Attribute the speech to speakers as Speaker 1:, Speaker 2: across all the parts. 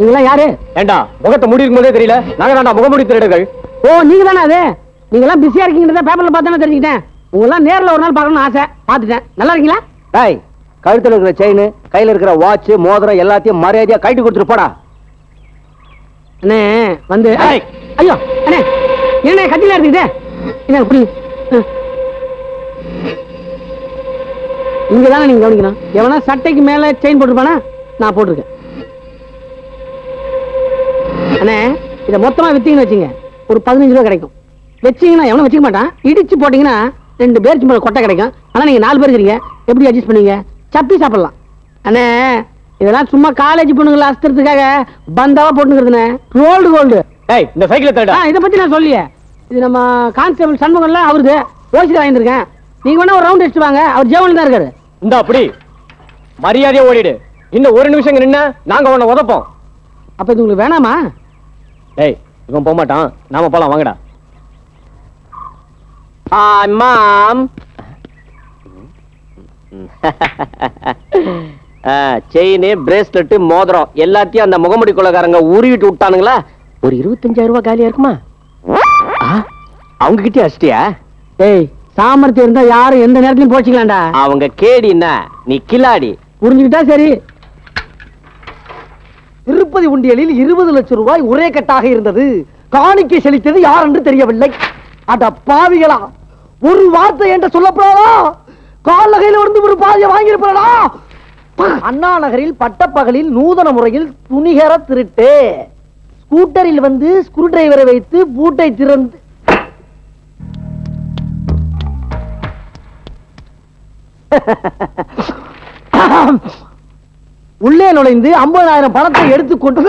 Speaker 1: நீங்களாம் யாரு
Speaker 2: ஏண்டா முகத்தை மூடி இருக்கும் போதே தெரியல நாங்க தாண்டா முகமூடி திருடர்கள்
Speaker 1: ஓ நீங்க தானே அது நீங்களாம் பிஸியா இருக்கீங்கன்றத பேப்பர்ல பார்த்தா தெரிஞ்சுக்கிட்டேன் உங்களெல்லாம் நேர்ல ஒரு நாள் பார்க்கணும்னு ஆசை பார்த்துட்டேன் நல்லா இருக்கீங்களா
Speaker 2: டேய் கழுத்துல இருக்கிற செயின் கையில இருக்கிற வாட்ச் மோதிரம் எல்லாத்தையும் மரியாதையா கைட்டு கொடுத்துட்டு போடா
Speaker 1: அண்ணே வந்து
Speaker 2: ஏய்.
Speaker 1: ஐயோ அண்ணே என்ன கத்தில இருக்குது என்ன புரியுது இங்க தானே நீங்க கவனிக்கணும் எவனா சட்டைக்கு மேல செயின் போட்டுருப்பானா நான் போட்டிருக்கேன் அண்ணே இதை மொத்தமா வித்தீங்கன்னு வச்சுங்க ஒரு பதினஞ்சு ரூபா கிடைக்கும் வச்சீங்கன்னா எவனும் வச்சுக்க மாட்டான் இடிச்சு போட்டீங்கன்னா ரெண்டு பேர் சும்மா கொட்டை கிடைக்கும் ஆனா நீங்க நாலு பேர் இருக்கீங்க எப்படி அட்ஜஸ்ட் பண்ணுவீங்க சப்பி சாப்பிடலாம் அண்ணே இதெல்லாம் சும்மா காலேஜ் பொண்ணுங்களை அஸ்திரத்துக்காக பந்தாவா போட்டுக்கிறதுண்ணே ரோல்டு கோல்டு
Speaker 2: டேய் இந்த சைக்கிளை திருடா
Speaker 1: இதை பத்தி நான் சொல்லியே இது நம்ம கான்ஸ்டபிள் சண்முகம்ல அவருது ஓசியில் வாங்கியிருக்கேன் நீங்க வேணா ஒரு ரவுண்ட் அடிச்சுட்டு வாங்க அவர் ஜெவன் தான் இருக்காரு
Speaker 2: இந்த அப்படி மரியாதையா ஓடிடு இன்னும் ஒரு நிமிஷம் இங்க நின்னா நாங்க உன்னை உதப்போம்
Speaker 1: அப்ப இது உங்களுக்கு வேணாமா
Speaker 2: டேய் இவன் போக மாட்டான் நாம போலாம் வாங்கடா ஹாய் மாம் செயின் பிரேஸ்லெட் மோதிரம் எல்லாத்தையும் அந்த முகமுடி கொள்ளக்காரங்க உருவிட்டு விட்டானுங்களா ஒரு இருபத்தஞ்சாயிரம் ரூபாய் காலியா இருக்குமா ஆ, அவங்க கிட்டே அடிச்சிட்டியா
Speaker 1: ஏய் சாமர்த்தியம் இருந்தா யாரும் எந்த நேரத்திலும் போச்சுக்கலாம்டா
Speaker 2: அவங்க கேடின்னா நீ கில்லாடி
Speaker 1: புரிஞ்சுக்கிட்டா சரி
Speaker 3: திருப்பதி உண்டியலில் இருபது லட்சம் ரூபாய் ஒரே கட்டாக இருந்தது காணிக்கை செலுத்தது யார் என்று தெரியவில்லை அட பாவிகளா ஒரு வார்த்தை என்று சொல்லப்படாதா கால் நகையில இருந்து ஒரு பாதியை வாங்கியிருப்பா அண்ணா நகரில் பட்டப்பகலில் நூதன முறையில் துணிகர திருட்டு ஸ்கூட்டரில் வந்து ஸ்க்ரூ டிரைவரை வைத்து பூட்டை திறந்து உள்ளே நுழைந்து ஐம்பதாயிரம் பணத்தை எடுத்துக்கொண்டு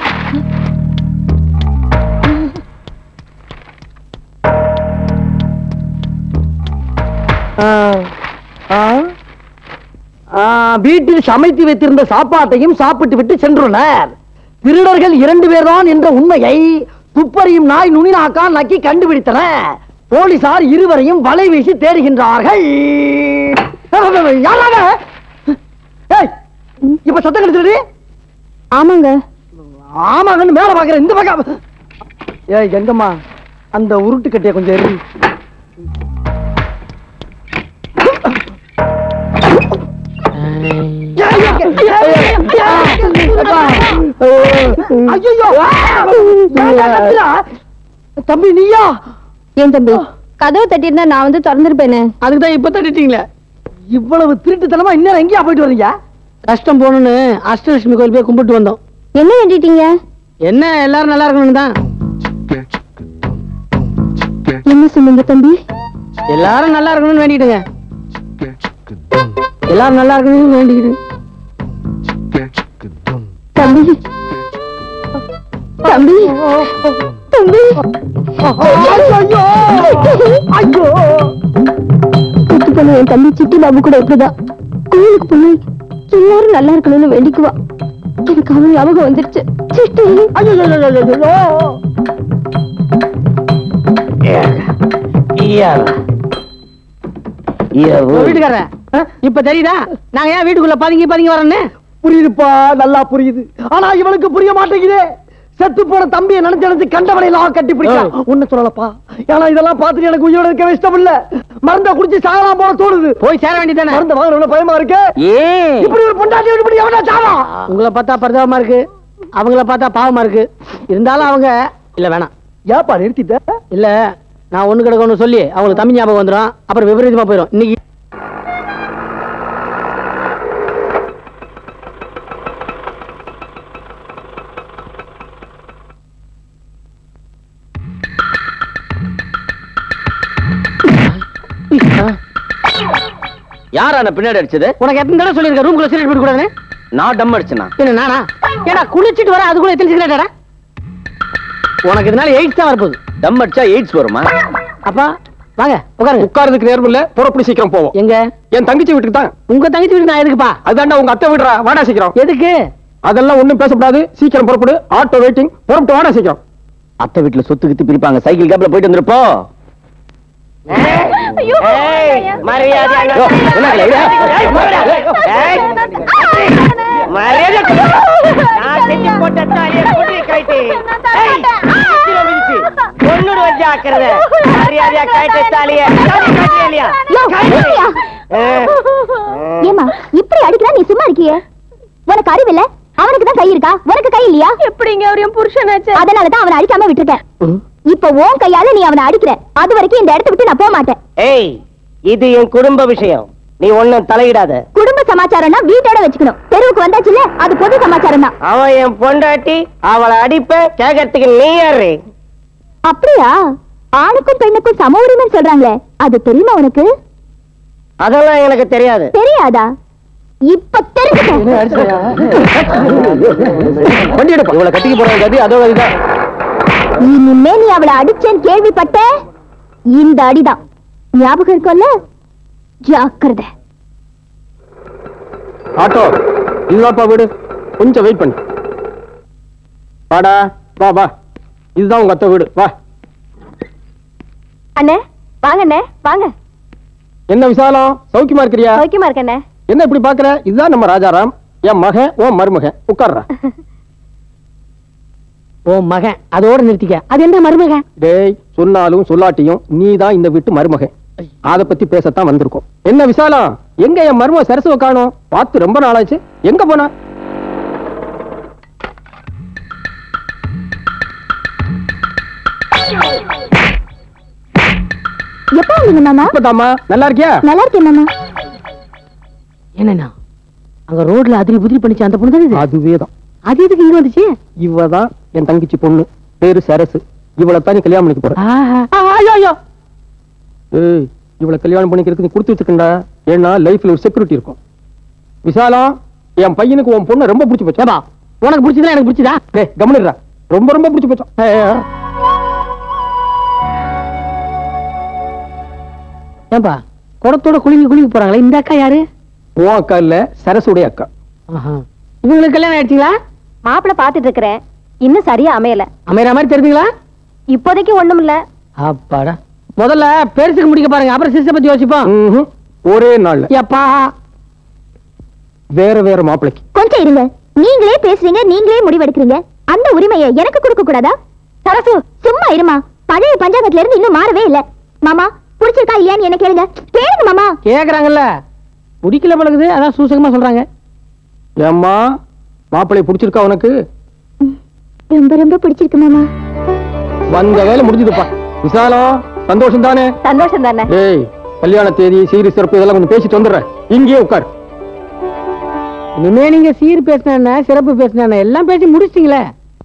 Speaker 3: ஆ, ஆ, ஆ, வீட்டில் சமைத்து வைத்திருந்த சாப்பாட்டையும் சாப்பிட்டு விட்டு சென்றுள்ளனர் திருடர்கள் இரண்டு பேர்தான் என்ற உண்மையை துப்பறியும் நாய் நுனிநாக்கால் நக்கி கண்டுபிடித்தனர் போலீசார் இருவரையும் வலை வீசி தேடுகின்றார்கள் யாராக ஏய், இப்ப சத்தம் கிடைச்சது
Speaker 4: ஆமாங்க
Speaker 3: ஆமாங்கன்னு மேல பாக்குறேன் இந்த பக்கம் ஏய் எங்கம்மா அந்த உருட்டு கட்டிய கொஞ்சம் எரி தம்பி நீயா
Speaker 4: ஏன் தம்பி கதவு தட்டியிருந்தா நான் வந்து திறந்திருப்பேனே
Speaker 1: அதுக்கு தான் இப்ப தட்டிட்டீங்களே
Speaker 3: இவ்வளவு திருட்டுத்தனமா இன்னும் எங்கேயா போயிட்டு வர்றீங்க
Speaker 1: கஷ்டம் போகணும்னு அஷ்டலட்சுமி கோயில் போய் கும்பிட்டு வந்தோம்
Speaker 4: என்ன வேண்டிட்டீங்க
Speaker 1: என்ன எல்லாரும் நல்லா இருக்கணும் தான்
Speaker 4: என்ன சொன்னீங்க தம்பி
Speaker 1: எல்லாரும் நல்லா இருக்கணும்னு வேண்டிக்கிட்டுங்க எல்லாரும் நல்லா இருக்கணும்னு வேண்டிக்கிட்டு
Speaker 4: தம்பி தம்பி தம்பி
Speaker 3: ஐயோ ஐயோ
Speaker 4: குத்து பண்ண என் தம்பி சிட்டி பாபு கூட இப்படிதான் கோயிலுக்கு போய் எல்லாரும் நல்லா இருக்கணும்னு வேண்டிக்குவா எனக்கு அவன் ஞாபகம் வந்துருச்சு சிட்டி
Speaker 3: ஐயோ ஐயோ, ஐயோ, ஐயோ.
Speaker 1: வீட்டுக்காரர் இப்ப தெரியுதா நாங்க ஏன் வீட்டுக்குள்ள பதுங்கி பதுங்கி வரோன்னு
Speaker 3: புரியுதுப்பா நல்லா புரியுது ஆனா இவனுக்கு புரிய மாட்டேங்குதே செத்து போன தம்பியை நினைச்சு நினைச்சு கண்டவனை எல்லாம் கட்டி பிடிக்கலாம் ஒண்ணு சொல்லலப்பா ஏன்னா இதெல்லாம் பார்த்துட்டு எனக்கு உயிரோட இருக்க இஷ்டம் இல்ல மருந்த குடிச்சு சாகலாம் போல தோணுது
Speaker 1: போய் சேர வேண்டியதானே
Speaker 3: மருந்த வாங்குற பயமா இருக்கு
Speaker 2: ஏன்
Speaker 3: இப்படி ஒரு பொண்டாட்டி இப்படி எவனா சாவா
Speaker 1: உங்களை பார்த்தா பரிதாபமா இருக்கு அவங்கள பார்த்தா பாவமா இருக்கு இருந்தாலும் அவங்க இல்ல வேணாம்
Speaker 3: ஏப்பா நிறுத்திட்ட
Speaker 1: இல்ல நான் ஒண்ணு கிடக்க ஒண்ணு சொல்லி அவங்களுக்கு தமிழ் ஞாபகம் வந்துடும் அப்புறம் விபரீதமா போயிடும் இன்னைக்கு
Speaker 2: யார் அந்த பின்னாடி அடிச்சது
Speaker 1: உனக்கு எத்தனை தடவை சொல்லியிருக்க ரூம்குள்ள சிகரெட் போட கூடாதுன்னு
Speaker 2: நான் டம் அடிச்சனா
Speaker 1: என்ன நானா ஏடா குளிச்சிட்டு வர அதுக்குள்ள எத்தனை சிகரெட்டாடா உனக்கு இதனால எயிட்ஸ் தான் வரப்போகுது
Speaker 2: டம் அடிச்சா எய்ட்ஸ் வருமா
Speaker 1: அப்பா வாங்க உட்காருங்க
Speaker 2: உட்கார்றதுக்கு நேரம் இல்ல புறப்படி சீக்கிரம் போவோம்
Speaker 1: எங்க
Speaker 2: என் தங்கச்சி வீட்டுக்கு தான்
Speaker 1: உங்க தங்கச்சி வீட்டுக்கு நான் எதுக்குப்பா
Speaker 2: அதான்டா உங்க அத்தை விடுறா வாடா சீக்கிரம்
Speaker 1: எதுக்கு
Speaker 2: அதெல்லாம் ஒண்ணும் பேசக்கூடாது சீக்கிரம் புறப்படு ஆட்டோ வெயிட்டிங் புறப்பட்டு வாடா சீக்கிரம் அத்தை வீட்டுல சொத்து கித்து பிரிப்பாங்க சைக்கிள் கேப்ல போயிட்டு வந்துருப்போ மரியாதை கெட்டி போட்ட தாலியை குடி கைட்டு ஏய், கீழே விழுச்சு. கொன்னுடு வச்சு ஆக்குறத மரியாதையா கைட்டு தாலியை தாலி கட்டியா இல்லையா
Speaker 4: யோ, நிறுத்தியா?
Speaker 2: ஆ.
Speaker 4: ஏமா இப்படி அடிக்கிறா நீ சும்மா இருக்கியே உனக்கு அறிவில்ல அவனுக்கு தான் கை இருக்கா உனக்கு கை இல்லையா எப்படிங்க அவர் என் புருஷனாச்சு அதனாலதான் அவனை அடிக்காம விட்டுருக்கேன் இப்ப உன் கையால நீ அவனை அடிக்கிற அது வரைக்கும் இந்த இடத்த விட்டு நான் போக மாட்டேன்
Speaker 2: ஏய் இது என் குடும்ப விஷயம் நீ ஒண்ணும் தலையிடாத
Speaker 4: குடும்ப சமாச்சாரம்னா வீட்டோட வச்சுக்கணும் தெருவுக்கு வந்தாச்சுல அது பொது சமாச்சாரம் தான்
Speaker 2: அவன் என் பொண்டாட்டி அவளை அடிப்ப கேட்கறதுக்கு நீ யாரு
Speaker 4: அப்படியா ஆணுக்கும் பெண்ணுக்கும் சம உரிமைன்னு சொல்றாங்களே அது தெரியுமா உனக்கு
Speaker 2: அதெல்லாம் எனக்கு தெரியாது
Speaker 4: தெரியாதா இப்ப தெரிஞ்சுக்க
Speaker 3: வண்டி எடுப்பா இவளை கட்டிக்க போறாங்க கதி அதோட இதுதான்
Speaker 4: இனிமே நீ அவளை அடிச்சேன்னு கேள்விப்பட்ட இந்த அடிதான் ஞாபகம் இருக்கும்ல ஜாக்கிரதை
Speaker 3: ஆட்டோ இதுதான்ப்பா வீடு கொஞ்சம் வெயிட் பண்ணு வாடா வா வா இதுதான் உங்க அத்தை வீடு வா
Speaker 4: அண்ணே வாங்க அண்ணே வாங்க
Speaker 3: என்ன விசாலம் சௌக்கியமா இருக்கிறியா
Speaker 4: சௌக்கியமா இருக்கண்ணே
Speaker 3: என்ன இப்படி பாக்குற இதுதான் நம்ம ராஜாராம் என் மகன் உன் மருமகன் உட்கார்றா
Speaker 1: ஓ மகன் அதோட நிறுத்திக்க அது என்ன மருமகன்
Speaker 3: டேய் சொன்னாலும் சொல்லாட்டியும் நீ தான் இந்த வீட்டு மருமகன் அத பத்தி பேசத்தான் வந்திருக்கோம் என்ன விசாலம் எங்க என் மருமக சரசுவ காணோம் பார்த்து ரொம்ப நாளாச்சு எங்க போனா
Speaker 4: எப்ப வந்தீங்க மாமா
Speaker 3: இப்பதாம்மா நல்லா இருக்கியா
Speaker 4: நல்லா இருக்கேன் மாமா
Speaker 1: என்னண்ணா அங்க ரோட்ல அதிரி புதிரி பண்ணிச்சு அந்த பொண்ணு தானே இது?
Speaker 3: அதுவே தான்
Speaker 1: அது எதுக்கு இங்க வந்துச்சு
Speaker 3: இவ தான் என் தங்கச்சி பொண்ணு பேரு சரசு இவளை தான் நீ கல்யாணம் பண்ணிக்க போற
Speaker 1: ஆஹா. ஆ, ஐயோ ஐயோ
Speaker 3: ஏய் இவளை கல்யாணம் பண்ணிக்கிறதுக்கு நீ கொடுத்து வச்சுக்கண்டா ஏன்னா லைஃப்ல ஒரு செக்யூரிட்டி இருக்கும் விசாலம் என் பையனுக்கு உன் பொண்ணு ரொம்ப பிடிச்சு போச்சா
Speaker 1: ஏப்பா உனக்கு பிடிச்சதா எனக்கு பிடிச்சதா
Speaker 3: டேய் கவனிடுறா ரொம்ப ரொம்ப பிடிச்சு போச்சோம்
Speaker 1: ஏன்பா குடத்தோட குளிங்க குளிக்க போறாங்களே இந்த அக்கா யாரு
Speaker 3: உன் அக்கா இல்ல சரசுடைய அக்கா
Speaker 1: ஆஹா. இவங்களுக்கு கல்யாணம் ஆயிடுச்சுங்களா
Speaker 4: மாப்பிள்ள பாத்துட்டு இருக்கிறேன் இன்னும் சரியா அமையல
Speaker 1: அமையற மாதிரி தெரிஞ்சுங்களா
Speaker 4: இப்போதைக்கு ஒண்ணும் இல்ல
Speaker 1: அப்பாடா முதல்ல பெருசுக்கு முடிக்க பாருங்க அப்புறம் சிறுசை பத்தி யோசிப்போம்
Speaker 3: ம்ஹும். ஒரே நாள்ல
Speaker 1: எப்பா
Speaker 3: வேற வேற மாப்பிளைக்கு
Speaker 4: கொஞ்சம் இருங்க நீங்களே பேசுறீங்க நீங்களே முடிவெடுக்கிறீங்க அந்த உரிமையை எனக்கு கொடுக்க கூடாதா சரசு சும்மா இருமா பழைய பஞ்சாங்கத்துல இருந்து இன்னும் மாறவே இல்ல மாமா புடிச்சிருக்கா இல்லையான்னு என்ன கேளுங்க கேளுங்க மாமா
Speaker 1: கேக்குறாங்கல்ல பிடிக்கல பழகுது அதான் சூசகமா சொல்றாங்க
Speaker 3: ஏம்மா மாப்பிளை பிடிச்சிருக்கா உனக்கு
Speaker 4: ரொம்ப ரொம்ப பிடிச்சிருக்கு மாமா
Speaker 3: வந்த வேலை முடிஞ்சதுப்பா விசாலம் சந்தோஷம் தானே
Speaker 4: சந்தோஷம் தானே
Speaker 3: ஏய் கல்யாண தேதி சீரி சிறப்பு இதெல்லாம் கொஞ்சம் பேசிட்டு வந்துடுறேன் இங்கேயே உட்கார்
Speaker 1: இனிமே நீங்க சீர் பேசின சிறப்பு பேசின எல்லாம் பேசி முடிச்சிட்டீங்களே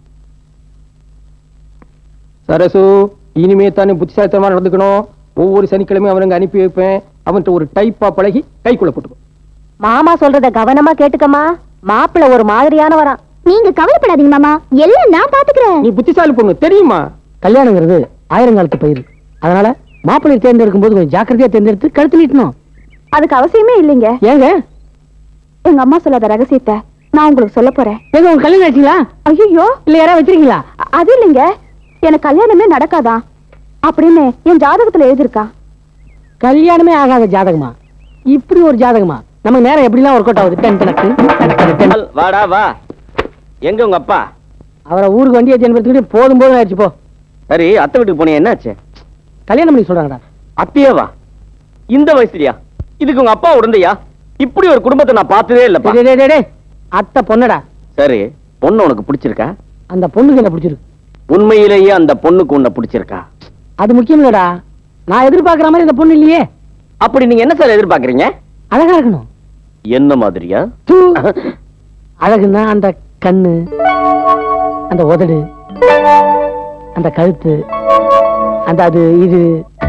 Speaker 3: சரசு இனிமே தானே புத்திசாலித்தனமா நடந்துக்கணும் ஒவ்வொரு சனிக்கிழமையும் அவனுங்க அனுப்பி வைப்பேன் அவன்கிட்ட ஒரு டைப்பா பழகி கைக்குள்ள போட்டுக்கோ
Speaker 4: மாமா சொல்றத கவனமா கேட்டுக்கமா மாப்பிள்ள ஒரு மாதிரியானவரான் நீங்க கவலைப்படாதீங்க மாமா எல்லாம் நான் பாத்துக்கிறேன்
Speaker 3: நீ புத்திசாலி பொண்ணு தெரியுமா
Speaker 1: கல்யாணங்கிறது ஆயிரங்காலத்து பயிர் அதனால மாப்பிள்ளை தேர்ந்தெடுக்கும் போது கொஞ்சம் ஜாக்கிரதையா தேர்ந்தெடுத்து கழுத்து நீட்டணும்
Speaker 4: அதுக்கு அவசியமே இல்லைங்க
Speaker 1: ஏங்க
Speaker 4: எங்க அம்மா சொல்லாத ரகசியத்தை நான் உங்களுக்கு சொல்ல போறேன்
Speaker 1: ஏங்க உங்க கல்யாணம் ஆச்சுங்களா
Speaker 4: ஐயோ
Speaker 1: இல்ல யாராவது வச்சிருக்கீங்களா
Speaker 4: அது இல்லைங்க எனக்கு கல்யாணமே நடக்காதா அப்படின்னு என் ஜாதகத்துல எழுதிருக்கா
Speaker 1: கல்யாணமே ஆகாத ஜாதகமா இப்படி ஒரு ஜாதகமா நம்ம நேரம் எப்படிலாம் ஒர்க் அவுட் ஆகுது டென் கணக்கு டக்கு, டென்.
Speaker 2: வாடா வா எங்க உங்க அப்பா
Speaker 1: அவரை ஊருக்கு வண்டி ஏற்றி அனுப்புறதுக்கு போதும் போதும் ஆயிடுச்சு போ
Speaker 2: சரி அத்தை வீட்டுக்கு போனியா என்னாச்சு
Speaker 1: கல்யாணம் பண்ணி சொல்றாங்கடா
Speaker 2: அத்தையவா இந்த வயசுலயா இதுக்கு உங்க அப்பா உடந்தையா இப்படி ஒரு குடும்பத்தை நான் பார்த்ததே இல்லப்பா
Speaker 1: டேய், டேய், டேய், டேய். அத்தை பொண்ணடா
Speaker 2: சரி பொண்ணு உனக்கு பிடிச்சிருக்கா
Speaker 1: அந்த பொண்ணுக்கு என்ன பிடிச்சிருக்கு
Speaker 2: உண்மையிலேயே அந்த பொண்ணுக்கு உன்னை பிடிச்சிருக்கா
Speaker 1: அது முக்கியம் இல்லடா நான் எதிர்பார்க்கிற மாதிரி இந்த பொண்ணு இல்லையே
Speaker 2: அப்படி நீங்க என்ன சார் எதிர்பார்க்கறீங்க
Speaker 1: அழகா இருக்கணும்
Speaker 2: என்ன மாதிரியா
Speaker 1: தூ. அழகுன்னா அந்த கண்ணு அந்த உதடு அந்த கழுத்து அந்த அது இது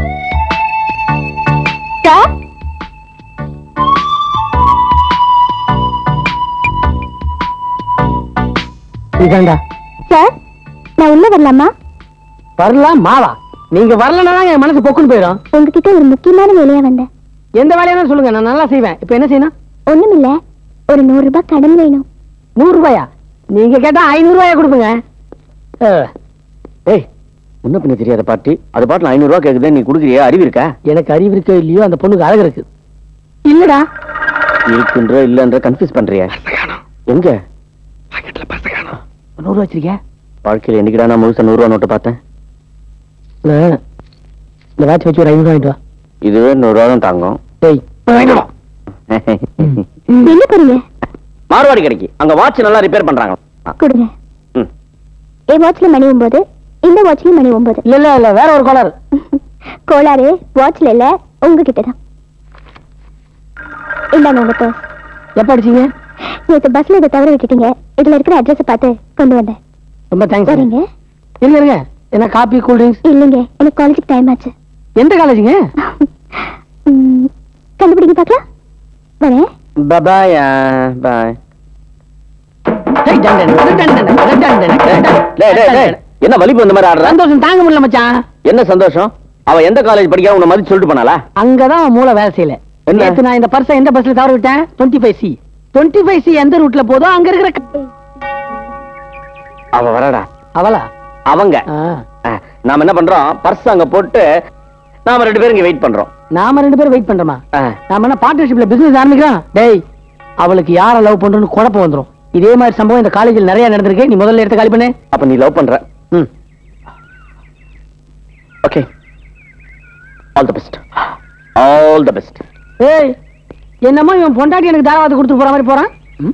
Speaker 4: சார்
Speaker 1: இதாண்டா
Speaker 4: சார் நான் உள்ள வரலாமா
Speaker 1: வரலாம் மாவா நீங்க வரலன்னா தான் என் மனசு பொக்குன்னு போயிடும்
Speaker 4: உங்ககிட்ட ஒரு முக்கியமான வேலையா வந்தேன்
Speaker 1: எந்த வேலையா சொல்லுங்க நான் நல்லா செய்வேன் இப்ப என்ன செய்யணும்
Speaker 4: ஒண்ணுமில்ல ஒரு நூறு ரூபாய் கடன் வேணும்
Speaker 1: நூறு ரூபாயா நீங்க கேட்டா ஐநூறு ரூபாயா கொடுப்பீங்க அஹ்,
Speaker 2: ஏய் முன்ன பின்ன தெரியாத பாட்டி அது பாட்டுல ஐநூறு ரூபா கேக்குதே நீ குடுக்குறியா அறிவு இருக்கா
Speaker 1: எனக்கு அறிவு இருக்கோ இல்லையோ அந்த பொண்ணுக்கு அழகு இருக்கு இல்லடா
Speaker 2: இருக்குன்ற இல்லன்ற கன்ஃபியூஸ் பண்றியா எங்க
Speaker 1: நூறு ரூபா வச்சிருக்கியா
Speaker 2: வாழ்க்கையில் என்னைக்கிடா நான் முழுசா நூறு ரூபா நோட்டு பார்த்தேன்
Speaker 1: இல்ல, இந்த வாட்ச் வச்சு ஒரு ஐநூறு வாங்கிட்டு வா
Speaker 2: இதுவே நூறு ரூபா தான் தாங்கும்
Speaker 1: டேய் வாங்கிட்டு வா
Speaker 4: எங்க போறீங்க
Speaker 2: மார்வாடி கடைக்கு அங்க வாட்ச் நல்லா ரிப்பேர் பண்றாங்க
Speaker 4: கொடுங்க
Speaker 2: ம்.
Speaker 4: என் வாட்ச்ல மணி ஒன்பது இந்த வாட்ச்லயும் மணி ஒன்பது
Speaker 1: இல்ல இல்ல இல்ல வேற ஒரு கோளாறு
Speaker 4: கோளாறு வாட்ச்ல இல்ல உங்ககிட்ட தான் இந்தாங்க உங்க பர்ஸ்
Speaker 1: எப்ப அடிச்சீங்க
Speaker 4: நேற்று பஸ்ல இதை தவற விட்டுட்டீங்க இதுல இருக்கிற அட்ரஸ் பார்த்து கொண்டு வந்தேன்
Speaker 1: ரொம்ப தேங்க்ஸ்
Speaker 4: சரிங்க
Speaker 1: இருங்க இருங்க என்ன காபி கூல் ட்ரிங்க்ஸ்
Speaker 4: இல்லைங்க எனக்கு காலேஜுக்கு டைம் ஆச்சு
Speaker 1: எந்த காலேஜுங்க
Speaker 4: ம், கண்டுபிடிங்க பார்க்கலாம் வரேன்
Speaker 2: பாய் பாய்
Speaker 1: டேய், டன், டன், டன், டன், டன், டன், டன், டன், டன், டன்.
Speaker 2: டேய் டேய் டேய் என்ன வலிப்பு இந்த மாதிரி ஆடுற
Speaker 1: சந்தோஷம் தாங்க முடியல மச்சான்
Speaker 2: என்ன சந்தோஷம் அவ எந்த காலேஜ் படிக்கிறா உன்னை மதிச்சு சொல்லிட்டு போனாளா
Speaker 1: அங்கதான் அவன் மூளை வேலை செய்யல
Speaker 2: என்ன?
Speaker 1: நேத்து நான் இந்த பர்ஸை எந்த பஸ்ல தவற விட்டேன் twenty five C twenty five C எந்த ரூட்ல போதோ அங்க இருக்கிற க-
Speaker 2: அவ வரடா
Speaker 1: அவளா
Speaker 2: அவங்க
Speaker 1: ஆ.
Speaker 2: அஹ், நாம என்ன பண்றோம் பர்ஸ் அங்க போட்டு நாம ரெண்டு பேரும் இங்க வெயிட் பண்றோம்
Speaker 1: நாம ரெண்டு பேரும் வெயிட் பண்றோமா
Speaker 2: அஹ்,
Speaker 1: நாம என்ன பார்ட்னர்ஷிப்ல பிசினஸ் ஆரம்பிக்கிறோம் டேய் அவளுக்கு யார லவ் பண்றோம்னு குழப்பம் வந்துரும் இதே மாதிரி சம்பவம் இந்த காலேஜில் நிறைய நடந்திருக்கு நீ முதல்ல எடுத்து காலி பண்ணு
Speaker 2: அப்ப நீ லவ் பண்ற
Speaker 1: ம்
Speaker 2: okay all the best all the best
Speaker 1: ஏய் என்னமோ இவன் பொண்டாட்டி எனக்கு தாராவாத்து கொடுத்து போற மாதிரி போறான் ம்?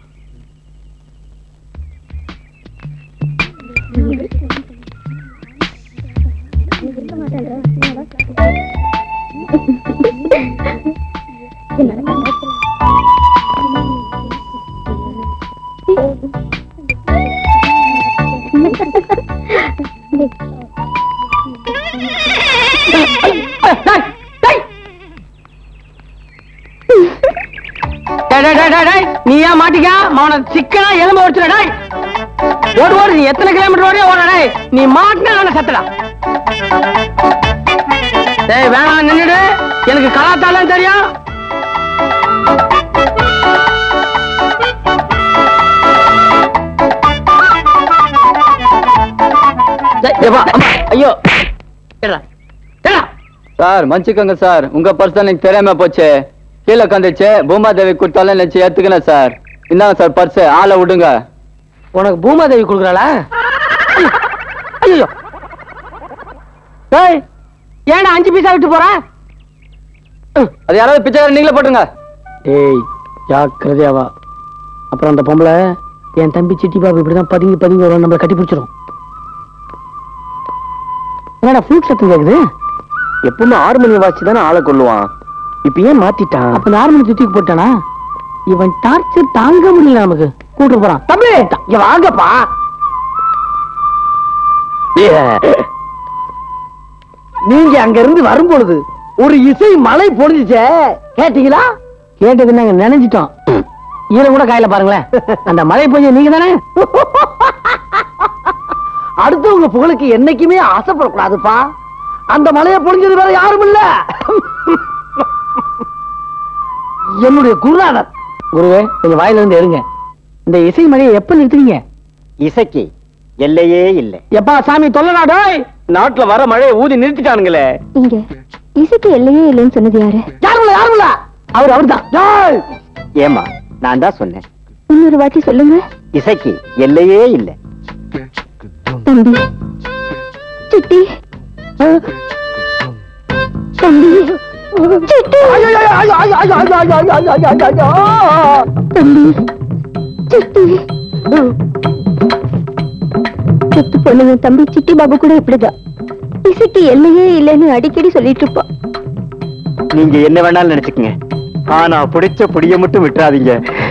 Speaker 1: டேய், டேய். டேய், டேய், டேய், டேய், டேய். நீ ஏன் மாட்டிக்க அவன சிக்கனா எலும்பு வச்சுட டேய் ஓடு ஓடு நீ எத்தனை கிலோமீட்டர் ஓடியோ ஓட டேய் நீ மாட்டினா நான் சத்துடா டேய் வேணாம் நின்னுடு எனக்கு கலாத்தாலாம் தெரியும் டேய், டேய், வா, அம்மா, ஐயோ ஏடா ஏடா
Speaker 5: சார் மன்னிச்சுக்கோங்க சார் உங்க பர்ஸ் எனக்கு தெரியாம போச்சு கீழே கந்துச்சு பூமாதேவி கொடுத்தாலும் நினைச்சு ஏத்துக்கினேன் சார் இந்தாங்க சார் பர்ஸ் ஆளை விடுங்க
Speaker 1: உனக்கு பூமாதேவி கொடுக்குறாளா ஐயோ ஏய் ஏன்டா அஞ்சு பைசா விட்டு போற
Speaker 5: அது யாராவது பிச்சைக்காரர் நீங்களே போட்டுங்க
Speaker 1: ஏய் ஜாக்கிரதையாவா அப்புறம் அந்த பொம்பளை என் தம்பி சிட்டி பாபு இப்படிதான் பதுங்கி பதுங்கி வரும் நம்மளை கட்டி பிடிச்சிரும் என்னடா ஃப்ளூட் சத்தம் கேக்குது
Speaker 2: எப்பவுமே ஆறு மணி வாட்ச் தானே ஆளை கொள்ளுவான் இப்ப ஏன் மாத்திட்டான்
Speaker 1: அப்ப இந்த ஆறு மணி தூக்கி போட்டானா இவன் டார்ச்சர் தாங்க முடியல நமக்கு கூட்டு போறான் தம்பி இங்க வாங்கப்பா
Speaker 3: நீங்க அங்க இருந்து வரும் பொழுது ஒரு இசை மலை பொழிஞ்சுச்சே கேட்டீங்களா
Speaker 1: கேட்டது நாங்க நினைஞ்சிட்டோம் ஈரம் கூட காயில பாருங்களேன் அந்த மழை பெய்ய நீங்க தானே
Speaker 3: அடுத்தவங்க புகழுக்கு என்னைக்குமே ஆசைப்படக்கூடாதுப்பா அந்த மலையை பொழிஞ்சது வேற யாரும் இல்ல என்னுடைய குருநாதர்
Speaker 1: குருவே கொஞ்சம் வாயில இருந்து எடுங்க இந்த இசை மழையை எப்ப நிறுத்துவீங்க
Speaker 2: இசைக்கு எல்லையே இல்லை
Speaker 1: எப்பா சாமி தொல்லடா டேய்
Speaker 2: நாட்டுல வர மழையை ஊதி நிறுத்திட்டானுங்களே
Speaker 4: இங்க இசைக்கு எல்லையே இல்லைன்னு சொன்னது யாரு
Speaker 3: யாரும் இல்ல யாரும் இல்ல
Speaker 1: அவர் அவர்தான்
Speaker 3: டேய்,
Speaker 2: ஏமா நான் தான் சொன்னேன்
Speaker 4: இன்னொரு வாட்டி சொல்லுங்க
Speaker 2: இசைக்கு எல்லையே இல்லை
Speaker 4: தம்பி சிட்டி தம்பி சிட்டி
Speaker 3: ஐயோ, ஐயோ, ஐயோ, ஐயோ, ஐயோ, ஐயோ, ஐயோ, ஐயோ, ஐயோ, ஐயோ, ஐயோ.
Speaker 4: தம்பி சிட்டி சொத்து பொண்ணுங்க தம்பி சிட்டி பாபு கூட இப்படிதான் இசைக்கு எல்லையே இல்லைன்னு அடிக்கடி சொல்லிட்டு இருப்பா
Speaker 2: நீங்க என்ன வேணாலும் நினைச்சுக்கங்க ஆனா பிடிச்ச புடிய மட்டும் விட்டுறாதீங்க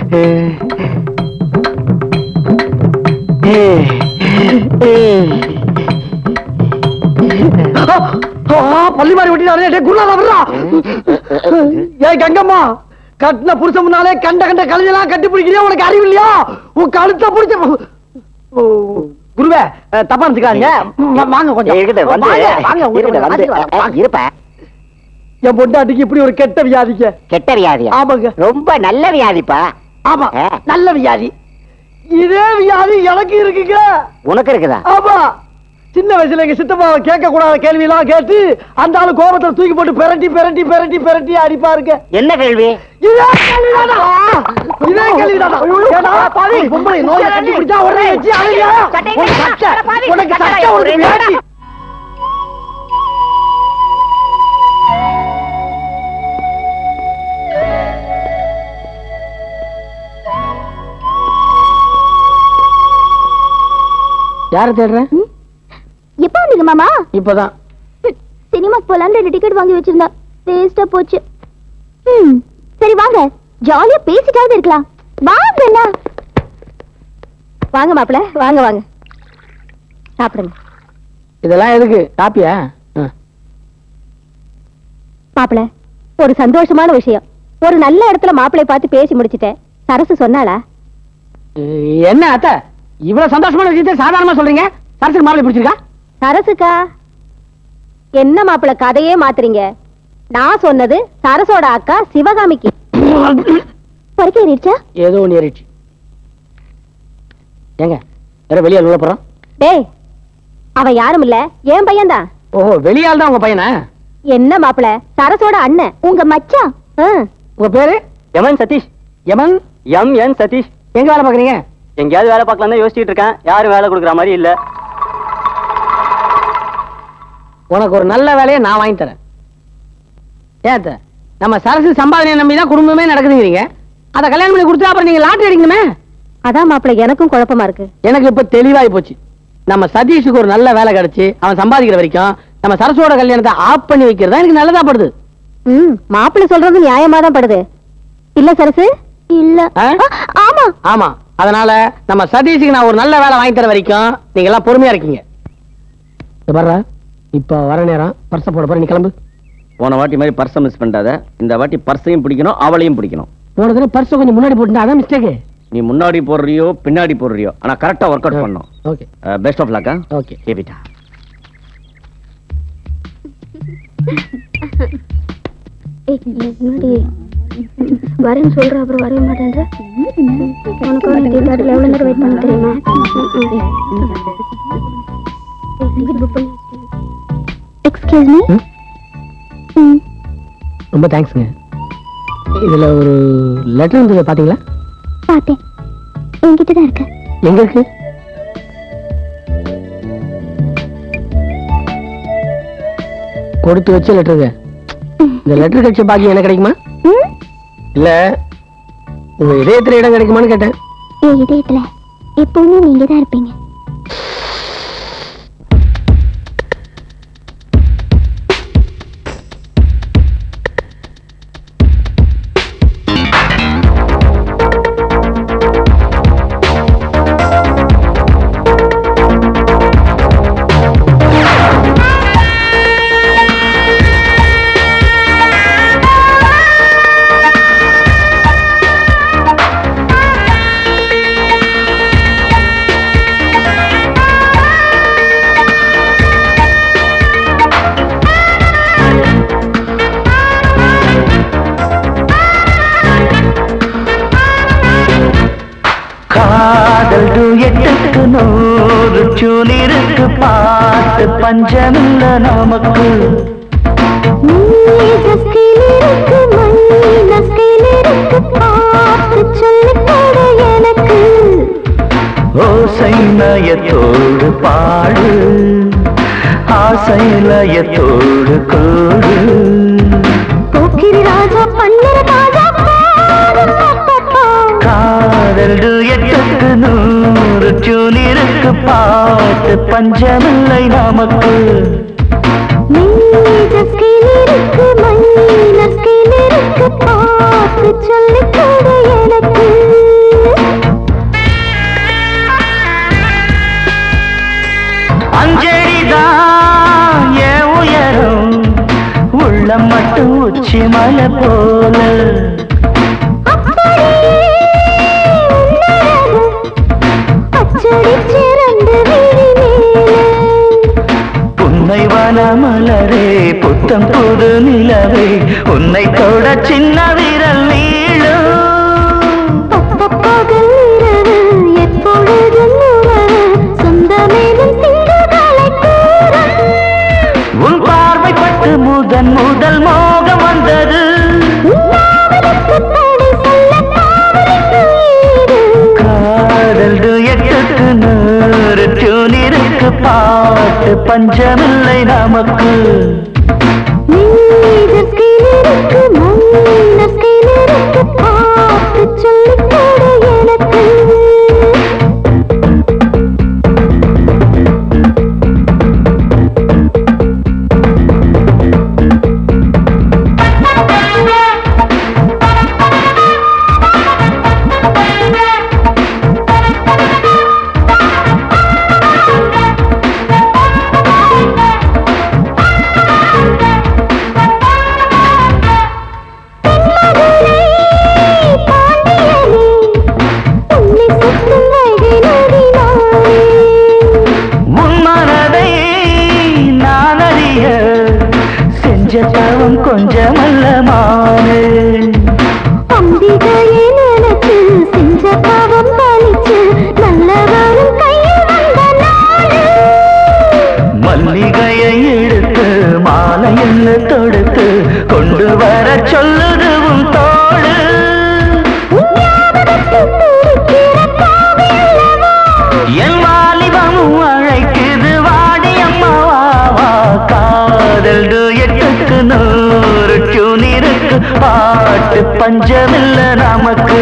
Speaker 3: ஆ, பள்ளி மாதிரி வெட்டினாரு டேய், குருநாதா வர்றா ஏய் கங்கம்மா கட்டின புருஷன் முன்னாலே கண்ட கண்ட கழுதெல்லாம் கட்டி பிடிக்கிறியா உனக்கு அறிவு இல்லையா உன் கழுத்த பிடிச்ச ஓ, குருவே அஹ், தப்பா நினைச்சுக்காதீங்க வா- வாங்க கொஞ்சம்
Speaker 2: இருக்கட்டும், வந்து,
Speaker 3: வாங்க, வாங்க, உங்களை
Speaker 2: இருக்கட்டும், வந்து,
Speaker 3: கொஞ்சம் வாங்க, வாங்க.
Speaker 2: இருப்ப
Speaker 3: என் பொண்டாட்டிக்கு இப்படி ஒரு கெட்ட வியாதிக்க
Speaker 2: கெட்ட வியாதியா
Speaker 3: ஆமாங்க
Speaker 2: ரொம்ப நல்ல வியாதிப்பா
Speaker 3: ஆமா
Speaker 2: ஆ.
Speaker 3: நல்ல வியாதி இதே வியாதி எனக்கு இருக்குங்க
Speaker 2: உனக்கு இருக்குதா
Speaker 3: ஆமா சின்ன வயசுல எங்க சித்தப்பாவை கேட்க கூடாத கேள்வி எல்லாம் கேட்டு அந்த ஆளு கோபத்துல தூக்கி போட்டு பெரட்டி பெரட்டி பெரட்டி பெரட்டி அடிப்பாருங்க
Speaker 2: என்ன கேள்வி
Speaker 3: இதே கேள்விதானா? இதே கேள்விதானா? ஏடா, பாவி, பொம்பளை நோயை கண்டுபிடிச்சா உடனே வச்சு அழுகியா? உனக்கு சட்டை, உனக்கு சட்டை, உனக்கு வேட்டி.
Speaker 1: யார தேடுற
Speaker 4: எப்ப வந்தீங்க மாமா
Speaker 1: இப்பதான்
Speaker 4: சினிமாக்கு போலான்னு ரெண்டு டிக்கெட் வாங்கி வச்சிருந்தா வேஸ்டா போச்சு ம் சரி வாங்க ஜாலியா பேசிட்டாவது இருக்கலாம் வாங்க என்ன வாங்க மாப்பிள வாங்க வாங்க சாப்பிடுங்க
Speaker 1: இதெல்லாம் எதுக்கு காப்பியா ஆ.
Speaker 4: மாப்பிள ஒரு சந்தோஷமான விஷயம் ஒரு நல்ல இடத்துல மாப்பிளை பார்த்து பேசி முடிச்சிட்டேன் சரசு சொன்னாளா
Speaker 1: என்ன அத்த இவ்வளவு சந்தோஷமான விஷயத்தை சாதாரணமா சொல்றீங்க சரசுக்கு மாப்பிளை பிடிச்சிருக்கா
Speaker 4: சரசுக்கா என்ன மாப்பிள கதையே மாத்துறீங்க நான் சொன்னது சரசோட அக்கா சிவகாமிக்கு பறிக்க ஏறிடுச்சா
Speaker 1: ஏதோ ஒன்று ஏறிடுச்சு ஏங்க வேற வெளியே உள்ள போறோம்
Speaker 4: டேய் அவன் யாரும் இல்ல என் பையன்தான்
Speaker 1: ஓஹோ வெளியால் தான் உங்க பையனா
Speaker 4: என்ன மாப்பிள சரசோட அண்ணன் உங்க மச்சான் ஆ.
Speaker 1: உங்க பேரு
Speaker 5: எமன் சதீஷ்
Speaker 1: யமன்
Speaker 5: எம் என் சதீஷ்
Speaker 1: எங்க வேலை பாக்குறீங்க
Speaker 5: எங்கேயாவது வேலை பார்க்கலாம் தான் யோசிச்சுட்டு இருக்கேன் யாரும் வேலை கொடுக்குற மாதிரி இல்ல
Speaker 1: உனக்கு ஒரு நல்ல வேலையை நான் வாங்கி தரேன் ஏன் அத்தை? நம்ம சரசு சம்பாதனையை நம்பி தான் குடும்பமே நடக்குதுங்கிறீங்க அதை கல்யாணம் பண்ணி கொடுத்தா அப்புறம் நீங்க லாட்டரி அடிக்கணுமே
Speaker 4: அதான் மாப்பிள எனக்கும் குழப்பமா இருக்கு
Speaker 1: எனக்கு இப்ப தெளிவாய் போச்சு நம்ம சதீஷுக்கு ஒரு நல்ல வேலை கிடைச்சு அவன் சம்பாதிக்கிற வரைக்கும் நம்ம சரசோட கல்யாணத்தை ஆஃப் பண்ணி வைக்கிறதா எனக்கு நல்லதா படுது
Speaker 4: ம் மாப்பிள சொல்றது நியாயமா தான் படுது இல்ல சரசு இல்ல
Speaker 1: ஆ?
Speaker 4: ஆமா
Speaker 1: ஆமா அதனால நம்ம சதீஷுக்கு நான் ஒரு நல்ல வேலை வாங்கி தர வரைக்கும் நீங்க எல்லாம் பொறுமையா இருக்கீங்க இங்க பாருடா இப்ப வர நேரம் பர்ச போட போற நீ கிளம்பு
Speaker 2: போன வாட்டி மாதிரி பர்ஸை மிஸ் பண்ணாத இந்த வாட்டி பர்ஸையும் பிடிக்கணும் அவளையும் பிடிக்கணும்
Speaker 1: போன தடவை பர்ஸ கொஞ்சம் முன்னாடி போட்டுட்டா அதான் மிஸ்டேக்கு
Speaker 2: நீ முன்னாடி போடுறியோ பின்னாடி போடுறியோ ஆனா கரெக்டா ஒர்க் அவுட் பண்ணும்
Speaker 1: ஓகே
Speaker 2: பெஸ்ட் ஆஃப் லக்கா
Speaker 1: ஓகே
Speaker 2: கேபிட்டா
Speaker 4: வரேன்னு சொல்ற அப்புறம் வரவே மாட்டேன்ற உனக்கு தீபாவளியில் எவ்வளவு நேரம் வெயிட் பண்ண தெரியுமா எக்ஸ்கியூஸ் மீ
Speaker 1: ம்? ரொம்ப தேங்க்ஸ்ங்க இதுல ஒரு லெட்டர் இருந்தது பாத்தீங்களா
Speaker 4: பார்த்தேன் என்கிட்ட தான் இருக்கு
Speaker 1: எங்க இருக்கு கொடுத்து வச்ச லெட்டருங்க இந்த லெட்டர் கட்சி பாக்கி எனக்கு கிடைக்குமா
Speaker 4: ம்?
Speaker 1: இல்ல உங்க இதயத்துல இடம் கிடைக்குமான்னு கேட்டேன்
Speaker 4: என் இதயத்துல எப்பவுமே நீங்க தான் இருப்பீங்க
Speaker 6: காதல் டுயட்டுக்கு நூறு சூலிருக்கு பாட்டு பஞ்சமில்ல நமக்கு ஓசை நயத்தோடு பாடு ஆசை லயத்தோடு கூடு காதல் டுயட்டுக்கு நூறு சூலிருக்கு பாட்டு பஞ்சமில்லை நமக்கு அஞ்சடிதான் என் உயரம் உள்ளம் மட்டும் உச்சி மலை போல புன்னை வனமலரே புத்தம் புது நிலவே உன்னை தொட சின்ன விரல் நீளும்
Speaker 4: எப்பொழுதும் உறவு சொந்தமேதும் திங்கள் கலைக்கும்
Speaker 6: இருக்கு பாட்டு பஞ்சமில்லை நமக்கு
Speaker 4: நீதர் ஸ்கைலிருக்கு மைனர் ஸ்கைலிருக்கு பாட்டு சொல்லிக் கொடு எனக்கு உன்னை சுற்றும் வைகை நதினாலே
Speaker 6: முன்மனதை நான் அறிய செஞ்ச தவம் கொஞ்சமல்ல மானே
Speaker 4: அம்பிகையை நினைச்சு செஞ்ச பாவம் பலிச்சு நல்லவரும் கையில் வந்த நாளு
Speaker 6: மல்லிகையை எடுத்து மாலையில் தொடுத்து கொண்டு வர சொல்லுதுவும் தோடு என் வாலிபமும் அழைக்குது வாடி அம்மாவா காதல் எட்டுக்கு நூறு டியூன் இருக்கு பாட்டு பஞ்சமில்ல நமக்கு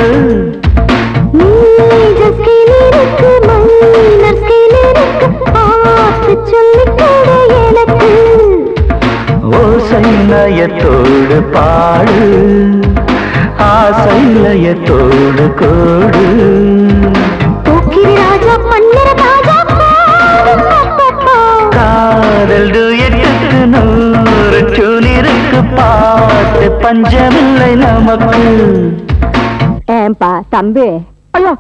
Speaker 4: நீஜர் ஸ்கைலிருக்கு மைனர் ஸ்கைலிருக்கு பாட்டு சொல்லிக் கொடு எனக்கு
Speaker 6: ஓசை நயத்தோடு பாடு ஆசை லயத்தோடு கோடு
Speaker 4: போக்கிரி ராஜா பன்னர தாஜா பாடும் அப்பப்பா.
Speaker 6: காதல் எட்டுக்கு நூறு டியூன் இருக்கு பாட்டு பஞ்சமில்லை நமக்கு
Speaker 7: ஏன்பா தம்பி ஐயோ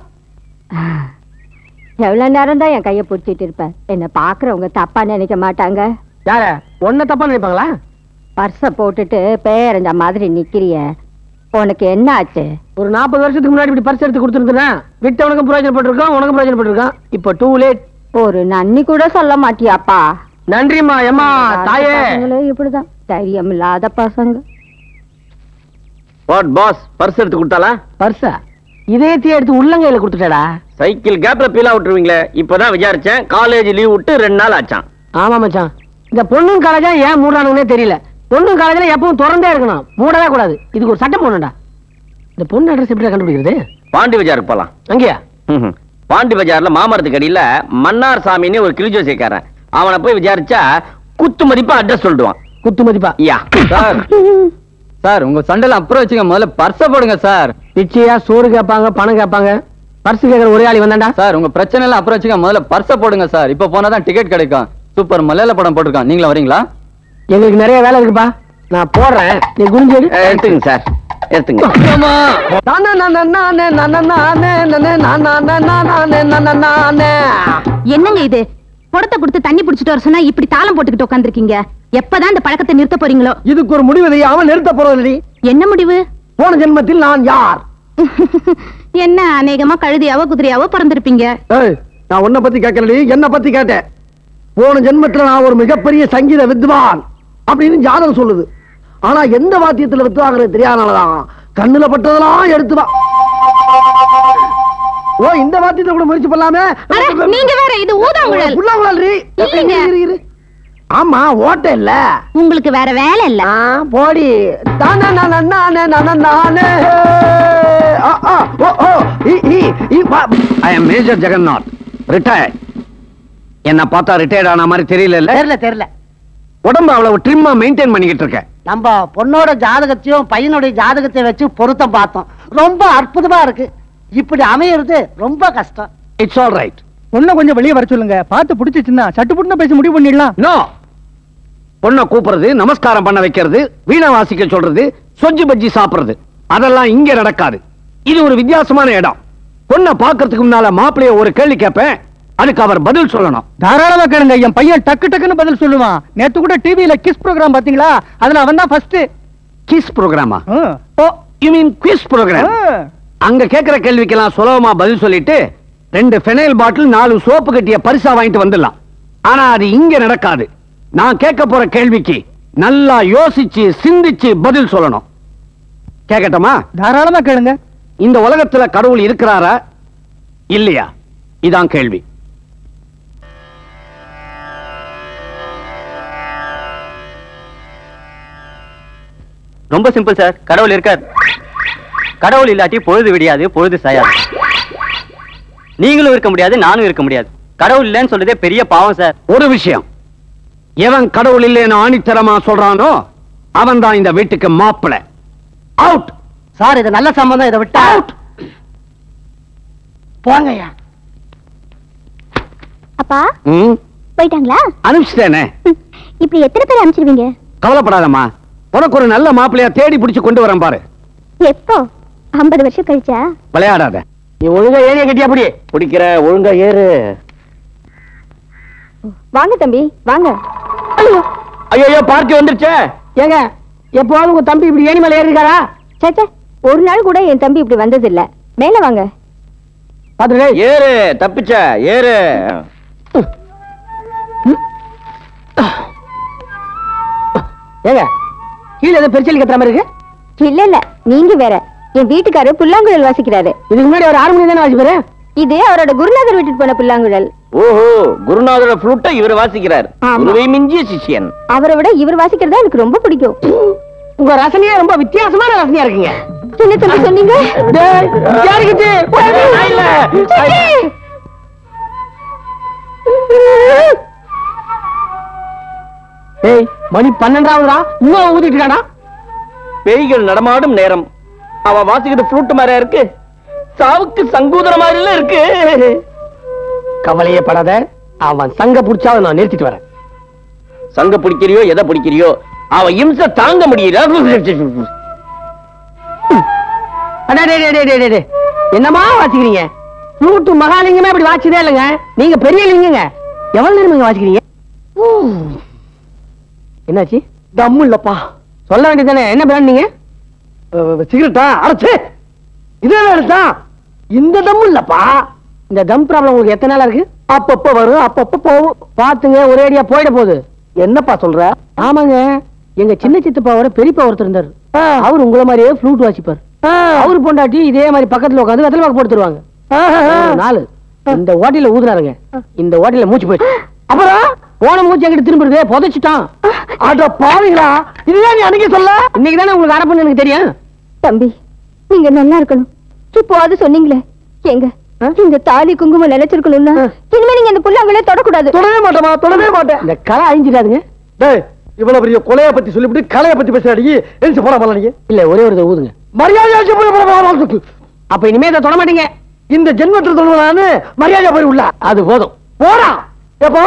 Speaker 7: எவ்வளவு நேரம் தான் என் கைய பிடிச்சிட்டு இருப்ப என்ன பாக்குறவங்க தப்பா நினைக்க மாட்டாங்க
Speaker 1: யார ஒன்ன தப்பா நினைப்பாங்களா
Speaker 7: பர்ஸ போட்டுட்டு பேரஞ்ச மாதிரி நிக்கிறிய உனக்கு என்ன ஆச்சு
Speaker 1: ஒரு நாற்பது வருஷத்துக்கு முன்னாடி இப்படி பரிசு எடுத்து கொடுத்துருந்தேன் விட்டவனுக்கும் பிரயோஜனப்பட்டிருக்கான் உனக்கும் பிரயோஜனப்பட்டிருக்கான் இப்போ டூ லேட்
Speaker 7: ஒரு நன்னி கூட சொல்ல மாட்டியாப்பா
Speaker 1: நன்றிம்மா ஏம்மா தாயே
Speaker 7: பசங்களும் இப்படிதான் தைரியம் இல்லாத பசங்க
Speaker 2: வாட் பாஸ் பர்ஸ் எடுத்து கொடுத்தாளா
Speaker 1: பர்ஸா இதயத்தையே எடுத்து உள்ளங்கையில கொடுத்துட்டாடா
Speaker 2: சைக்கிள் கேப்ல பீலா விட்டுருவீங்களே இப்பதான் விசாரிச்சேன் காலேஜ் லீவ் விட்டு ரெண்டு நாள் ஆச்சான்
Speaker 1: ஆமா மச்சான் இந்த பொண்ணும் காலேஜா ஏன் மூடுறானுங்கன்னே தெரியல பொண்ணும் காலேஜ்ல எப்பவும் திறந்தே இருக்கணும் மூடவே கூடாது இதுக்கு ஒரு சட்டம் போடணும்டா இந்த பொண்ணு அட்ரஸ் எப்படி கண்டுபிடிக்கிறது
Speaker 2: பாண்டி பஜாருக்கு போலாம்
Speaker 1: அங்கேயா
Speaker 2: ம்ஹும். பாண்டி பஜார்ல மாமரத்துக்கு அடியில மன்னார் சாமின்னு ஒரு கிளிஜோசியக்காரன் அவனை போய் விசாரிச்சா குத்து மதிப்பா அட்ரஸ் சொல்லிடுவான்
Speaker 1: குத்து மதிப்பா
Speaker 2: யா
Speaker 5: சார் சார் உங்க சண்டையில அப்புறம் வச்சுங்க முதல்ல பர்ஸ போடுங்க சார்
Speaker 1: பிச்சையா சோறு கேட்பாங்க பணம் கேட்பாங்க பர்ஸ் கேட்கற ஒரே ஆளி வந்தாண்டா
Speaker 5: சார் உங்க பிரச்சனை எல்லாம் அப்புறம் வச்சுங்க முதல்ல பர்ஸ போடுங்க சார் இப்ப போனாதான் டிக்கெட் கிடைக்கும் சூப்பர் மலையாள படம் போட்டிருக்கான் நீங்களும் வரீங்களா
Speaker 1: எங்களுக்கு நிறைய வேலை இருக்குப்பா நான் போடுறேன் நீ குனிஞ்சு எடு.
Speaker 2: அஹ், எடுத்துங்க சார் எடுத்துங்க
Speaker 1: நானே, நானே, நானே, நானே, நானே, நானே, நானே, நானே, நானே, நானே.
Speaker 8: என்னங்க இது குடத்தை கொடுத்து தண்ணி புடிச்சிட்டு வர சொன்னா இப்படி தாளம் போட்டுக்கிட்டு உட்காந்துருக்கீங்க எப்பதான் இந்த பழக்கத்தை நிறுத்த போறீங்களோ
Speaker 3: இதுக்கு ஒரு முடிவு அவன் நிறுத்த போறதில்லை
Speaker 8: என்ன முடிவு
Speaker 3: போன ஜென்மத்தில் நான் யார்
Speaker 8: என்ன அநேகமா கழுதியாவோ குதிரையாவோ பிறந்திருப்பீங்க
Speaker 3: ஏய், நான் உன்னை பத்தி கேட்கலடி என்ன பத்தி கேட்டேன் போன ஜென்மத்துல நான் ஒரு மிகப்பெரிய சங்கீத வித்வான் அப்படின்னு ஜாதகம் சொல்லுது ஆனா எந்த வாத்தியத்துல வித்துவாங்கிறது தெரியாதனாலதான் கண்ணுல பட்டதெல்லாம் எடுத்து வா ஓ இந்த வாத்தியத்துல கூட முயற்சி பண்ணலாமே
Speaker 8: அட, நீங்க வேற இது ஊதாங்குழல்
Speaker 3: புல்லாங்குழல்ரி.
Speaker 8: இல்லைங்க.
Speaker 3: இரு, இரு, இரு. ஆமா ஓட்ட இல்ல
Speaker 8: உங்களுக்கு வேற வேலை இல்ல
Speaker 3: ஆ, போடி தானே நானே நானே நானே நானே ஆ, ஆ, ஓ, ஓ, இ, இ, இ, வா.
Speaker 2: I am Major Jagannath retired என்ன பார்த்தா ரிட்டையர்ட் ஆன மாதிரி தெரியல
Speaker 1: தெரியல தெரியல
Speaker 2: உடம்பு அவ்வளவு ட்ரிம்மா மெயின்டைன் பண்ணிக்கிட்டு இருக்கேன்
Speaker 1: நம்ம பொண்ணோட ஜாதகத்தையும் பையனுடைய ஜாதகத்தையும் வச்சு பொருத்தம் பார்த்தோம் ரொம்ப அற்புதமா இருக்கு இப்படி அமையிறது ரொம்ப கஷ்டம்
Speaker 2: இட்ஸ் ஆல் ரைட்
Speaker 3: பொண்ணை கொஞ்சம் வெளியே வர சொல்லுங்க பார்த்து பிடிச்சிச்சுன்னா சட்டு புட்டுன்னு பேசி முடிவு பண்ணிடலாம்
Speaker 2: நோ பொண்ணை கூப்பிடுறது நமஸ்காரம் பண்ண வைக்கிறது வீணை வாசிக்க சொல்றது சொஜ்ஜி பஜ்ஜி சாப்பிடுறது அதெல்லாம் இங்க நடக்காது இது ஒரு வித்தியாசமான இடம் பொண்ணை பார்க்கறதுக்கு முன்னால மாப்பிளைய ஒரு கேள்வி கேட்பேன் அதுக்கு அவர் பதில் சொல்லணும்
Speaker 3: தாராளமா கேளுங்க என் பையன் டக்கு டக்குன்னு பதில் சொல்லுவான் நேத்து கூட டிவில கிஸ் ப்ரோக்ராம் பாத்தீங்களா அதுல அவன் தான் ஃபர்ஸ்ட்
Speaker 2: கிஸ் ப்ரோக்ராமா oh you mean quiz program அங்க கேக்குற கேள்விக்கெல்லாம் சுலபமா பதில் சொல்லிட்டு ரெண்டு ஃபெனைல் பாட்டில் நாலு சோப்பு கட்டிய பரிசா வாங்கிட்டு வந்துடலாம் ஆனா அது இங்க நடக்காது நான் கேட்க போற கேள்விக்கு நல்லா யோசிச்சு சிந்திச்சு பதில் சொல்லணும் கேட்கட்டுமா
Speaker 3: தாராளமா கேளுங்க
Speaker 2: இந்த உலகத்துல கடவுள் இருக்கிறாரா இல்லையா இதான் கேள்வி
Speaker 5: ரொம்ப சிம்பிள் சார் கடவுள் இருக்கார் கடவுள் இல்லாட்டி பொழுது விடியாது பொழுது சாயாது நீங்களும் இருக்க முடியாது நானும் இருக்க முடியாது கடவுள் இல்லைன்னு சொல்றதே பெரிய பாவம் சார்
Speaker 2: ஒரு விஷயம் எவன் கடவுள் இல்லைன்னு ஆணித்தரமா சொல்றானோ அவன் தான் இந்த வீட்டுக்கு மாப்பிளை அவுட்
Speaker 3: சார் இது நல்ல சம்பந்தம் இதை விட்டா போங்கய்யா
Speaker 4: அப்பா
Speaker 2: ம்
Speaker 4: போயிட்டாங்களா
Speaker 2: அனுப்பிச்சிட்டேனே
Speaker 4: ம், இப்படி எத்தனை பேர் அனுப்பிச்சிருவீங்க
Speaker 2: கவலைப்படாதம்மா உனக்கு ஒரு நல்ல மாப்பிளையா தேடி பிடிச்சு கொண்டு வரேன் பாரு
Speaker 4: எப்போ ஐம்பது வருஷம் கழிச்சா
Speaker 2: விளையாடாத
Speaker 3: நீ ஒழுங்கா ஏறிய கட்டியா அப்படி பிடிக்கிற ஒழுங்கா ஏறு
Speaker 4: வாங்க தம்பி வாங்க
Speaker 3: ஐயோ பார்ட்டி வந்துருச்சே
Speaker 1: ஏங்க எப்போவாவது உங்க தம்பி இப்படி ஏனி மேல ஏறிருக்காரா
Speaker 4: சேச்சே ஒரு நாள் கூட என் தம்பி இப்படி வந்தது இல்ல மேல வாங்க
Speaker 1: பாத்துட்டு
Speaker 3: ஏறு தப்பிச்ச ஏறு
Speaker 1: ஏங்க கீழே ஏதோ பெருச்சலி கத்துற மாதிரி இருக்கு
Speaker 4: இல்ல இல்ல நீங்க வேற என் வீட்டுக்காரர் புல்லாங்குழல் வாசிக்கிறாரு
Speaker 1: இதுக்கு முன்னாடி ஒரு ஆறு மணி தானே வாசிப்பாரு
Speaker 4: இது அவரோட குருநாதர் விட்டுட்டு போன புல்லாங்குழல்
Speaker 3: ஓஹோ குருநாதரோட ஃப்ளூட்டை இவர் வாசிக்கிறார்
Speaker 4: ஆமா.
Speaker 3: குருவை மிஞ்சிய சிஷ்யன்
Speaker 4: அவரை விட இவர் வாசிக்கிறதா எனக்கு ரொம்ப பிடிக்கும்
Speaker 1: உங்க ரசனையே ரொம்ப வித்தியாசமான ரசனையா இருக்குங்க
Speaker 4: என்ன தம்பி சொன்னீங்க
Speaker 1: டேய், யாருக்கிச்சு? ஏய் மணி பன்னெண்டாவதுடா இன்னும் ஊதிட்டு இருக்காடா
Speaker 3: பேய்கள் நடமாடும் நேரம் அவ வாசிக்கிற ஃப்ளூட் மாதிரியா இருக்கு சாவுக்கு சங்கூதர மாதிரில இருக்கு
Speaker 1: கவலையே படாத அவன் சங்க புடிச்சாவது நான் நிறுத்திட்டு வரேன்
Speaker 3: சங்க பிடிக்கிறியோ எதை பிடிக்கிறியோ அவன் இம்ச தாங்க முடியல
Speaker 1: அடே, டே, டே, டே, டே, டே, டே. என்னம்மா வாசிக்கிறீங்க ஃப்ளூட்டு மகாலிங்கமே அப்படி வாசிச்சதே இல்லைங்க நீங்க பெரிய லிங்கங்க எவ்வளவு நேரம் நீங்க வாசிக்கிறீங்க என்னாச்சு தம்மு இல்லப்பா சொல்ல வேண்டியதானே என்ன பிராண்ட் நீங்க சிகரெட்டா அரைச்சு இதே எடுத்தா இந்த தம்மு இல்லப்பா இந்த தம் ப்ராப்ளம் உங்களுக்கு எத்தனை நாளா இருக்கு அப்பப்ப வரும் அப்பப்ப போகும் பாத்துங்க ஒரே அடியா போயிட போகுது என்னப்பா சொல்ற ஆமாங்க எங்க சின்ன சித்தப்பாவோட பெரியப்பா ஒருத்தர் இருந்தாரு அவர் உங்கள மாதிரியே ஃப்ளூட் வாசிப்பார் அவர் பொண்டாட்டி இதே மாதிரி பக்கத்துல உட்காந்து வெத்தலை பாக்கு போட்டு தருவாங்க ஒரு நாலு இந்த ஓட்டையில ஊதுறாருங்க இந்த ஓட்டையில மூச்சு போயிடுச்சு அப்புறம் போன மூச்சு எங்கிட்ட திரும்பிடுது புதைச்சிட்டான் அட பாவீங்களா இதுதான் நீ அன்னைக்கு சொல்ல இன்னைக்கு தானே உங்களுக்கு அரப்புன்னு எனக்கு தெரியும்
Speaker 4: தம்பி நீங்க நல்லா இருக்கணும் இப்போ அது சொன்னீங்களே எங்க இந்த தாலி குங்குமம் நினைச்சிருக்கணும்னா இனிமே நீங்க இந்த புல்லாங்குழல தொடக்கூடாது
Speaker 3: தொடவே மாட்டோமா தொடவே மாட்டேன்
Speaker 1: இந்த களை அழிஞ்சிடாதுங்க
Speaker 3: டேய் இவ்வளவு பெரிய கொலைய பத்தி சொல்லிவிட்டு கலைய பத்தி பேசுறாடி எழுந்து போட போல நீங்க
Speaker 1: இல்ல ஒரே ஒரு தடவை ஊதுங்க
Speaker 3: மரியாதை போய் போட போட
Speaker 1: அப்ப இனிமே இதை தொட மாட்டீங்க
Speaker 3: இந்த ஜென்மத்தில் சொல்லுவானு மரியாதை போய் உள்ள
Speaker 1: அது போதும்
Speaker 3: போடா எப்போ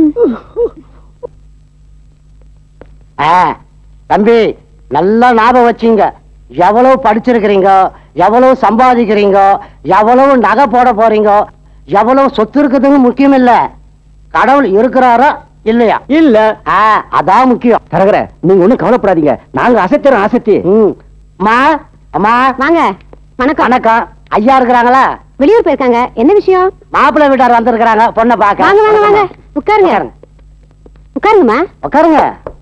Speaker 1: தம்பி நல்லா ஞாபகம் வச்சுங்க எவ்வளவு படிச்சிருக்கிறீங்க எவ்வளவு சம்பாதிக்கிறீங்க எவ்வளவு நகை போட போறீங்க எவ்வளவு சொத்து இருக்குதுங்க முக்கியம் இல்ல கடவுள் இருக்கிறாரா இல்லையா
Speaker 3: இல்ல
Speaker 1: ஆ, அதான் முக்கியம்
Speaker 3: தரகர நீங்க ஒண்ணும் கவலைப்படாதீங்க நாங்க அசைத்தரோம் அசத்தி
Speaker 1: அம்மா அம்மா
Speaker 4: வாங்க வணக்கம்
Speaker 1: வணக்கம் ஐயா இருக்கிறாங்களா
Speaker 4: வெளியூர் போயிருக்காங்க என்ன விஷயம்
Speaker 1: மாப்பிள்ளை வீட்டார் வந்திருக்கிறாங்க பொண்ணை பார்க்க
Speaker 4: வாங்க வாங்க வாங்க உட்காருங்க உட்காருங்கம்மா
Speaker 1: உட்காருங்க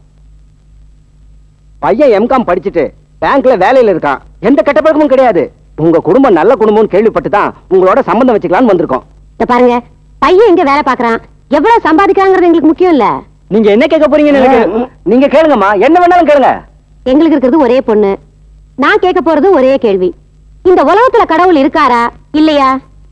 Speaker 3: பையன் எம்காம் படிச்சுட்டு பேங்க்ல வேலையில இருக்கான் எந்த கெட்டப்பழக்கமும் கிடையாது உங்க குடும்பம் நல்ல குடும்பம்னு கேள்விப்பட்டு தான் உங்களோட சம்பந்தம் வச்சுக்கலாம்னு வந்திருக்கோம்
Speaker 4: இத பாருங்க பையன் எங்க வேலை பாக்குறான் எவ்வளவு சம்பாதிக்கிறாங்கிறது எங்களுக்கு முக்கியம் இல்ல
Speaker 3: நீங்க என்ன கேட்க போறீங்கன்னு எனக்கு நீங்க கேளுங்கம்மா என்ன வேணாலும் கேளுங்க
Speaker 4: எங்களுக்கு இருக்கிறது ஒரே பொண்ணு நான் கேட்க போறது ஒரே கேள்வி இந்த உலகத்துல கடவுள் இருக்காரா இல்லையா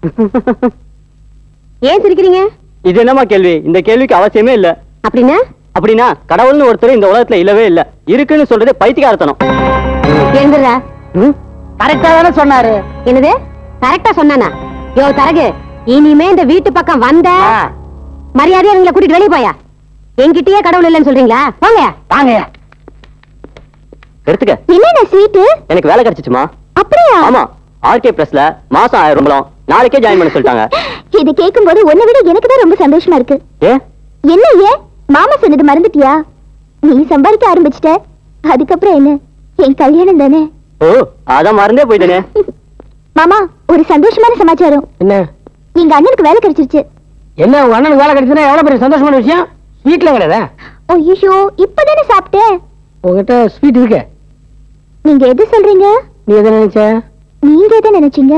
Speaker 4: ஏன் சிரிக்கிறீங்க
Speaker 5: இது என்னமா கேள்வி இந்த கேள்விக்கு அவசியமே இல்ல
Speaker 4: அப்படின்னா
Speaker 5: அப்படின்னா கடவுள்னு ஒருத்தர் இந்த உலகத்துல இல்லவே இல்ல இருக்குன்னு சொல்றதே பைத்தியக்காரத்தனம்
Speaker 4: எழுந்துடுறா
Speaker 1: கரெக்டா தானே சொன்னாரு
Speaker 4: என்னது கரெக்டா சொன்னானா யோ தரகு இனிமே இந்த வீட்டு பக்கம் வந்த மரியாதையா எங்களை கூட்டிட்டு வெளிய போயா என்கிட்டயே கடவுள் இல்லைன்னு சொல்றீங்களா போங்க
Speaker 1: வாங்க
Speaker 5: எடுத்துக்க
Speaker 4: என்னென்ன சீட்டு
Speaker 5: எனக்கு வேலை கிடைச்சிச்சுமா
Speaker 4: அப்படியா
Speaker 5: ஆமா ஆர்கே பிரஸ்ல மாசம் ஆயிரம் ரூபாய் நாளைக்கே ஜாயின் பண்ண சொல்லிட்டாங்க
Speaker 4: இது கேட்கும்போது உன்னை விட எனக்கு தான் ரொம்ப சந்தோஷமா இருக்கு
Speaker 5: ஏ
Speaker 4: என்ன ஏன் மாமா சொன்னது மறந்துட்டியா நீ சம்பாதிக்க ஆரம்பிச்சிட்ட அதுக்கப்புறம் என்ன என் கல்யாணம் தானே
Speaker 5: ஓ அதான் மறந்தே போயிட்டேனே
Speaker 4: மாமா ஒரு சந்தோஷமான சமாச்சாரம்
Speaker 1: என்ன
Speaker 4: எங்க அண்ணனுக்கு வேலை கிடைச்சிருச்சு
Speaker 1: என்ன உங்க அண்ணனுக்கு வேலை கிடைச்சதுன்னா எவ்வளவு பெரிய சந்தோஷமான விஷயம் வீட்டுல கிடையாதா
Speaker 4: ஐயோ இப்பதானே சாப்பிட்டேன்
Speaker 1: உங்ககிட்ட ஸ்வீட் இருக்கு
Speaker 4: நீங்க எது சொல்றீங்க
Speaker 1: நீ எதை நினைச்ச
Speaker 4: நீங்க எதை நினைச்சீங்க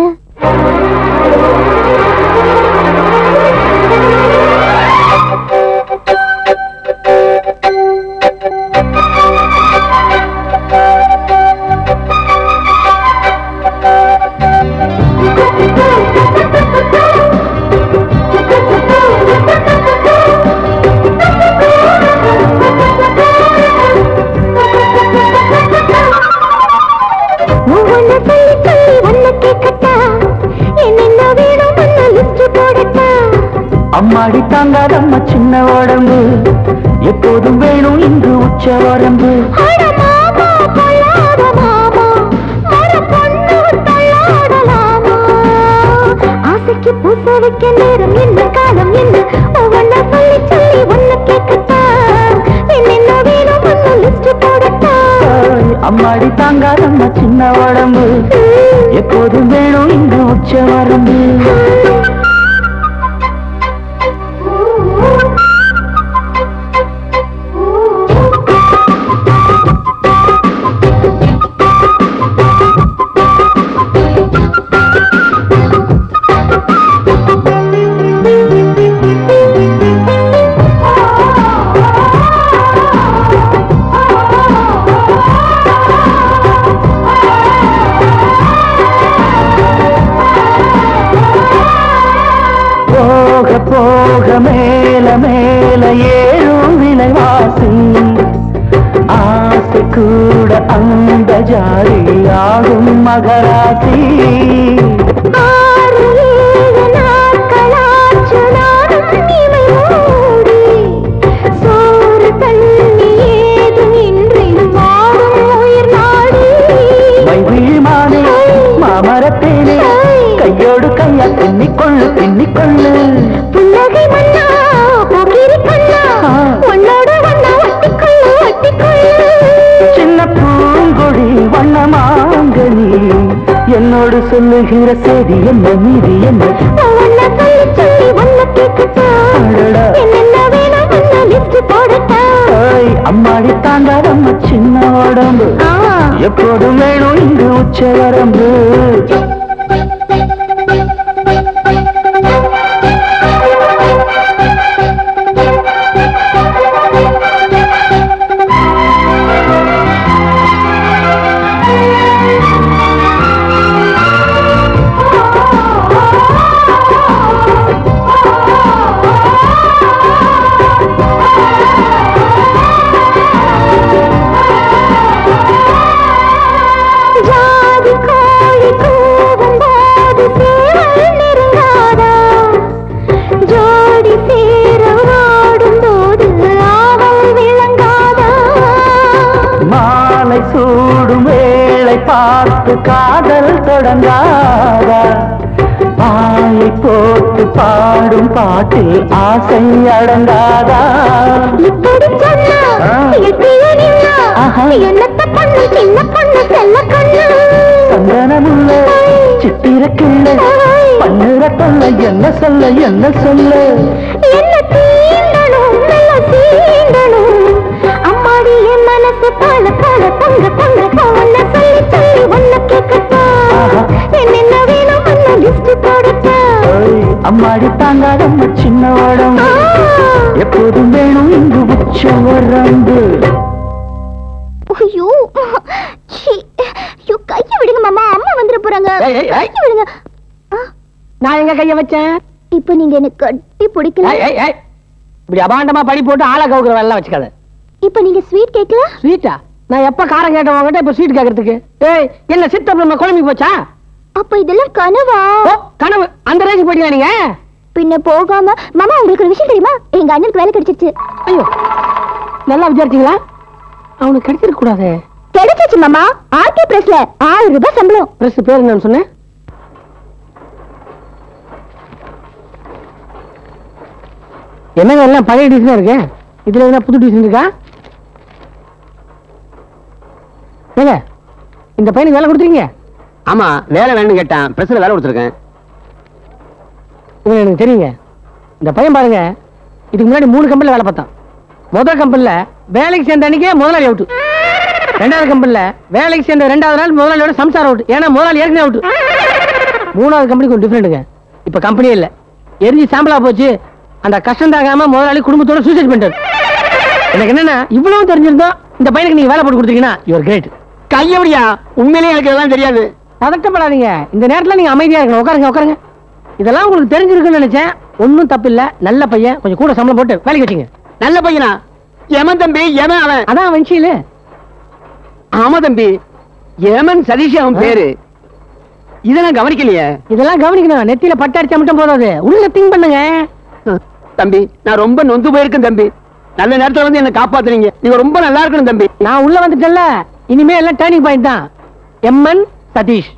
Speaker 6: அம்மாடி தாங்காதம்மா சின்ன உடம்பு எப்போதும் வேணும் இங்கு உச்ச வரம்பு
Speaker 4: அட மாமா பொல்லாத மாமா மர பொண்ணு தள்ளாடலாமா ஆசைக்கு பூச வைக்க நேரம் என்ன காலம் என்ன ஒவ்வொன்ன சொல்லி சொல்லி ஒன்னு கேட்கட்டா என்னென்ன வேணும் ஒன்னு லிஸ்ட் போடட்டா
Speaker 6: ஆய், அம்மாடி தாங்காதம்மா சின்ன உடம்பு எப்போதும் வேணும் இங்கு உச்ச வரம்பு போக போக மேல மேல ஏறும் விலைவாசி ஆசை கூட அந்த ஜாதி ஆகும் மகராசி
Speaker 4: ஆறு ஏழு நாட்களாச்சு நானும் இமை மூடி சோறு தண்ணி ஏதும் இன்றி வாடும் உயிர் நாடி
Speaker 6: மைவிழிமானே மாமரத்தேனே கையோடு கையா பின்னிக்கொள்ளு பின்னிக்கொள்ளு
Speaker 4: புன்னகை மன்னா போக்கிரி கண்ணா உன்னோட வண்ணா ஒட்டிக்கொள்ளு ஒட்டிக்கொள்ளு
Speaker 6: சின்ன பூங்கொடி வண்ணமாங்கனி என்னோடு சொல்லுகிற செய்தி என்ன மீதி என்ன
Speaker 4: ஒன்ன சொல்லி சொல்லி ஒன்ன கேட்கட்டா
Speaker 6: அடடா.
Speaker 4: என்னென்ன வேணும் ஒன்ன லிஸ்ட் போடட்டா
Speaker 6: ஆய், அம்மாடி தாண்டாதம்மா சின்ன உடம்பு
Speaker 4: ஆ.
Speaker 6: எப்போதும் வேணும் இங்கு உச்ச வரம்பு
Speaker 4: ஜாதி கோழி கூவும் போது சேவல் நெருங்காதா ஜோடி சேர ஆடும் போது ஆவல் விளங்காதா
Speaker 6: மாலை சூடும் வேளை பார்த்து காதல் தொடங்காதா பாயை போட்டு பாடும் பாட்டில் ஆசை அடங்காதா
Speaker 4: இப்படி சொன்னா
Speaker 6: ஆ.
Speaker 4: எட்டிய நின்னா
Speaker 6: ஆஹா.
Speaker 4: என்னத்த பண்ணு சின்ன பொண்ணு செல்ல கண்ணு
Speaker 6: சந்தனமுள்ள சித்திரக்கிள்ள பண்ணுற தொல்லை என்ன சொல்ல என்ன சொல்ல
Speaker 4: என்ன தீண்டணும் நல்ல சீண்டணும் அம்மாடி என் மனசு பால பால பொங்க பொங்க ஒன்ன சொல்லி சொல்லி ஒன்ன கேட்கட்டா
Speaker 6: ஆஹா.
Speaker 4: என்னென்ன வேணும் ஒன்ன லிஸ்ட் போடட்டா
Speaker 6: ஓய், அம்மாடி தாங்காதம்மா சின்ன உடம்பு எப்போதும் வேணும் இங்கு உச்ச வரம்பு
Speaker 4: ஐயோ சீ ஐயோ கையை விடுங்க மாமா அம்மா வந்துட போறாங்க
Speaker 1: ஏய், ஏய், ஏய்.
Speaker 4: கையை விடுங்க ஆ,
Speaker 1: நான் எங்க கைய வச்சேன்
Speaker 4: இப்போ நீங்க எனக்கு கட்டி பிடிக்கல
Speaker 1: ஏய், ஏய், ஏய். இப்படி அபாண்டமா படி போட்டு ஆளை கவுக்குற வேலை வச்சுக்காத
Speaker 4: இப்போ நீங்க ஸ்வீட் கேட்கல
Speaker 1: ஸ்வீட்டா நான் எப்ப காரம் கேட்டவங்கிட்ட இப்ப ஸ்வீட் கேக்குறதுக்கு ஏய் என்ன சித்தப்ப குழம்பி போச்சா
Speaker 4: அப்ப இதெல்லாம் கனவா
Speaker 1: ஓ கனவு அந்த ரேஞ்சுக்கு போயிட்டீங்களா நீங்க
Speaker 4: பின்ன போகாம மாமா உங்களுக்கு ஒரு விஷயம் தெரியுமா எங்க அண்ணனுக்கு வேலை கிடைச்சிருச்சு
Speaker 1: ஐயோ நல்லா விசாரிச்சீங்களா அவனுக்கு கிடைச்சிருக்க கூடாது
Speaker 4: கிடைச்சிச்சு மாமா ஆர்கே பிரஸ்ல ஆயிரம் ரூபாய் சம்பளம்
Speaker 1: பிரஸ் பேர் என்னன்னு சொன்னேன் என்னங்க எல்லாம் பழைய டிசைன் இருக்கு இதுல என்ன புது டிசைன் இருக்கா ஏங்க இந்த பையனுக்கு வேலை கொடுத்துருங்க
Speaker 2: ஆமா வேலை வேணும்னு கேட்டான் பிரஸ்ல வேலை கொடுத்துருக்கேன்
Speaker 1: இவன் எனக்கு தெரியுங்க இந்த பையன் பாருங்க இதுக்கு முன்னாடி மூணு கம்பெனில வேலை பார்த்தான் முதல் கம்பெனில வேலைக்கு சேர்ந்த அன்னைக்கே முதலாளி அவுட்டு ரெண்டாவது கம்பெனில வேலைக்கு சேர்ந்த ரெண்டாவது நாள் முதலாளியோட சம்சாரம் அவுட் ஏன்னா முதலாளி ஏற்கனவே அவுட் மூணாவது கம்பெனிக்கு ஒரு டிஃபரெண்ட்டுங்க இப்ப கம்பெனியே இல்ல எரிஞ்சு சாம்பலா போச்சு அந்த கஷ்டம் தாங்காம முதலாளி குடும்பத்தோட சூசைட் பண்ணிட்டாரு எனக்கு என்னன்னா இவ்வளவு தெரிஞ்சிருந்தோம் இந்த பையனுக்கு நீங்க வேலை போட்டு கொடுத்தீங்கன்னா யுவர் கிரேட்
Speaker 2: கையபடியா உண்மையிலேயே எனக்கு இதெல்லாம் தெரியாது
Speaker 1: பதட்டப்படாதீங்க இந்த நேரத்துல நீங்க அமைதியா இருக்கணும் உட்காருங்க உட்காருங்க இதெல்லாம் உங்களுக்கு தெரிஞ்சிருக்குன்னு நினைச்சேன் ஒன்னும் தப்பு இல்ல நல்ல பையன் கொஞ்சம் கூட சம்பளம் போட்டு வேலைக்கு வச்சுங்க
Speaker 2: நல்ல பையனா எமன் தம்பி எமன் அவன்
Speaker 1: அதான் வஞ்சியில
Speaker 2: ஆமா தம்பி ஏமன் சதீஷ் அவன் பேரு இத நான் கவனிக்கலையே
Speaker 1: இதெல்லாம் கவனிக்கணும் நெத்தியில பட்டு அடிச்சா மட்டும் போதாது உள்ள திங்க் பண்ணுங்க
Speaker 2: தம்பி நான் ரொம்ப நொந்து போயிருக்கேன் தம்பி நல்ல நேரத்துல வந்து என்ன காப்பாத்துறீங்க நீங்க ரொம்ப நல்லா இருக்கணும் தம்பி
Speaker 1: நான் உள்ள வந்துட்டேன்ல இனிமே எல்லாம் டேர்னிங் பாயிண்ட் தான் எம்என் சதீஷ்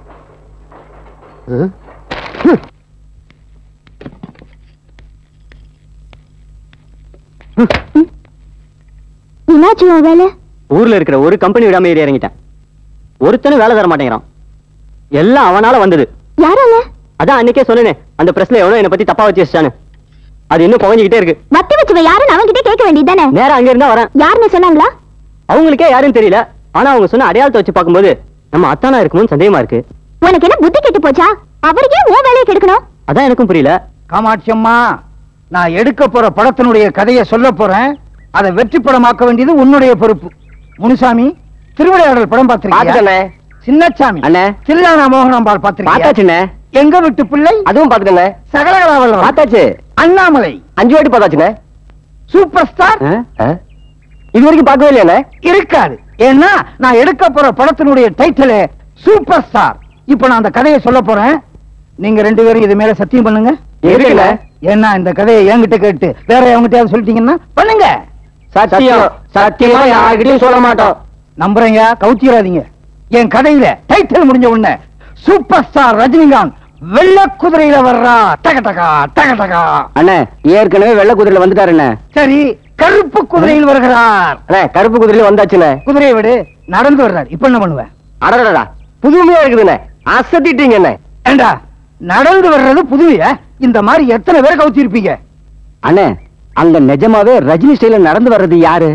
Speaker 4: என்னாச்சு உன் வேலை
Speaker 5: ஊர்ல இருக்கிற ஒரு கம்பெனி விடாம ஏறி இறங்கிட்டேன் ஒருத்தனும் வேலை தர மாட்டேங்கிறான் எல்லாம் அவனால வந்தது
Speaker 4: யாரால
Speaker 5: அதான் அன்னைக்கே சொன்னேனே அந்த பிரஸ்ல எவனோ என்னை பத்தி தப்பா வச்சு வச்சிட்டானு அது இன்னும் புகஞ்சுக்கிட்டே இருக்கு
Speaker 4: வத்தி வச்சுவ யாருன்னு அவன்கிட்ட கேட்க வேண்டியதானே
Speaker 5: நேரா அங்க இருந்தா வரேன்
Speaker 4: யாருன்னு சொன்னாங்களா
Speaker 5: அவங்களுக்கே யாருன்னு தெரியல ஆனா அவங்க சொன்ன அடையாளத்தை வச்சு பார்க்கும்போது நம்ம அத்தானா இருக்குமோன்னு சந்தேகமா இருக்கு
Speaker 4: உனக்கு என்ன புத்தி கெட்டு போச்சா அவருக்கே உன் வேலையை கெடுக்கணும்
Speaker 5: அதான் எனக்கும் புரியல
Speaker 3: காமாட்சி அம்மா நான் எடுக்க போற படத்தினுடைய கதையை சொல்ல போறேன் அதை வெற்றி படமாக்க வேண்டியது உன்னுடைய பொறுப்பு முனுசாமி திருவிளையாடல் படம் பார்த்திருக்கியா
Speaker 2: பாத்துட்டேனே.
Speaker 3: சின்னச்சாமி
Speaker 2: அண்ணே.
Speaker 3: தில்லானா மோகனாம்பாள் பார்த்திருக்கியா
Speaker 2: பார்த்தாச்சுண்ணே
Speaker 3: எங்க விட்டு பிள்ளை
Speaker 2: அதுவும் பாத்துக்கங்க
Speaker 3: சகலகலாவல்லம்
Speaker 2: பார்த்தாச்சு
Speaker 3: அண்ணாமலை
Speaker 2: அஞ்சு வாட்டி பார்த்தாச்சுண்ணே
Speaker 3: சூப்பர் ஸ்டார்
Speaker 2: இது வரைக்கும் பார்க்கவே இல்லையாண்ணே
Speaker 3: இருக்காது ஏன்னா நான் எடுக்க போற படத்தினுடைய டைட்டில் சூப்பர் ஸ்டார் இப்போ நான் அந்த கதையை சொல்ல போறேன் நீங்க ரெண்டு பேரும் இது மேல சத்தியம் பண்ணுங்க
Speaker 2: எதுக்குண்ணே?
Speaker 3: ஏன்னா இந்த கதையை என்கிட்ட கேட்டு வேற எவங்கிட்டயாவது சொல்லிட்டீங்கன்னா பண்ணுங்க
Speaker 2: சத்தியம் சத்தியமா யார்கிட்டயும் சொல்ல மாட்டோம்
Speaker 3: நம்புறீங்க கவுத்திராதீங்க என் கதையில டைட்டில் முடிஞ்ச உடனே சூப்பர் ஸ்டார் ரஜினிகாந்த் வெள்ள குதிரையில வர்றா டக டகா டக டகா
Speaker 2: அண்ணே ஏற்கனவே வெள்ளை குதிரையில வந்துட்டாருண்ணே
Speaker 3: சரி கருப்பு குதிரையில் வருகிறார்
Speaker 2: அண்ணே கருப்பு குதிரையில வந்தாச்சுண்ணே
Speaker 3: குதிரையை விடு நடந்து வர்றார் இப்ப என்ன பண்ணுவேன்
Speaker 2: அடடடா புதுமையா இருக்குதுண்ணே அசத்திட்டீங்க என்ன
Speaker 3: ஏண்டா நடந்து வர்றது புதுமையா இந்த மாதிரி எத்தனை பேர் கவுத்திருப்பீங்க
Speaker 2: அண்ணே அங்க நிஜமாவே ரஜினி ஸ்டைல நடந்து வர்றது யாரு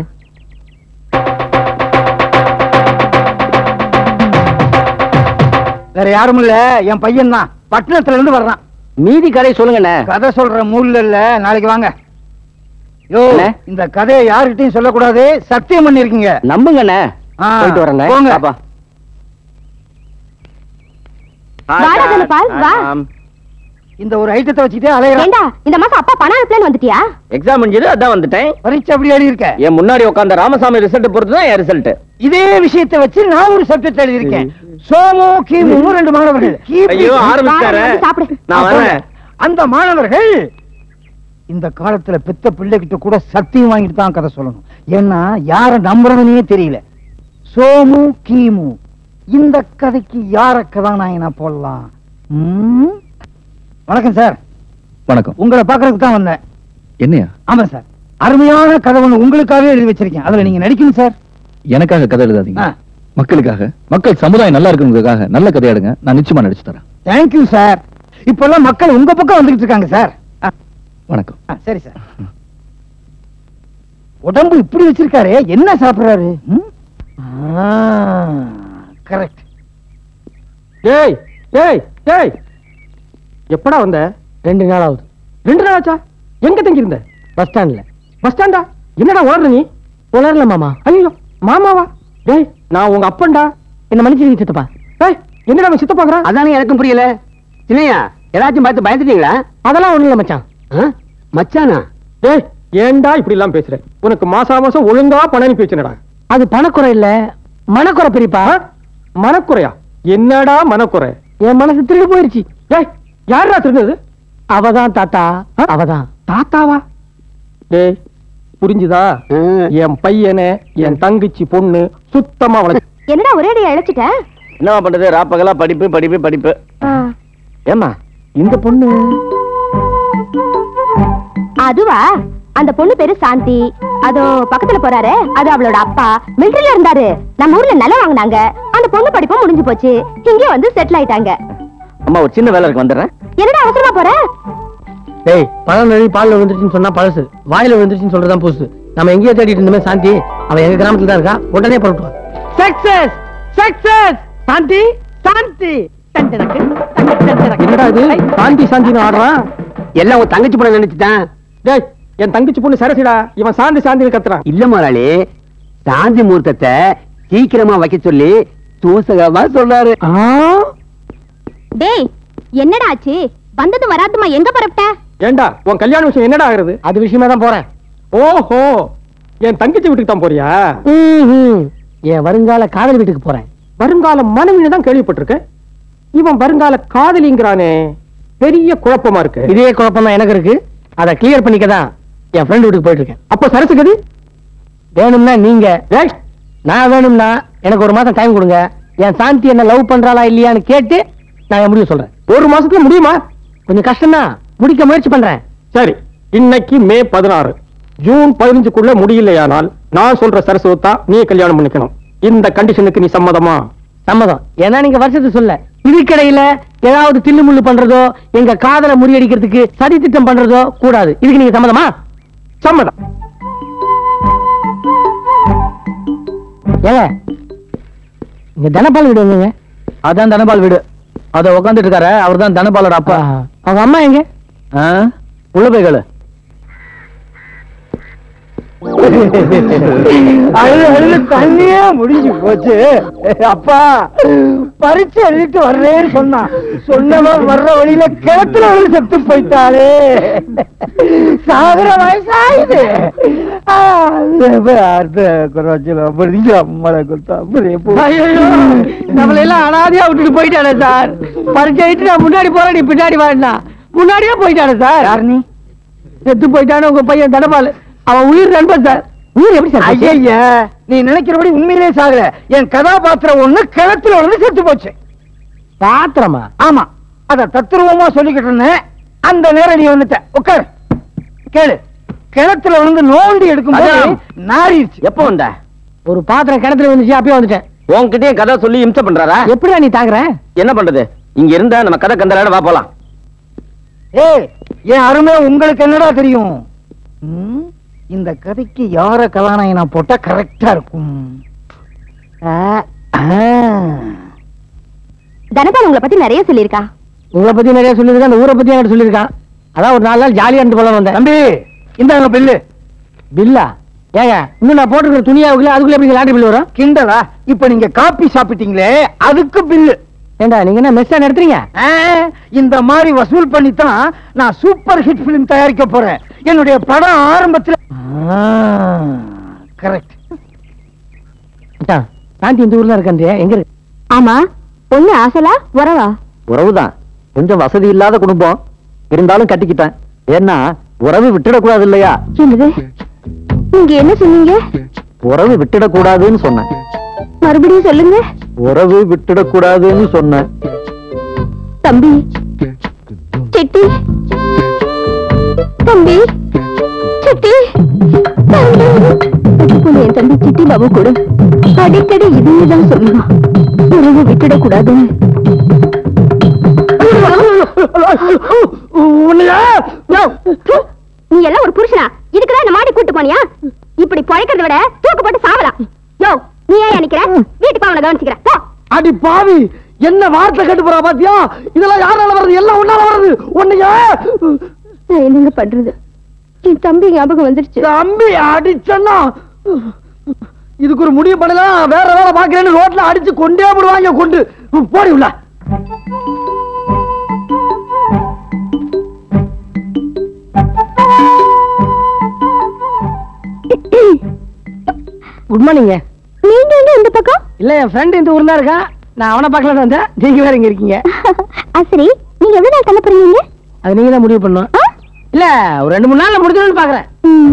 Speaker 3: வேற யாரும் இல்ல என் பையன் தான் பட்டணத்துல இருந்து வர்றான்
Speaker 2: மீதி கதை சொல்லுங்கண்ணே
Speaker 3: கதை சொல்ற மூல்ல இல்ல நாளைக்கு வாங்க யோ
Speaker 2: அண்ணே.
Speaker 3: இந்த கதையை யாருக்கிட்டையும் சொல்லக்கூடாது சத்தியம் பண்ணிருக்கீங்க
Speaker 2: நம்புங்கண்ணே
Speaker 3: ஆ,
Speaker 2: போயிட்டு வரேண்ணே
Speaker 3: போங்க.
Speaker 2: பாப்பா
Speaker 4: வாடா தனபால், வா.
Speaker 3: இந்த ஒரு ஐட்டத்தை வச்சுக்கிட்டே அலையிறான்
Speaker 4: ஏண்டா இந்த மாசம் அப்பா பணம் அனுப்பலன்னு வந்துட்டியா
Speaker 2: எக்ஸாம் முடிஞ்சது அதான் வந்துட்டேன்
Speaker 3: பரீட்சை அப்படி எழுதி இருக்க
Speaker 2: என் முன்னாடி உட்கார்ந்த ராமசாமி ரிசல்ட் பொறுத்து தான் என் ரிசல்ட்
Speaker 3: இதே விஷயத்தை வச்சு நான் ஒரு சப்ஜெக்ட் எழுதி இருக்கேன் சோமு கீமு ரெண்டு மாணவர்கள் கீமு,
Speaker 2: ஐயோ ஆரம்பிச்சாரு
Speaker 4: வா, வந்து சாப்பிடு.
Speaker 2: நான் வரேன்
Speaker 3: அந்த மாணவர்கள் இந்த காலத்துல பெத்த பிள்ளைகிட்ட கூட சத்தியம் வாங்கிட்டு தான் கதை சொல்லணும் ஏன்னா யார நம்புறதுன்னே தெரியல சோமு கீமு இந்த கதைக்கு யார கதாநாயகனா போடலாம் ம்? வணக்கம் சார்
Speaker 9: வணக்கம்
Speaker 3: உங்களை பாக்குறதுக்கு தான் வந்தேன்
Speaker 9: என்னையா
Speaker 3: ஆமா சார் அருமையான கதை ஒண்ணு உங்களுக்காகவே எழுதி வச்சிருக்கேன் அதுல நீங்க நடிக்கணும் சார்
Speaker 9: எனக்காக கதை எழுதாதீங்க
Speaker 3: ஆ.
Speaker 9: மக்களுக்காக மக்கள் சமுதாயம் நல்லா இருக்கணுங்கிறதுக்காக நல்ல கதை எடுங்க நான் நிச்சயமா நடிச்சு தரேன்
Speaker 3: தேங்க்யூ சார் இப்பெல்லாம் மக்கள் உங்க பக்கம் வந்துகிட்டு இருக்காங்க சார் ஆ,
Speaker 9: வணக்கம்
Speaker 3: ஆ, சரி சார் உடம்பு இப்படி வச்சிருக்காரு என்ன சாப்பிடுறாரு கரெக்ட்
Speaker 1: டேய் டேய் டேய் எப்படா வந்த ரெண்டு நாள் ஆகுது ரெண்டு நாள் ஆச்சா எங்க தங்கி இருந்த பஸ் ஸ்டாண்ட்ல பஸ் ஸ்டாண்டா என்னடா உளர்ற நீ உளரல மாமா ஐயோ மாமாவா டேய் நான் உங்க அப்பன்டா என்ன மன்னிச்சிருங்க சித்தப்பா டேய் என்னடா அவன் சித்தப்பாக்குறான்
Speaker 2: அதானே எனக்கும் புரியல இல்லையா ஏதாச்சும் பார்த்து பயந்துட்டீங்களா
Speaker 1: அதெல்லாம் ஒண்ணும் இல்ல மச்சான்
Speaker 2: ஆ? மச்சானா
Speaker 1: டேய் ஏன்டா இப்படி எல்லாம் பேசுற உனக்கு மாசா மாசம் ஒழுங்கா பணம் அனுப்பி வச்சுனடா அது பணக்குறை இல்ல மனக்குறை பெரியப்பா மனக்குறையா என்னடா மனக்குறை என் மனசு திருடு போயிருச்சு டேய் யாரா திருடுனது அவதான் தாத்தா அவதான் தாத்தாவா டேய் புரிஞ்சுதா
Speaker 2: ஆ.
Speaker 1: என் பையனை என் தங்கச்சி பொண்ணு சுத்தமா வளர்ச்சி
Speaker 4: என்னடா ஒரே அடி அழைச்சிட்ட
Speaker 2: என்னவா பண்றது ராப்பகலா படிப்பு படிப்பு படிப்பு ஏமா
Speaker 1: இந்த பொண்ணு
Speaker 4: அதுவா அந்த பொண்ணு பேரு சாந்தி அதோ பக்கத்துல போறாரு அது அவளோட அப்பா மிலிட்டரியில இருந்தாரு நம்ம ஊர்ல நிலம் வாங்குனாங்க அந்த பொண்ணு படிப்பும் முடிஞ்சு போச்சு இங்க வந்து செட்டில் ஆயிட்டாங்க
Speaker 2: அம்மா ஒரு சின்ன வேலை இருக்கு வந்துடுறேன்
Speaker 4: என்னடா அவசரமா போற
Speaker 1: டேய் பழம் நழுவி பால்ல விழுந்துருச்சுன்னு சொன்னா பழசு வாயில விழுந்துருச்சுன்னு சொல்றதுதான் புதுசு நம்ம எங்கேயோ தேடிட்டு இருந்தோமே சாந்தி அவன் எங்க கிராமத்துல தான் இருக்கா உடனே புறட்டுவான் சக்சஸ் சக்சஸ் சாந்தி சாந்தி என்னடா இது சாந்தி சாந்தின்னு ஆடுறான்
Speaker 2: எல்லாம் உன் தங்கச்சி படம் நினைச்சுட்டேன்
Speaker 1: டேய் என் தங்கச்சி பொண்ணு சரசிடா இவன் சாந்தி சாந்தின்னு கத்துறான்
Speaker 2: இல்ல முதலாளி சாந்தி முகூர்த்தத்தை சீக்கிரமா வைக்க சொல்லி தூசகமா சொல்றாரு
Speaker 4: டேய் என்னடா ஆச்சு வந்தது வராதுமா எங்க பரப்பிட்ட
Speaker 1: ஏண்டா உன் கல்யாண விஷயம் என்னடா ஆகுறது அது விஷயமா தான் போறேன் ஓஹோ என் தங்கச்சி வீட்டுக்கு தான் போறியா என் வருங்கால காதலி வீட்டுக்கு போறேன் வருங்கால மனைவின்னு தான் கேள்விப்பட்டிருக்கேன் இவன் வருங்கால காதலிங்கிறானே பெரிய குழப்பமா இருக்கு இதே குழப்பம் தான் எனக்கு இருக்கு அதை கிளியர் பண்ணிக்க தான் என் ஃப்ரெண்ட் வீட்டுக்கு போயிட்டு இருக்கேன் அப்போ சரசுகதி வேணும்னா நீங்க ஏய், நான் வேணும்னா எனக்கு ஒரு மாசம் டைம் கொடுங்க என் சாந்தி என்ன லவ் பண்றாளா இல்லையான்னு கேட்டு நான் என் முடிவு சொல்றேன் ஒரு மாசத்துல முடியுமா கொஞ்சம் கஷ்டம் தான் முடிக்க முயற்சி பண்றேன்
Speaker 3: சரி இன்னைக்கு மே பதினாறு ஜூன் பதினஞ்சுக்குள்ள முடியலையானால் நான் சொல்ற சரஸ்வதா நீ கல்யாணம் பண்ணிக்கணும் இந்த கண்டிஷனுக்கு நீ சம்மதமா
Speaker 1: சம்மதம் ஏன்னா நீங்க வருஷத்துக்கு சொல்ல இதுக்கிடையில ஏதாவது தில்லு முள்ளு பண்றதோ எங்க காதலை முறியடிக்கிறதுக்கு சதி திட்டம் பண்றதோ கூடாது இதுக்கு நீங்க சம்மதமா
Speaker 3: சம்மதம்
Speaker 1: ஏங்க இங்க தனபால் வீடு எங்கங்க
Speaker 9: அதான் தனபால் வீடு அத உட்காந்துட்டு இருக்காரு அவர் தான் தனபாலோட அப்பா
Speaker 1: அவங்க அம்மா எங்க
Speaker 9: ஆ? உள்ள போய் கேளு
Speaker 3: அழுது அழுது தண்ணியே முடிஞ்சு போச்சு அப்பா பரிச்சு எழுதிட்டு வர்றேன்னு சொன்னான் சொன்னவன் வர்ற வழியில கிணத்துல விழுந்து செத்து போயிட்டாளே சாகுற வயசாயுது
Speaker 1: நம்மள எல்லாம் அனாதையா விட்டுட்டு போயிட்டானே சார் பரிச்சை ஆயிட்டு நான் முன்னாடி போறேன் நீ பின்னாடி வாடினா முன்னாடியே போயிட்டானே சார் யார் நீ செத்து போயிட்டானே உங்க பையன் தனபால் அவன் உயிர் நண்பன் சார் உயிர் எப்படி சார் போச்சு?
Speaker 3: ஐயா நீ நினைக்கிறபடி உண்மையிலே சாகல என் கதாபாத்திரம் ஒண்ணு கிணத்துல விழுந்து செத்து போச்சு
Speaker 1: பாத்திரமா
Speaker 3: ஆமா அத தத்துருவமா சொல்லிக்கிட்டு இருந்தேன் அந்த நேரம் நீ வந்துட்ட உட்கார் கேளு கிணத்துல விழுந்து நோண்டி எடுக்கும்போது
Speaker 2: அதான்.
Speaker 3: நாரிடுச்சு
Speaker 2: எப்போ வந்த
Speaker 1: ஒரு பாத்திரம் கிணத்துல வந்துச்சு அப்பயே வந்துட்டேன்
Speaker 2: உன்கிட்டயே கதை சொல்லி இம்சை பண்றாரா
Speaker 1: எப்படிடா நீ தாங்குற
Speaker 2: என்ன பண்றது இங்க இருந்தா நம்ம கதை கந்தலாட வா போலாம்
Speaker 3: ஏய் என் அருமை உங்களுக்கு என்னடா தெரியும் ம், இந்த கதைக்கு யார கதாநாயகனா போட்டா கரெக்டா இருக்கும் ஆ, ஆ.
Speaker 4: தனபால் உங்களை பத்தி நிறைய சொல்லியிருக்கா
Speaker 1: உங்களை பத்தி நிறைய சொல்லியிருக்கான் அந்த ஊரை பத்தி என்கிட்ட சொல்லியிருக்கான் அதான் ஒரு நாலு நாள் ஜாலியா இருந்து போல வந்தேன்
Speaker 3: தம்பி இந்தாங்க பில்லு
Speaker 1: பில்லா ஏங்க இன்னும் நான் போட்டுருக்கிற துணியாவுக்குள்ள அதுக்குள்ள எப்படி லாண்டரி பில் வரும்
Speaker 3: கிண்டலா இப்ப நீங்க காப்பி சாப்பிட்டீங்களே அதுக்கு பில்லு
Speaker 1: ஏண்டா நீங்க என்ன மெஸ்ஸா நடத்துறீங்க
Speaker 3: ஆ, இந்த மாதிரி வசூல் பண்ணித்தான் நான் சூப்பர் ஹிட் பிலிம் தயாரிக்க போறேன் என்னுடைய படம் ஆரம்பத்துல கரெக்ட்
Speaker 1: மச்சான், சாந்தி இந்த ஊர்ல இருக்கே எங்க இருக்கு
Speaker 4: ஆமா பொண்ணு ஆசலா உறவா
Speaker 5: உறவுதான் கொஞ்சம் வசதி இல்லாத குடும்பம் இருந்தாலும் கட்டிக்கிட்டேன் ஏன்னா உறவு விட்டுடக்கூடாது இல்லையா
Speaker 4: என்னது நீங்க என்ன சொன்னீங்க
Speaker 5: உறவு விட்டுடக்கூடாதுன்னு சொன்னேன்
Speaker 4: மறுபடியும் சொல்லுங்க
Speaker 5: உறவு விட்டுடக்கூடாதுன்னு சொன்னேன்
Speaker 4: தம்பி சிட்டி தம்பி சிட்டி அதுக்குள்ள என் தம்பி சிட்டி பாபு கூட அடிக்கடி இதுதான் சொல்லுவான் உறவு விட்டுடக்கூடாது நீ எல்லாம் ஒரு புருஷனா இதுக்குதான் இந்த மாடி கூட்டு போனியா இப்படி பழைக்கிறத விட தூக்கு போட்டு சாவலாம் யோ நீ ஏன் நிக்கிற வீட்டுக்கு அவனை கவனிச்சுக்கிறேன் போ
Speaker 3: அடி பாவி என்ன வார்த்தை கேட்டு போறா பாத்தியா இதெல்லாம் யாரால வருது எல்லாம் உன்னால வருது உன்னைய
Speaker 4: நான் என்னங்க பண்றது என் தம்பி ஞாபகம் வந்துருச்சு
Speaker 3: தம்பி அடிச்சன்னா இதுக்கு ஒரு முடிவு பண்ணலாம் வேற வேலை பாக்குறேன்னு ரோட்ல அடிச்சு கொண்டே போடுவாங்க கொண்டு போடி உள்ள
Speaker 1: குட் மார்னிங்க
Speaker 4: நீங்க எங்க இந்த பக்கம்
Speaker 1: இல்ல என் ஃப்ரெண்ட் இந்த ஊர்ல இருக்கான் நான் அவனை பார்க்கலான்னு வந்தேன் நீங்க வேற இங்க இருக்கீங்க
Speaker 4: ஆ, சரி நீங்க எவ்வளவு நாள் தள்ள போறீங்க
Speaker 1: அது நீங்க தான் முடிவு பண்ணணும்
Speaker 4: ஆ?
Speaker 1: இல்ல ஒரு ரெண்டு மூணு நாள்ல முடிஞ்சிடும்னு பாக்குறேன்
Speaker 4: ம்.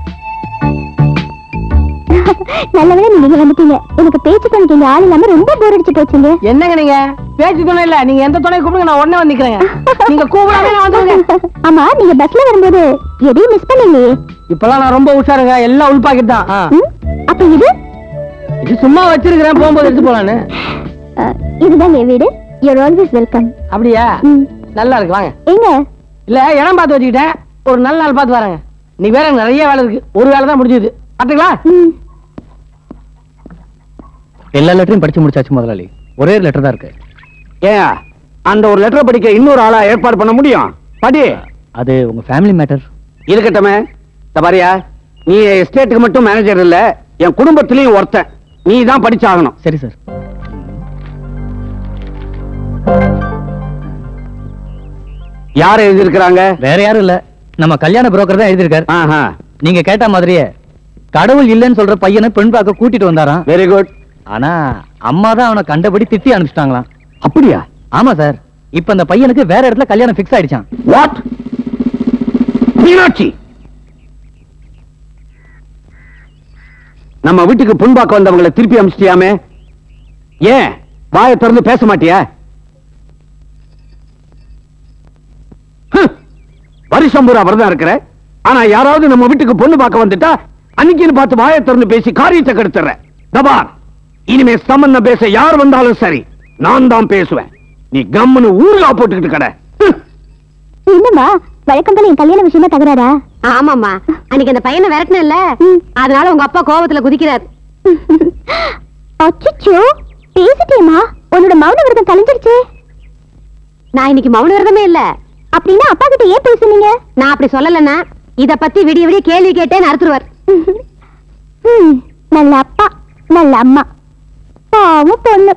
Speaker 4: நல்ல வேளை நீங்க வந்துட்டீங்க எனக்கு பேச்சு துணைக்கு இங்க ஆள் இல்லாம ரொம்ப போர் அடிச்சு போச்சுங்க
Speaker 1: என்னங்க நீங்க பேச்சு துணை இல்ல நீங்க எந்த துணை கூப்பிடுங்க நான் உடனே வந்து நிக்கிறேங்க நீங்க கூப்பிடாம நான் வந்துருங்க
Speaker 4: ஆமா நீங்க பஸ்ல வரும்போது எதையும் மிஸ் பண்ணலையே
Speaker 1: இப்பெல்லாம் நான் ரொம்ப உஷாருங்க எல்லாம் உள் பாக்கெட் தான் ஆ.
Speaker 4: ம்? அப்ப இது
Speaker 1: இது சும்மா வச்சிருக்கிறேன் போகும்போது எடுத்து போலான்னு
Speaker 4: அ, இதுதான் என் வீடு யூர் ஆல்வேஸ் வெல்கம்
Speaker 1: அப்படியா நல்லா இருக்கு வாங்க
Speaker 4: எங்க
Speaker 1: இல்ல இடம் பார்த்து வச்சுக்கிட்டேன் ஒரு நல்ல நாள் பார்த்து வரேங்க இன்னைக்கு வேற எனக்கு நிறைய வேலை இருக்கு ஒரு வேலை தான் முடிஞ்சது பாத்துங்களா
Speaker 4: ம்.
Speaker 9: எல்லா லெட்டரையும் படிச்சு முடிச்சாச்சு முதலாளி ஒரே லெட்டர் தான் இருக்கு
Speaker 2: ஏன் அந்த ஒரு லெட்டர் படிக்க இன்னொரு ஆளா ஏற்பாடு பண்ண முடியும் படி
Speaker 9: அது உங்க ஃபேமிலி மேட்டர்
Speaker 2: இருக்கட்டுமே இந்த பாரியா நீ எஸ்டேட்டுக்கு மட்டும் மேனேஜர் இல்ல என் குடும்பத்திலயும் ஒருத்தன் நீ தான் படிச்சாகணும்
Speaker 9: சரி சார்
Speaker 2: யார் எழுதியிருக்கிறாங்க
Speaker 9: வேற யாரும் இல்ல நம்ம கல்யாண புரோக்கர் தான் எழுதியிருக்காரு
Speaker 2: ஆஹா
Speaker 9: நீங்க கேட்ட மாதிரியே கடவுள் இல்லைன்னு சொல்ற பையனை பெண் பார்க்க கூட்டிட்டு வந்தாராம்
Speaker 2: வெரி குட்
Speaker 9: ஆனா அம்மா தான் அவனை கண்டபடி திட்டி அனுப்பிச்சிட்டாங்களாம்
Speaker 2: அப்படியா
Speaker 9: ஆமா சார் இப்ப அந்த பையனுக்கு வேற இடத்துல கல்யாணம் பிக்ஸ் ஆயிடுச்சான்
Speaker 2: வாட் மீனாட்சி நம்ம வீட்டுக்கு புண்பாக்க வந்தவங்களை திருப்பி அமிச்சிட்டியாமே ஏன் வாயை திறந்து பேச மாட்டியா ஹம், வருஷம் பூரா விரதம் இருக்கிற ஆனா யாராவது நம்ம வீட்டுக்கு பொண்ணு பார்க்க வந்துட்டா அன்னைக்குன்னு பார்த்து வாயை திறந்து பேசி காரியத்தை கெடுத்துற தபார் இனிமே சம்பந்தம் பேச யார் வந்தாலும் சரி நான் தான் பேசுவேன் நீ கம்முன்னு ஊருகா போட்டுக்கிட்டு கடை ஹம்.
Speaker 4: என்னம்மா வழக்கம் போல என் கல்யாண விஷயமா தகராறா
Speaker 8: ஆமாமா அன்னைக்கு அந்த பையனை விரட்டினல்ல அதனால உங்க அப்பா கோவத்துல குதிக்கிறாரு
Speaker 4: அச்சச்சோ பேசிட்டேமா உன்னோட மௌன விரதம் கலைஞ்சிருச்சு
Speaker 8: நான் இன்னைக்கு மௌன விரதமே இல்ல
Speaker 4: அப்படின்னா அப்பா கிட்ட ஏன் பேசுனீங்க
Speaker 8: நான் அப்படி சொல்லலன்னா இத பத்தி விடிய விடிய கேள்வி கேட்டேன்னு அறுத்துருவார்
Speaker 4: ம், நல்ல அப்பா நல்ல அம்மா பாவம் பொண்ணு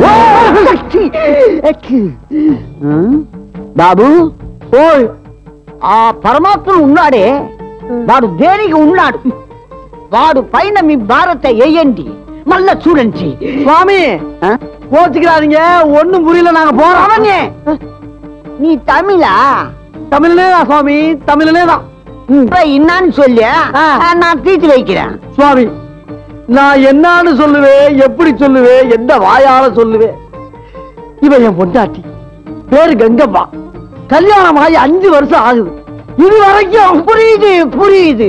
Speaker 3: బాబు ఓయ్ ఆ పరమాత్ముడు ఉన్నాడే వాడు దేనికి ఉన్నాడు వాడు పైన మీ భారత వేయండి మళ్ళా చూడండి స్వామి கோச்சுக்கிறாதீங்க ஒண்ணும் புரியல நாங்க போறோம் நீ தமிழா தமிழ்லே தான் சுவாமி தமிழ்லே தான் என்னன்னு சொல்லி நான் தீட்டு வைக்கிறேன் சுவாமி நான் என்னன்னு சொல்லுவேன் எப்படி சொல்லுவேன் எந்த வாயால சொல்லுவேன் இவன் என் பொண்டாட்டி பேரு கங்கம்மா கல்யாணம் ஆகி அஞ்சு வருஷம் ஆகுது இது வரைக்கும் புரியுது புரியுது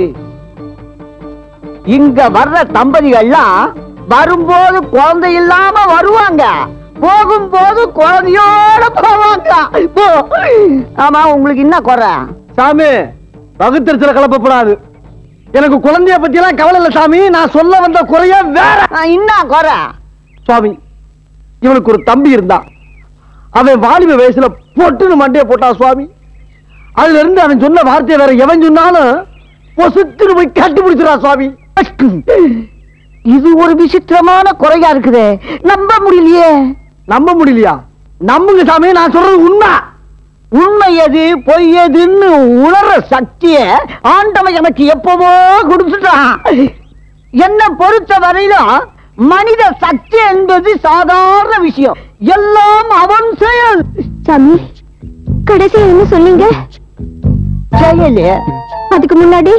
Speaker 3: இங்க வர்ற தம்பதிகள்லாம் வரும்போது குழந்தை இல்லாம வருவாங்க போகும்போது குழந்தையோட போவாங்க போ. ஆமா உங்களுக்கு என்ன குறை சாமி வகுத்தறிச்சல கலப்பப்படாது எனக்கு குழந்தைய பத்தி எல்லாம் கவலை இல்ல சாமி நான் சொல்ல வந்த குறைய வேற என்ன குறை சுவாமி இவனுக்கு ஒரு தம்பி இருந்தான் அவன் வாலிப வயசுல பொட்டுன்னு மண்டைய போட்டான் சுவாமி அதுல இருந்து அவன் சொன்ன வார்த்தையை வேற எவன் சொன்னாலும் பொசுத்துன்னு போய் கட்டி பிடிச்சிடா சுவாமி இது ஒரு விசித்திரமான குறையா இருக்குதே நம்ப முடியலையே நம்ப முடியலையா நம்புங்க சாமி நான் சொல்றது உண்மை உண்மை எது பொய் எதுன்னு உணர்ற சக்திய ஆண்டவன் எனக்கு எப்பவோ கொடுத்துட்டான் என்ன பொறுத்த வரையிலும் மனித சக்தி என்பது சாதாரண விஷயம் எல்லாம் அவன் செயல்
Speaker 4: சாமி கடைசி என்ன சொன்னீங்க
Speaker 3: செயல்
Speaker 4: அதுக்கு முன்னாடி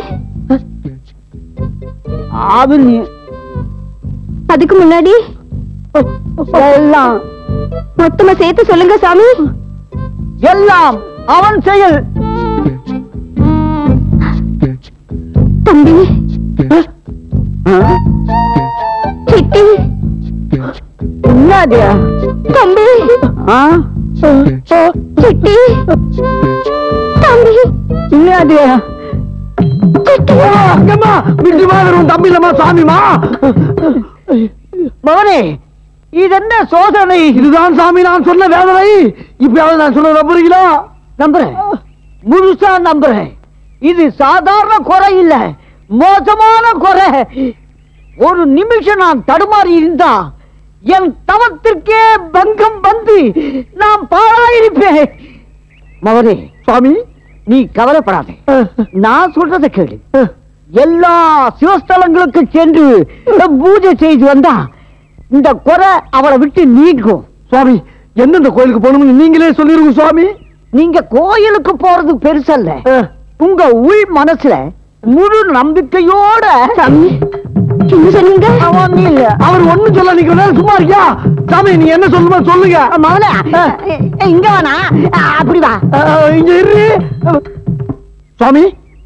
Speaker 3: அவன்
Speaker 4: அதுக்கு முன்னாடி
Speaker 3: எல்லாம்
Speaker 4: மொத்தமா சேர்த்து சொல்லுங்க சாமி
Speaker 3: எல்லாம் அவன் செயல்
Speaker 4: தம்பி சிட்டி
Speaker 3: என்னது
Speaker 4: தம்பி
Speaker 3: ஆ?
Speaker 4: சிட்டி தம்பி
Speaker 3: என்னது அங்கம்மா விட்டு வாங்குறோம் தம்பி இல்லம்மா சாமிமா மகனே இது என்ன சோதனை இதுதான் சாமி நான் சொன்ன வேதனை இப்பயாவது நான் சொன்ன நம்புறீங்களா நம்புறேன் முழுசா நம்புறேன் இது சாதாரண குறை இல்ல மோசமான குறை ஒரு நிமிஷம் நான் தடுமாறி இருந்தா என் தவத்திற்கே பங்கம் வந்து நான் பாழாயிருப்பேன் மகனே சுவாமி நீ கவலைப்படாதே நான் சொல்றத கேளு எல்லா சிவஸ்தலங்களுக்கு சென்று பூஜை செய்து வந்தா இந்த குறை அவளை விட்டு நீங்கும் சுவாமி எந்தெந்த கோயிலுக்கு போகணும்னு நீங்களே சொல்லிருங்க சுவாமி நீங்க கோயிலுக்கு போறது பெருசல்ல உங்க உள் மனசுல முழு நம்பிக்கையோட
Speaker 4: சாமி என்ன சொன்னீங்க
Speaker 3: அவர் ஒண்ணும் சொல்ல நீங்க வேணா சும்மா இருக்கியா சாமி நீ என்ன சொல்லுமா சொல்லுங்க மகனே இங்க வேணா அப்படி வா இங்க இரு சுவாமி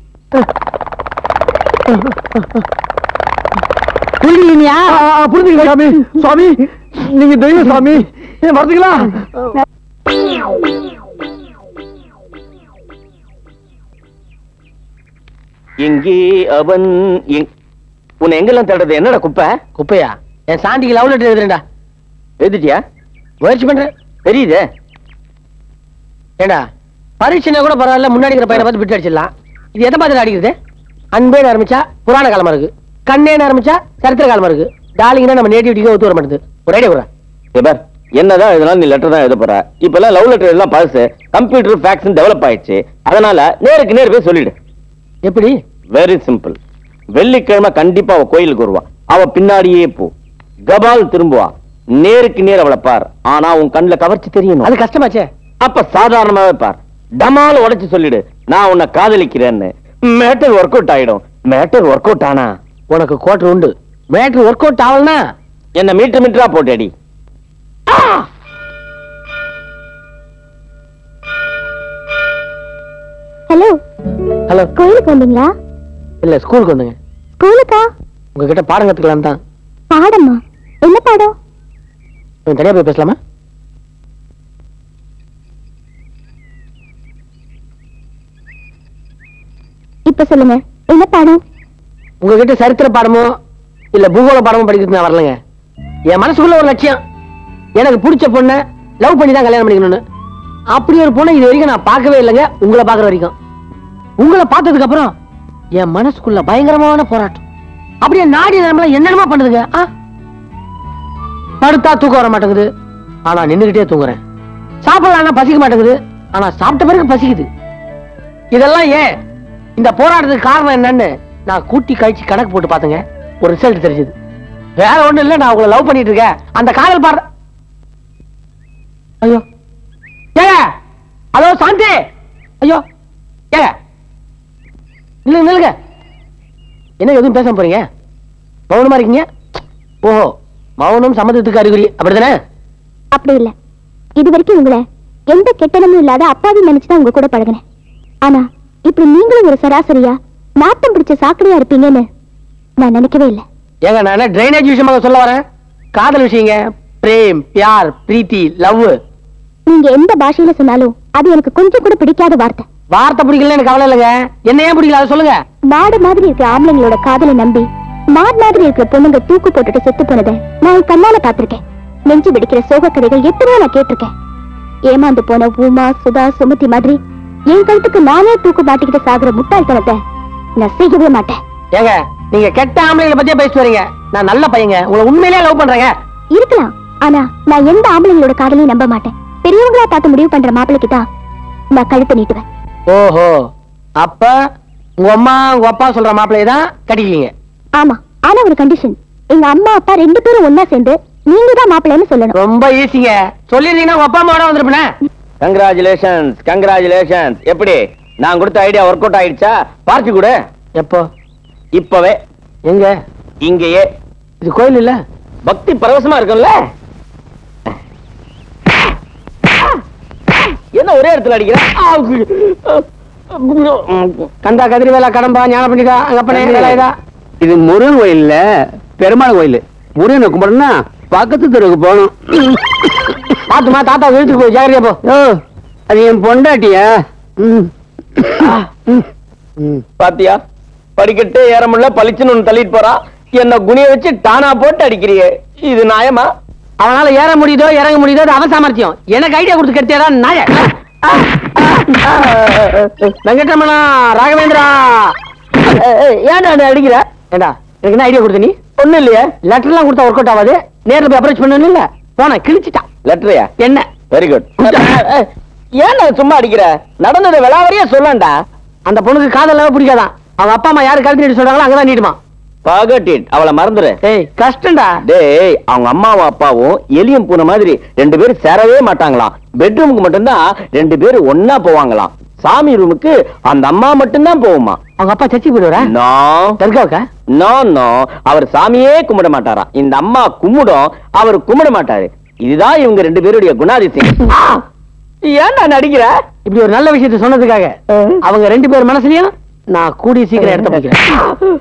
Speaker 3: புரியுதுலையா புரிஞ்சுக்கலாம் சாமி சுவாமி நீங்க தெய்வம் சாமி ஏன் வரதுங்களா
Speaker 10: எங்கே அவன் எங்- உன்னை எங்கெல்லாம் தேடுறது என்னடா குப்பை
Speaker 3: குப்பையா என் சாண்டிக்கு லவ் லெட்டர் எழுதுறேன்டா
Speaker 10: எழுதிட்டியா
Speaker 3: முயற்சி பண்றேன்
Speaker 10: தெரியுதே
Speaker 3: ஏண்டா பரீட்சைனா கூட பரவாயில்ல முன்னாடி இருக்கிற பையனை பார்த்து பிட்டு அடிச்சிடலாம் இது எதை பார்த்து அடிக்கிறது அன்பேன்னு ஆரம்பிச்சா புராண காலமா இருக்கு கண்ணேன்னு ஆரம்பிச்சா சரித்திர காலமா இருக்கு டார்லிங்னா நம்ம நேட்டிவிட்டிக்கு ஒத்து வர மாட்டேது ஒரு ஐடியா கூட
Speaker 10: ஏபார் என்னதான் எழுதினாலும் நீ லெட்டர் தான் எழுத போற இப்ப எல்லாம் லவ் லெட்டர் எல்லாம் பழசு கம்ப்யூட்டர் ஃபேக்ஸ் டெவலப் ஆயிடுச்சு அதனால நேருக்கு நேர் போய் சொல்லிடு
Speaker 3: எப்படி
Speaker 10: வெரி சிம்பிள் வெள்ளிக்கிழமை கண்டிப்பா அவ கோயிலுக்கு வருவா அவ பின்னாடியே போ கபால் திரும்புவா நேருக்கு நேர் அவளை பார் ஆனா உன் கண்ணுல கவர்ச்சி தெரியணும்
Speaker 3: அது கஷ்டமாச்சே
Speaker 10: அப்ப சாதாரணமாவே பார் டமால் உடைச்சு சொல்லிடு நான் உன்னை காதலிக்கிறேன்னு மேட்டர் ஒர்க் அவுட் ஆயிடும் மேட்டர் ஒர்க் அவுட் ஆனா
Speaker 3: உனக்கு கோட்டர் உண்டு மேட்ரு ஒர்க் அவுட் ஆகலனா
Speaker 10: என்ன மீட்டர் மீட்டரா போட்டு அடி
Speaker 4: ஹலோ
Speaker 3: ஹலோ
Speaker 4: கோயிலுக்கு வந்தீங்களா
Speaker 3: இல்ல ஸ்கூலுக்கு வந்துங்க
Speaker 4: ஸ்கூலுக்கா
Speaker 3: உங்ககிட்ட பாடம் கத்துக்கலாம் தான்
Speaker 4: பாடமா என்ன பாடம்
Speaker 3: கொஞ்சம் தனியா போய் பேசலாமா
Speaker 4: இப்ப சொல்லுங்க என்ன பாடம்
Speaker 3: உங்ககிட்ட சரித்திர பாடமோ இல்ல பூகோள பாடமோ படிக்கிறது நான் வரலங்க என் மனசுக்குள்ள ஒரு லட்சியம் எனக்கு பிடிச்ச பொண்ணை லவ் பண்ணி தான் கல்யாணம் பண்ணிக்கணும்னு அப்படி ஒரு பொண்ணை இது வரைக்கும் நான் பார்க்கவே இல்லைங்க உங்களை பார்க்குற வரைக்கும் உங்களை பார்த்ததுக்கு அப்புறம் என் மனசுக்குள்ள பயங்கரமான போராட்டம் அப்படியே நாடி நம்மள என்னென்னமா பண்ணுதுங்க ஆ? படுத்தா தூக்கம் வர மாட்டேங்குது ஆனா நின்னுகிட்டே தூங்குறேன் சாப்பிடலாம் பசிக்க மாட்டேங்குது ஆனா சாப்பிட்ட பிறகு பசிக்குது இதெல்லாம் ஏன் இந்த போராட்டத்துக்கு காரணம் என்னன்னு நான் கூட்டி கழிச்சு கணக்கு போட்டு பார்த்தேங்க ஒரு ரிசல்ட் தெரிஞ்சது வேற ஒண்ணும் இல்ல நான் உங்களை லவ் பண்ணிட்டு இருக்கேன் அந்த காதல் பாடுற ஐயோ ஏங்க ஹலோ சாந்தி ஐயோ ஏங்க நில்லுங்க நில்லுங்க என்ன எதுவும் பேச போறீங்க மௌனமா இருக்கீங்க ஓஹோ மௌனம் சம்மதத்துக்கு அறிகுறி அப்படிதானே
Speaker 4: அப்படி இல்ல இது வரைக்கும் உங்களை எந்த கெட்டனமும் இல்லாத அப்பாவி நினைச்சுதான் உங்க கூட பழகினேன் ஆனா இப்படி நீங்களும் ஒரு சராசரியா நாட்டம் பிடிச்ச சாக்கடையா இருப்பீங்கன்னு நான் நினைக்கவே இல்லை
Speaker 3: ஏங்க நான் என்ன ட்ரைனேஜ் விஷயமாக சொல்ல வரேன் காதல் விஷயங்க பிரேம் பியார் பிரீத்தி லவ்
Speaker 4: நீங்க எந்த பாஷையில சொன்னாலும் அது எனக்கு கொஞ்சம் கூட பிடிக்காத வார்த்தை
Speaker 3: வார்த்தை பிடிக்கல எனக்கு கவலை இல்லைங்க என்ன ஏன் பிடிக்கல அதை சொல்லுங்க
Speaker 4: மாடு மாதிரி இருக்கிற ஆம்பளைங்களோட காதலை நம்பி மாடு மாதிரி இருக்கிற பொண்ணுங்க தூக்கு போட்டுட்டு செத்து போனதை நான் என் கண்ணால பாத்திருக்கேன் நெஞ்சு பிடிக்கிற சோக கதைகள் எத்தனையோ நான் கேட்டிருக்கேன் ஏமாந்து போன உமா சுதா சுமதி மாதிரி என் கழுத்துக்கு நானே தூக்கு மாட்டிக்கிட்டு சாகுற முட்டாள்தனத்தை நான் செய்யவே மாட்டேன்
Speaker 3: ஏங்க நீங்க கெட்ட ஆம்பளைங்களை பத்தியே பேசிட்டு வரீங்க நான் நல்ல பையங்க உங்களை உண்மையிலேயே லவ் பண்றேங்க
Speaker 4: இருக்கலாம் ஆனா நான் எந்த ஆம்பளைங்களோட காதலையும் நம்ப மாட்டேன் பெரியவங்களா பார்த்து முடிவு பண்ற மாப்பிளைக்கு தான் நான் கழுத்தை நீட்டுவேன்
Speaker 3: ஓஹோ அப்ப உங்க அம்மா உங்க அப்பா சொல்ற மாப்பிள்ளையை தான் கட்டிக்கலீங்க
Speaker 4: ஆமா ஆனா ஒரு கண்டிஷன் எங்க அம்மா அப்பா ரெண்டு பேரும் ஒன்னா சேர்ந்து நீங்க தான் மாப்பிள்ளைன்னு சொல்லணும்
Speaker 3: ரொம்ப ஈஸிங்க சொல்லிருந்தீங்கன்னா உங்க அப்பா அம்மாவோட வந்திருப்பேனே
Speaker 10: கங்க்ராச்சுலேஷன்ஸ் கங்க்ராச்சுலேஷன்ஸ் எப்படி நான் கொடுத்த ஐடியா ஒர்க் அவுட் ஆயிடுச்சா பார்ட்டி கூட
Speaker 3: எப்போ
Speaker 10: இப்பவே
Speaker 3: எங்க
Speaker 10: இங்கேயே
Speaker 3: இது கோயில் இல்ல
Speaker 10: பக்தி பரவசமா இருக்கும்ல என்ன ஒரே இடத்துல அடிக்கிற
Speaker 3: கந்தா கதிர்வேலா கடம்பா ஞான பண்டிதா அங்கப்பனே வேலாயுதா
Speaker 2: இது முருகன் கோயில் இல்ல பெருமாள் கோயில் முருகனை கும்பிடணும்னா பக்கத்து தெருவுக்கு போகணும்
Speaker 3: பாத்துமா தாத்தா வீட்டுக்கு போய் ஜாகிரதையா போ
Speaker 2: ஓ அது என் பொண்டாட்டியா ம்.
Speaker 3: ம்.
Speaker 10: பாத்தியா படிக்கட்டு ஏற முடியல பளிச்சுன்னு ஒண்ணு தள்ளிட்டு போறா என்ன குனிய வச்சு டானா போட்டு அடிக்கிறியே இது நியாயமா
Speaker 3: அவனால ஏற முடியுதோ இறங்க முடியுதோ அது அவன் சாமர்த்தியம் எனக்கு ஐடியா கொடுத்து கெடுத்தியாடா நாய வெங்கட்ரமணா ராகவேந்திரா
Speaker 10: ஏன்டா என்ன அடிக்கிற
Speaker 3: ஏண்டா எனக்கு என்ன ஐடியா கொடுத்த நீ
Speaker 10: ஒண்ணும் இல்லையே
Speaker 3: லெட்டர்லாம் கொடுத்தா ஒர்க் அவுட் ஆகாது நேர்ல போய் அப்ரோச் பண்ணணும் இல்ல போன கிழிச்சிட்டான்
Speaker 10: லெட்டரையா
Speaker 3: என்ன
Speaker 10: வெரி குட் ஏன்டா சும்மா அடிக்கிற நடந்ததை விளாவறியா சொல்லண்டா
Speaker 3: அந்த பொண்ணுக்கு காதல் பிடிக்காதான் அவங்க அப்பா அம்மா யாரு கழுத்து நீட்டு சொல்றாங்களோ அங்கதான் நீட்டுமா
Speaker 10: பகட்டிட் அவளை மறந்துரு
Speaker 3: ஏய் கஷ்டம்டா
Speaker 10: டேய் அவங்க அம்மாவும் அப்பாவும் எலியும் பூனை மாதிரி ரெண்டு பேரும் சேரவே மாட்டாங்களாம் பெட்ரூமுக்கு மட்டும்தான் ரெண்டு பேரும் ஒன்னா போவாங்களாம் சாமி ரூமுக்கு அந்த அம்மா மட்டும்தான் போகுமா
Speaker 3: அவங்க அப்பா சர்ச்சைக்கு போயிடுவாரா
Speaker 10: நோ
Speaker 3: தர்காவுக்கா
Speaker 10: நோ நோ அவர் சாமியே கும்பிட மாட்டாராம் இந்த அம்மா கும்பிடும் அவர் கும்பிட மாட்டாரு இதுதான் இவங்க ரெண்டு பேருடைய குணாதிசயம் ஆ! ஏன்டா நடிக்கிற
Speaker 3: இப்படி ஒரு நல்ல விஷயத்தை சொன்னதுக்காக அவங்க ரெண்டு பேர் மனசுலயும் நான் கூடிய சீக்கிரம் எடுத்து பிடிக்கிறேன்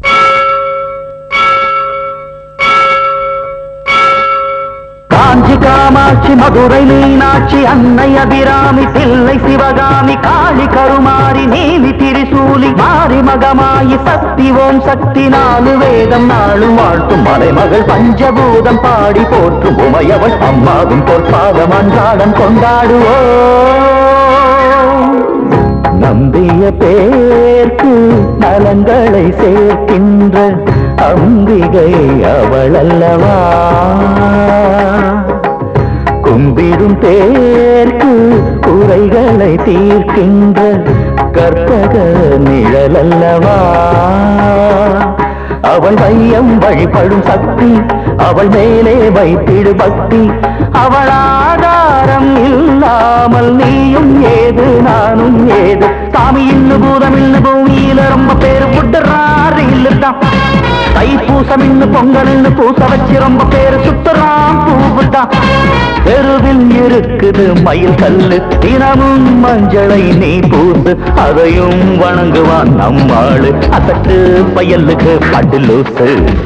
Speaker 6: காஞ்சி காமாட்சி மதுரை மீனாட்சி அன்னை அபிராமி தில்லை சிவகாமி காளி கருமாரி நீலி திரிசூலி மாரி மகமாயி சக்தி ஓம் சக்தி நாலு வேதம் நாளும் வாழ்த்தும் மலைமகள் பஞ்சபூதம் பாடி போற்றும் உமையவள் அம்மாவின் பொற்பாதம் அன்றாடம் கொண்டாடுவோம் நம்பிய பேர்க்கு நலங்களை சேர்க்கின்ற அம்பிகை அவளல்லவா கும்பிடும் பேர்க்கு குறைகளை தீர்க்கின்ற கற்பக நிழலல்லவா அவள் வையம் வழிபடும் சக்தி அவள் மேலே வைத்திடு பக்தி அவள் ஆதாரம் இல்லாமல் நீயும் ஏது நானும் ஏது சாமி இன்னு பூதம் இன்னு பூமியில ரொம்ப பேரு புட்டுறாரு இல்லுதான் தைப்பூசம் இன்னு பொங்கல் இன்னு பூச வச்சு ரொம்ப பேரு சுத்துறான் பூவுதான் தெருவில் இருக்குது மயில் கல்லு தினமும் மஞ்சளை நீ பூசு அதையும் வணங்குவான் நம்மாளு அசட்டு பயலுக்கு பட்டு லூசு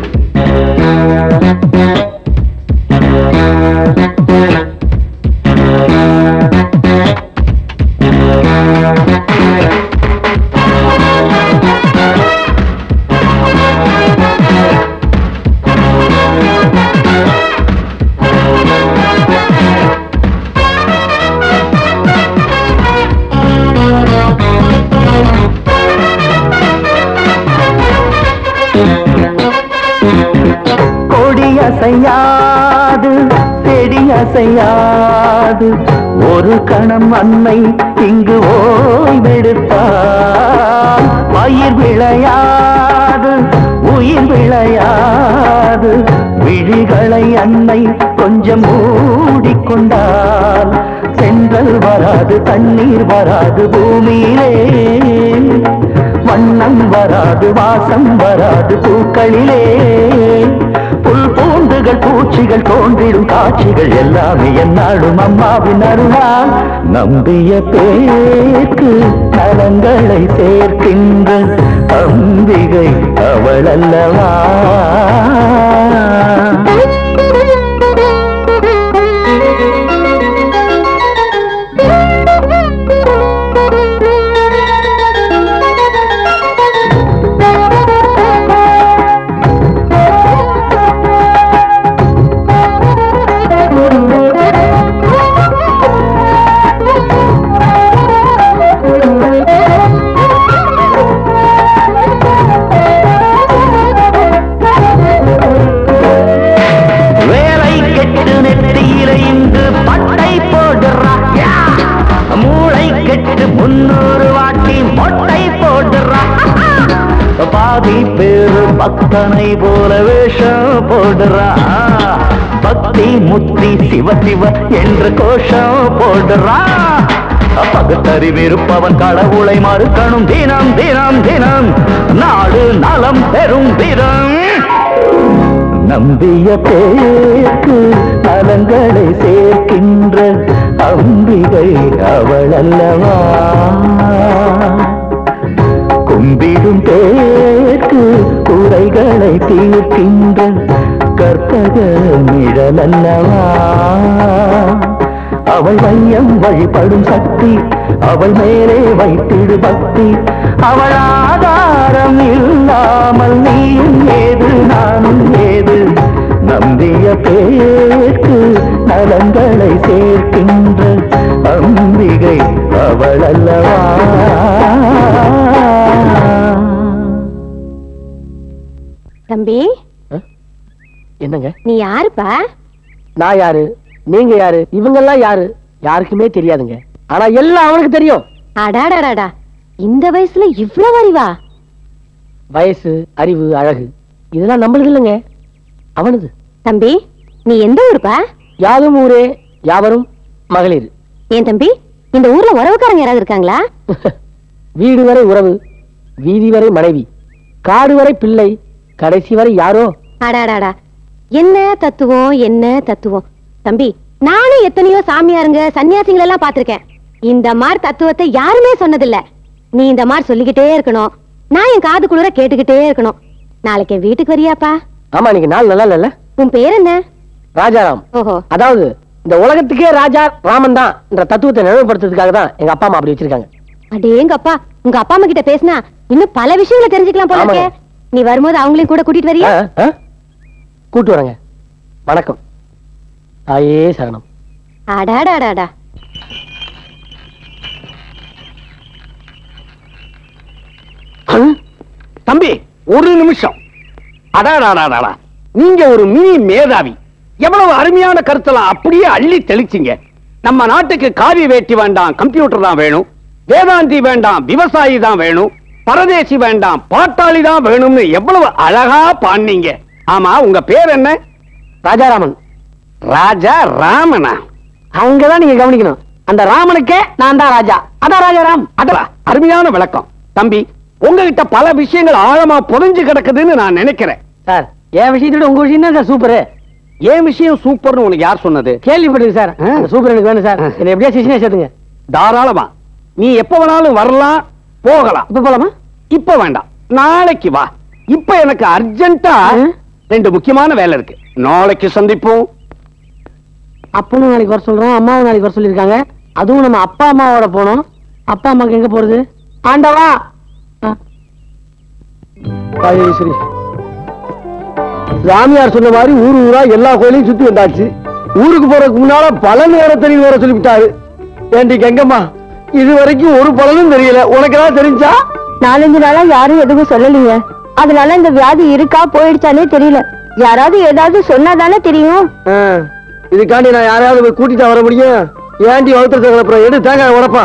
Speaker 6: கொடி அசையாது செடி அசையாது ஒரு கணம் அன்னை இங்கு ஓய்வெடுத்தார் பயிர் விளையாது உயிர் விளையாது விழிகளை அன்னை கொஞ்சம் மூடிக்கொண்டால் சென்றல் வராது தண்ணீர் வராது பூமியிலே வண்ணம் வராது வாசம் வராது பூக்களிலே புல் பூண்டுகள் பூச்சிகள் தோன்றிடும் காட்சிகள் எல்லாமே என்னாடும் அம்மாவின் அருளால் நம்பிய பேருக்கு நலங்களை சேர்க்கின்ற அம்பிகை அவள் அல்லவா வேலை கெட்டு நெத்தியில இன்று பட்டை போடுறா யா! மூளை கெட்டு முன்னூறு வாட்டி மொட்டை போடுறா பாதி பேரு பக்தனை போல வேஷம் போடுறா பக்தி முத்தி சிவ சிவ என்று கோஷம் போடுறா பகுத்தறிவிருப்பவன் கடவுளை மறுக்கணும் தினம் தினம் தினம் நாடு நலம் பெறும் தினம் நம்பிய பேருக்கு நலங்களை சேர்க்கின்ற அம்பிகை அவள் அல்லவா கும்பிடும் பேருக்கு குறைகளை தீர்க்கின்ற கற்பக நிழல் அல்லவா அவள் வையம் வழிபடும் சக்தி அவள் மேலே வைத்திடு பக்தி அவள் ஆதாரம் இல்லாமல் நீயும் ஏது நானும் ஏது நம்பிய பேருக்கு நலங்களை சேர்க்கின்ற அம்பிகை அவள் அல்லவா
Speaker 8: தம்பி
Speaker 3: என்னங்க
Speaker 8: நீ யாருப்பா
Speaker 3: நான் யாரு நீங்க யாரு இவங்கெல்லாம் யாரு யாருக்குமே தெரியாதுங்க ஆனா எல்லாம் அவனுக்கு தெரியும்
Speaker 8: அடாடாடாடா இந்த வயசுல இவ்வளவு அறிவா
Speaker 3: வயசு அறிவு அழகு இதெல்லாம் நம்மளுது இல்லைங்க அவனுது
Speaker 8: தம்பி நீ எந்த ஊருப்பா
Speaker 3: யாதும் ஊரே யாவரும் மகளிர்
Speaker 8: ஏன் தம்பி இந்த ஊர்ல உறவுக்காரங்க யாராவது இருக்காங்களா
Speaker 3: வீடு வரை உறவு வீதி வரை மனைவி காடு வரை பிள்ளை கடைசி வரை யாரோ
Speaker 8: அடாடாடா என்ன தத்துவம் என்ன தத்துவம் தம்பி நானும் எத்தனையோ சாமியாருங்க சன்னியாசிகள் எல்லாம் பாத்திருக்கேன் இந்த மாதிரி தத்துவத்தை யாருமே சொன்னதில்ல நீ இந்த மாதிரி சொல்லிக்கிட்டே இருக்கணும் நான் என் காது குளிர கேட்டுக்கிட்டே இருக்கணும் நாளைக்கு என் வீட்டுக்கு வரியாப்பா
Speaker 3: ஆமா நீங்க நாள் நல்லா இல்ல
Speaker 8: உன் பேர் என்ன
Speaker 3: ராஜாராம்
Speaker 8: ஓஹோ
Speaker 3: அதாவது இந்த உலகத்துக்கே ராஜா ராமன் தான் என்ற தத்துவத்தை நினைவுபடுத்துறதுக்காக தான் எங்க அப்பா அம்மா அப்படி வச்சிருக்காங்க
Speaker 8: அடேங்கப்பா உங்க அப்பா அம்மா கிட்ட பேசினா இன்னும் பல விஷயங்களை தெரிஞ்சுக்கலாம் போல இருக்கே.
Speaker 3: ஆமாங்க.
Speaker 8: நீ வரும்போது அவங்களையும் கூட கூட்டிட்டு வரியா
Speaker 3: ஆ, ஆ? கூட்டு வரேங்க வணக்கம் தாயே சரணம்
Speaker 8: அடாடாடாடா
Speaker 2: தம்பி ஒரு நிமிஷம் அடாடாடாடா நீங்க ஒரு மினி மேதாவி எவ்வளவு அருமையான கருத்தெல்லாம் அப்படியே அள்ளி தெளிச்சிங்க நம்ம நாட்டுக்கு காவி வேட்டி வேண்டாம் கம்ப்யூட்டர் தான் வேணும் வேதாந்தி வேண்டாம் விவசாயி தான் வேணும் பரதேசி வேண்டாம் பாட்டாளி தான் வேணும்னு எவ்வளவு அழகா பாடினீங்க ஆமா உங்க பேர் என்ன
Speaker 1: ராஜாராமன்
Speaker 2: ராஜா ராமனா
Speaker 1: அங்கதான் நீங்க கவனிக்கணும் அந்த ராமனுக்கே நான் தான் ராஜா அதான் ராஜாராம்
Speaker 2: அதா அருமையான விளக்கம் தம்பி உங்ககிட்ட பல விஷயங்கள் ஆழமா புதைஞ்சு கிடக்குதுன்னு நான் நினைக்கிறேன்
Speaker 1: சார் என் விஷயத்தை விட உங்க விஷயம் தான் சார் சூப்பர்
Speaker 2: என் விஷயம் சூப்பர்னு உனக்கு யார் சொன்னது
Speaker 1: கேள்விப்பட்டிருக்கு சார்
Speaker 2: ஆ.
Speaker 1: சூப்பர் எனக்கு வேணும் சார் என்ன எப்படியா சிஷனே சேர்த்துங்க
Speaker 2: தாராளமா நீ எப்ப வேணாலும் வரலாம் போகலாம்
Speaker 1: இப்ப போலாமா
Speaker 2: இப்ப வேண்டாம் நாளைக்கு வா இப்ப எனக்கு அர்ஜென்ட்டா
Speaker 1: ஆ?
Speaker 2: ரெண்டு முக்கியமான வேலை இருக்கு நாளைக்கு சந்திப்போம்
Speaker 1: அப்பனும் நாளைக்கு வர சொல்றோம் அம்மாவும் நாளைக்கு வர சொல்லியிருக்காங்க அதுவும் நம்ம அப்பா அம்மாவோட போனோம் அப்பா அம்மாக்கு எங்க போறது ஆண்டவா ஆ.
Speaker 3: ராஜேஸ்வரி சாமியார் சொன்ன மாதிரி ஊர் ஊரா எல்லா கோயிலையும் சுத்தி வந்தாச்சு ஊருக்கு போறதுக்கு முன்னால பலன் வேற தெரிய வேற சொல்லிவிட்டாரு ஏண்டி கங்கம்மா இது வரைக்கும் ஒரு பலனும் தெரியல உனக்கு ஏதாவது தெரிஞ்சா
Speaker 4: நாலஞ்சு நாளா யாரும் எதுவும் சொல்லலைங்க அதனால இந்த வியாதி இருக்கா போயிடுச்சானே தெரியல யாராவது ஏதாவது சொன்னாதானே தெரியும்
Speaker 3: ஆ, இதுக்காண்டி நான் யாரையாவது போய் கூட்டிட்டு வர முடியும் ஏண்டி வளர்த்துறது கிளப்புற எடு தேங்காய் உடப்பா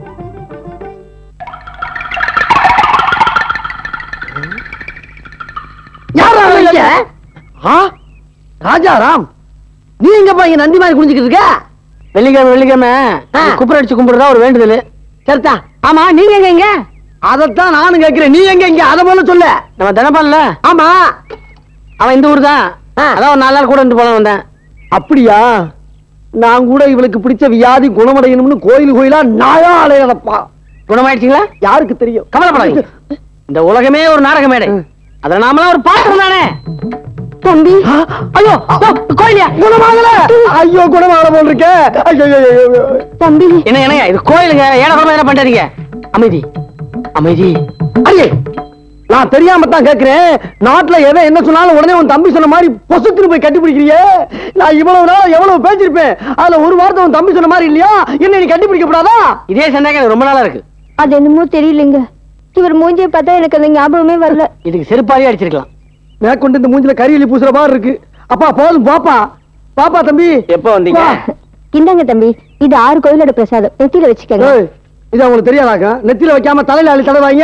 Speaker 3: யாரா இங்க? ஆ? ராஜாராம் நீ எங்கப்பா இங்க நந்தி மாதிரி குடிஞ்சுக்கிட்டு இருக்க
Speaker 1: வெள்ளிக்கிழமை வெள்ளிக்கிழமை
Speaker 3: ஆ.
Speaker 1: குப்புற அடிச்சு கும்பிடுறதா ஒரு வேண்டுதல்
Speaker 3: சரிதா
Speaker 1: ஆமா நீங்க எங்க இங்க
Speaker 3: அதத்தான் நானும் கேட்கிறேன் நீ எங்க இங்க அத போல சொல்லு
Speaker 1: நம்ம தினப்பான்ல
Speaker 3: ஆமா
Speaker 1: அவன் இந்த ஊர் தான்
Speaker 3: ஆ.
Speaker 1: அதான் ஒரு நாலு நாள் கூட இருந்து போல வந்தேன்
Speaker 3: அப்படியா நான் கூட இவளுக்கு பிடிச்ச வியாதி குணமடையணும்னு கோயில் கோயிலா நாயா அலையடப்பா
Speaker 1: குணமாயிடுச்சுங்களா
Speaker 3: யாருக்கு தெரியும்
Speaker 1: கவலைப்படாதீங்க இந்த உலகமே ஒரு நாடக மேடை அதுல நாமெல்லாம் ஒரு பாத்திரம் தானே
Speaker 4: தம்பி
Speaker 1: ஐயோ கோயிலியா
Speaker 3: குணமாகல ஐயோ குணமாகல போல் இருக்கே ஐயோ, ஐயோ, ஐயோ, ஐயோ.
Speaker 4: தம்பி
Speaker 1: என்ன என்னங்க இது கோயிலுங்க ஏடா என்ன பண்றீங்க அமைதி அமைதி
Speaker 3: அடியே நான் தெரியாம தான் கேக்குறேன் நாட்டுல எதை என்ன சொன்னாலும் உடனே உன் தம்பி சொன்ன மாதிரி பொசுத்துன்னு போய் கட்டி பிடிக்கிறியே நான் இவ்வளவு நாள் எவ்வளவு பேசிருப்பேன் அதுல ஒரு வார்த்தை உன் தம்பி சொன்ன மாதிரி இல்லையா என்ன நீ கட்டி பிடிக்க கூடாதா
Speaker 1: இதே சந்தேகம் எனக்கு ரொம்ப நாளா இருக்கு
Speaker 4: அது என்னமோ தெரியலங்க இவர் மூஞ்சியை பார்த்தா எனக்கு அந்த ஞாபகமே வரல
Speaker 1: இதுக்கு செருப்பாரியே அடிச்சிருக்கலாம்
Speaker 3: மேற்கொண்டு இந்த மூஞ்சில கரியலி பூசுற மாதிரி இருக்கு அப்பா போதும் பாப்பா பாப்பா தம்பி
Speaker 10: எப்ப வந்தீங்க
Speaker 3: வா.
Speaker 4: இந்தாங்க தம்பி இது ஆறு கோயிலோட பிரசாதம் நெத்தியில வச்சுக்கங்க
Speaker 3: ஏய், இது அவங்களுக்கு தெரியாதாக்கா நெத்தியில வைக்காம தலையில அள்ளி தடவாங்க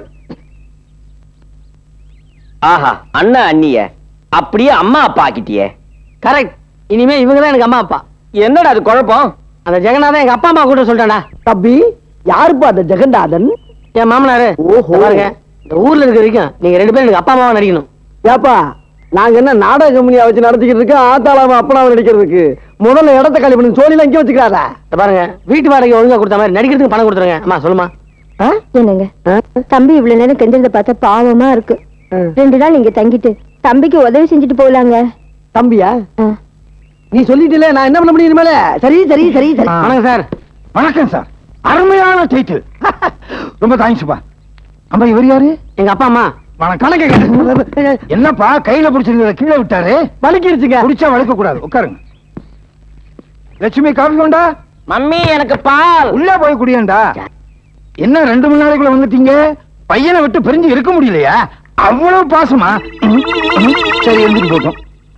Speaker 10: ஆஹா அண்ணன் அண்ணிய அப்படியே அம்மா அப்பா ஆக்கிட்டியே
Speaker 1: கரெக்ட் இனிமே இவங்க தான் எனக்கு அம்மா அப்பா
Speaker 10: என்னடா அது குழப்பம்
Speaker 1: அந்த ஜெகநாதன் எங்க அப்பா அம்மா கூட சொல்லிட்டான்டா
Speaker 3: தம்பி யாருப்பா அந்த ஜெகநாதன்
Speaker 1: என் மாமனாரு
Speaker 3: ஓஹோ.
Speaker 1: இந்த பாருங்க இந்த ஊர்ல இருக்க வரைக்கும் நீங்க ரெண்டு பேரும் எனக்கு அப்பா அம்மாவா நடிக்கணும்
Speaker 3: ஏப்பா நாங்க என்ன நாடக கம்பெனியா வச்சு நடத்திக்கிட்டு இருக்கோம் ஆத்தாளாம அப்பனாவை நடிக்கிறதுக்கு முதல்ல இடத்த காலி பண்ணி சோழில இங்கே வச்சுக்கிறாரா
Speaker 1: இந்த பாருங்க வீட்டு வாடகை ஒழுங்கா கொடுத்த மாதிரி நடிக்கிறதுக்கு பணம் கொடுத்துருங்க அம்மா சொல்லுமா
Speaker 4: என்னங்க தம்பி இவ்வளவு நேரம் கெஞ்சறத பார்த்தா பாவமா இருக்கு ரெண்டு நாள் இங்க தங்கிட்டு தம்பிக்கு உதவி செஞ்சுட்டு போலாங்க
Speaker 3: தம்பியா நீ சொல்லிட்டல நான் என்ன பண்ண முடியும் இனிமேல சரி சரி சரி சரி
Speaker 1: வணக்கம் சார்
Speaker 11: வணக்கம் சார் அருமையான டைட்டில் ரொம்ப தேங்க்ஸ்ப்பா அம்மா இவர் யாரு
Speaker 1: எங்க அப்பா அம்மா
Speaker 11: வணக்கம் என்னப்பா கையில பிடிச்சிருந்தத கீழே விட்டாரு
Speaker 3: வலிக்கிருச்சுங்க
Speaker 11: குடிச்சா வளைக்க கூடாது உட்காருங்க லட்சுமி காஃபி கொண்டா
Speaker 10: மம்மி எனக்கு பால்
Speaker 11: உள்ள போய் குடியேண்டா என்ன ரெண்டு மணி நாளைக்குள்ள வந்துட்டீங்க பையனை விட்டு பிரிஞ்சு இருக்க முடியலையா அவ்வளவு பாசமா ம், ம். சரி எழுந்துட்டு போட்டோம்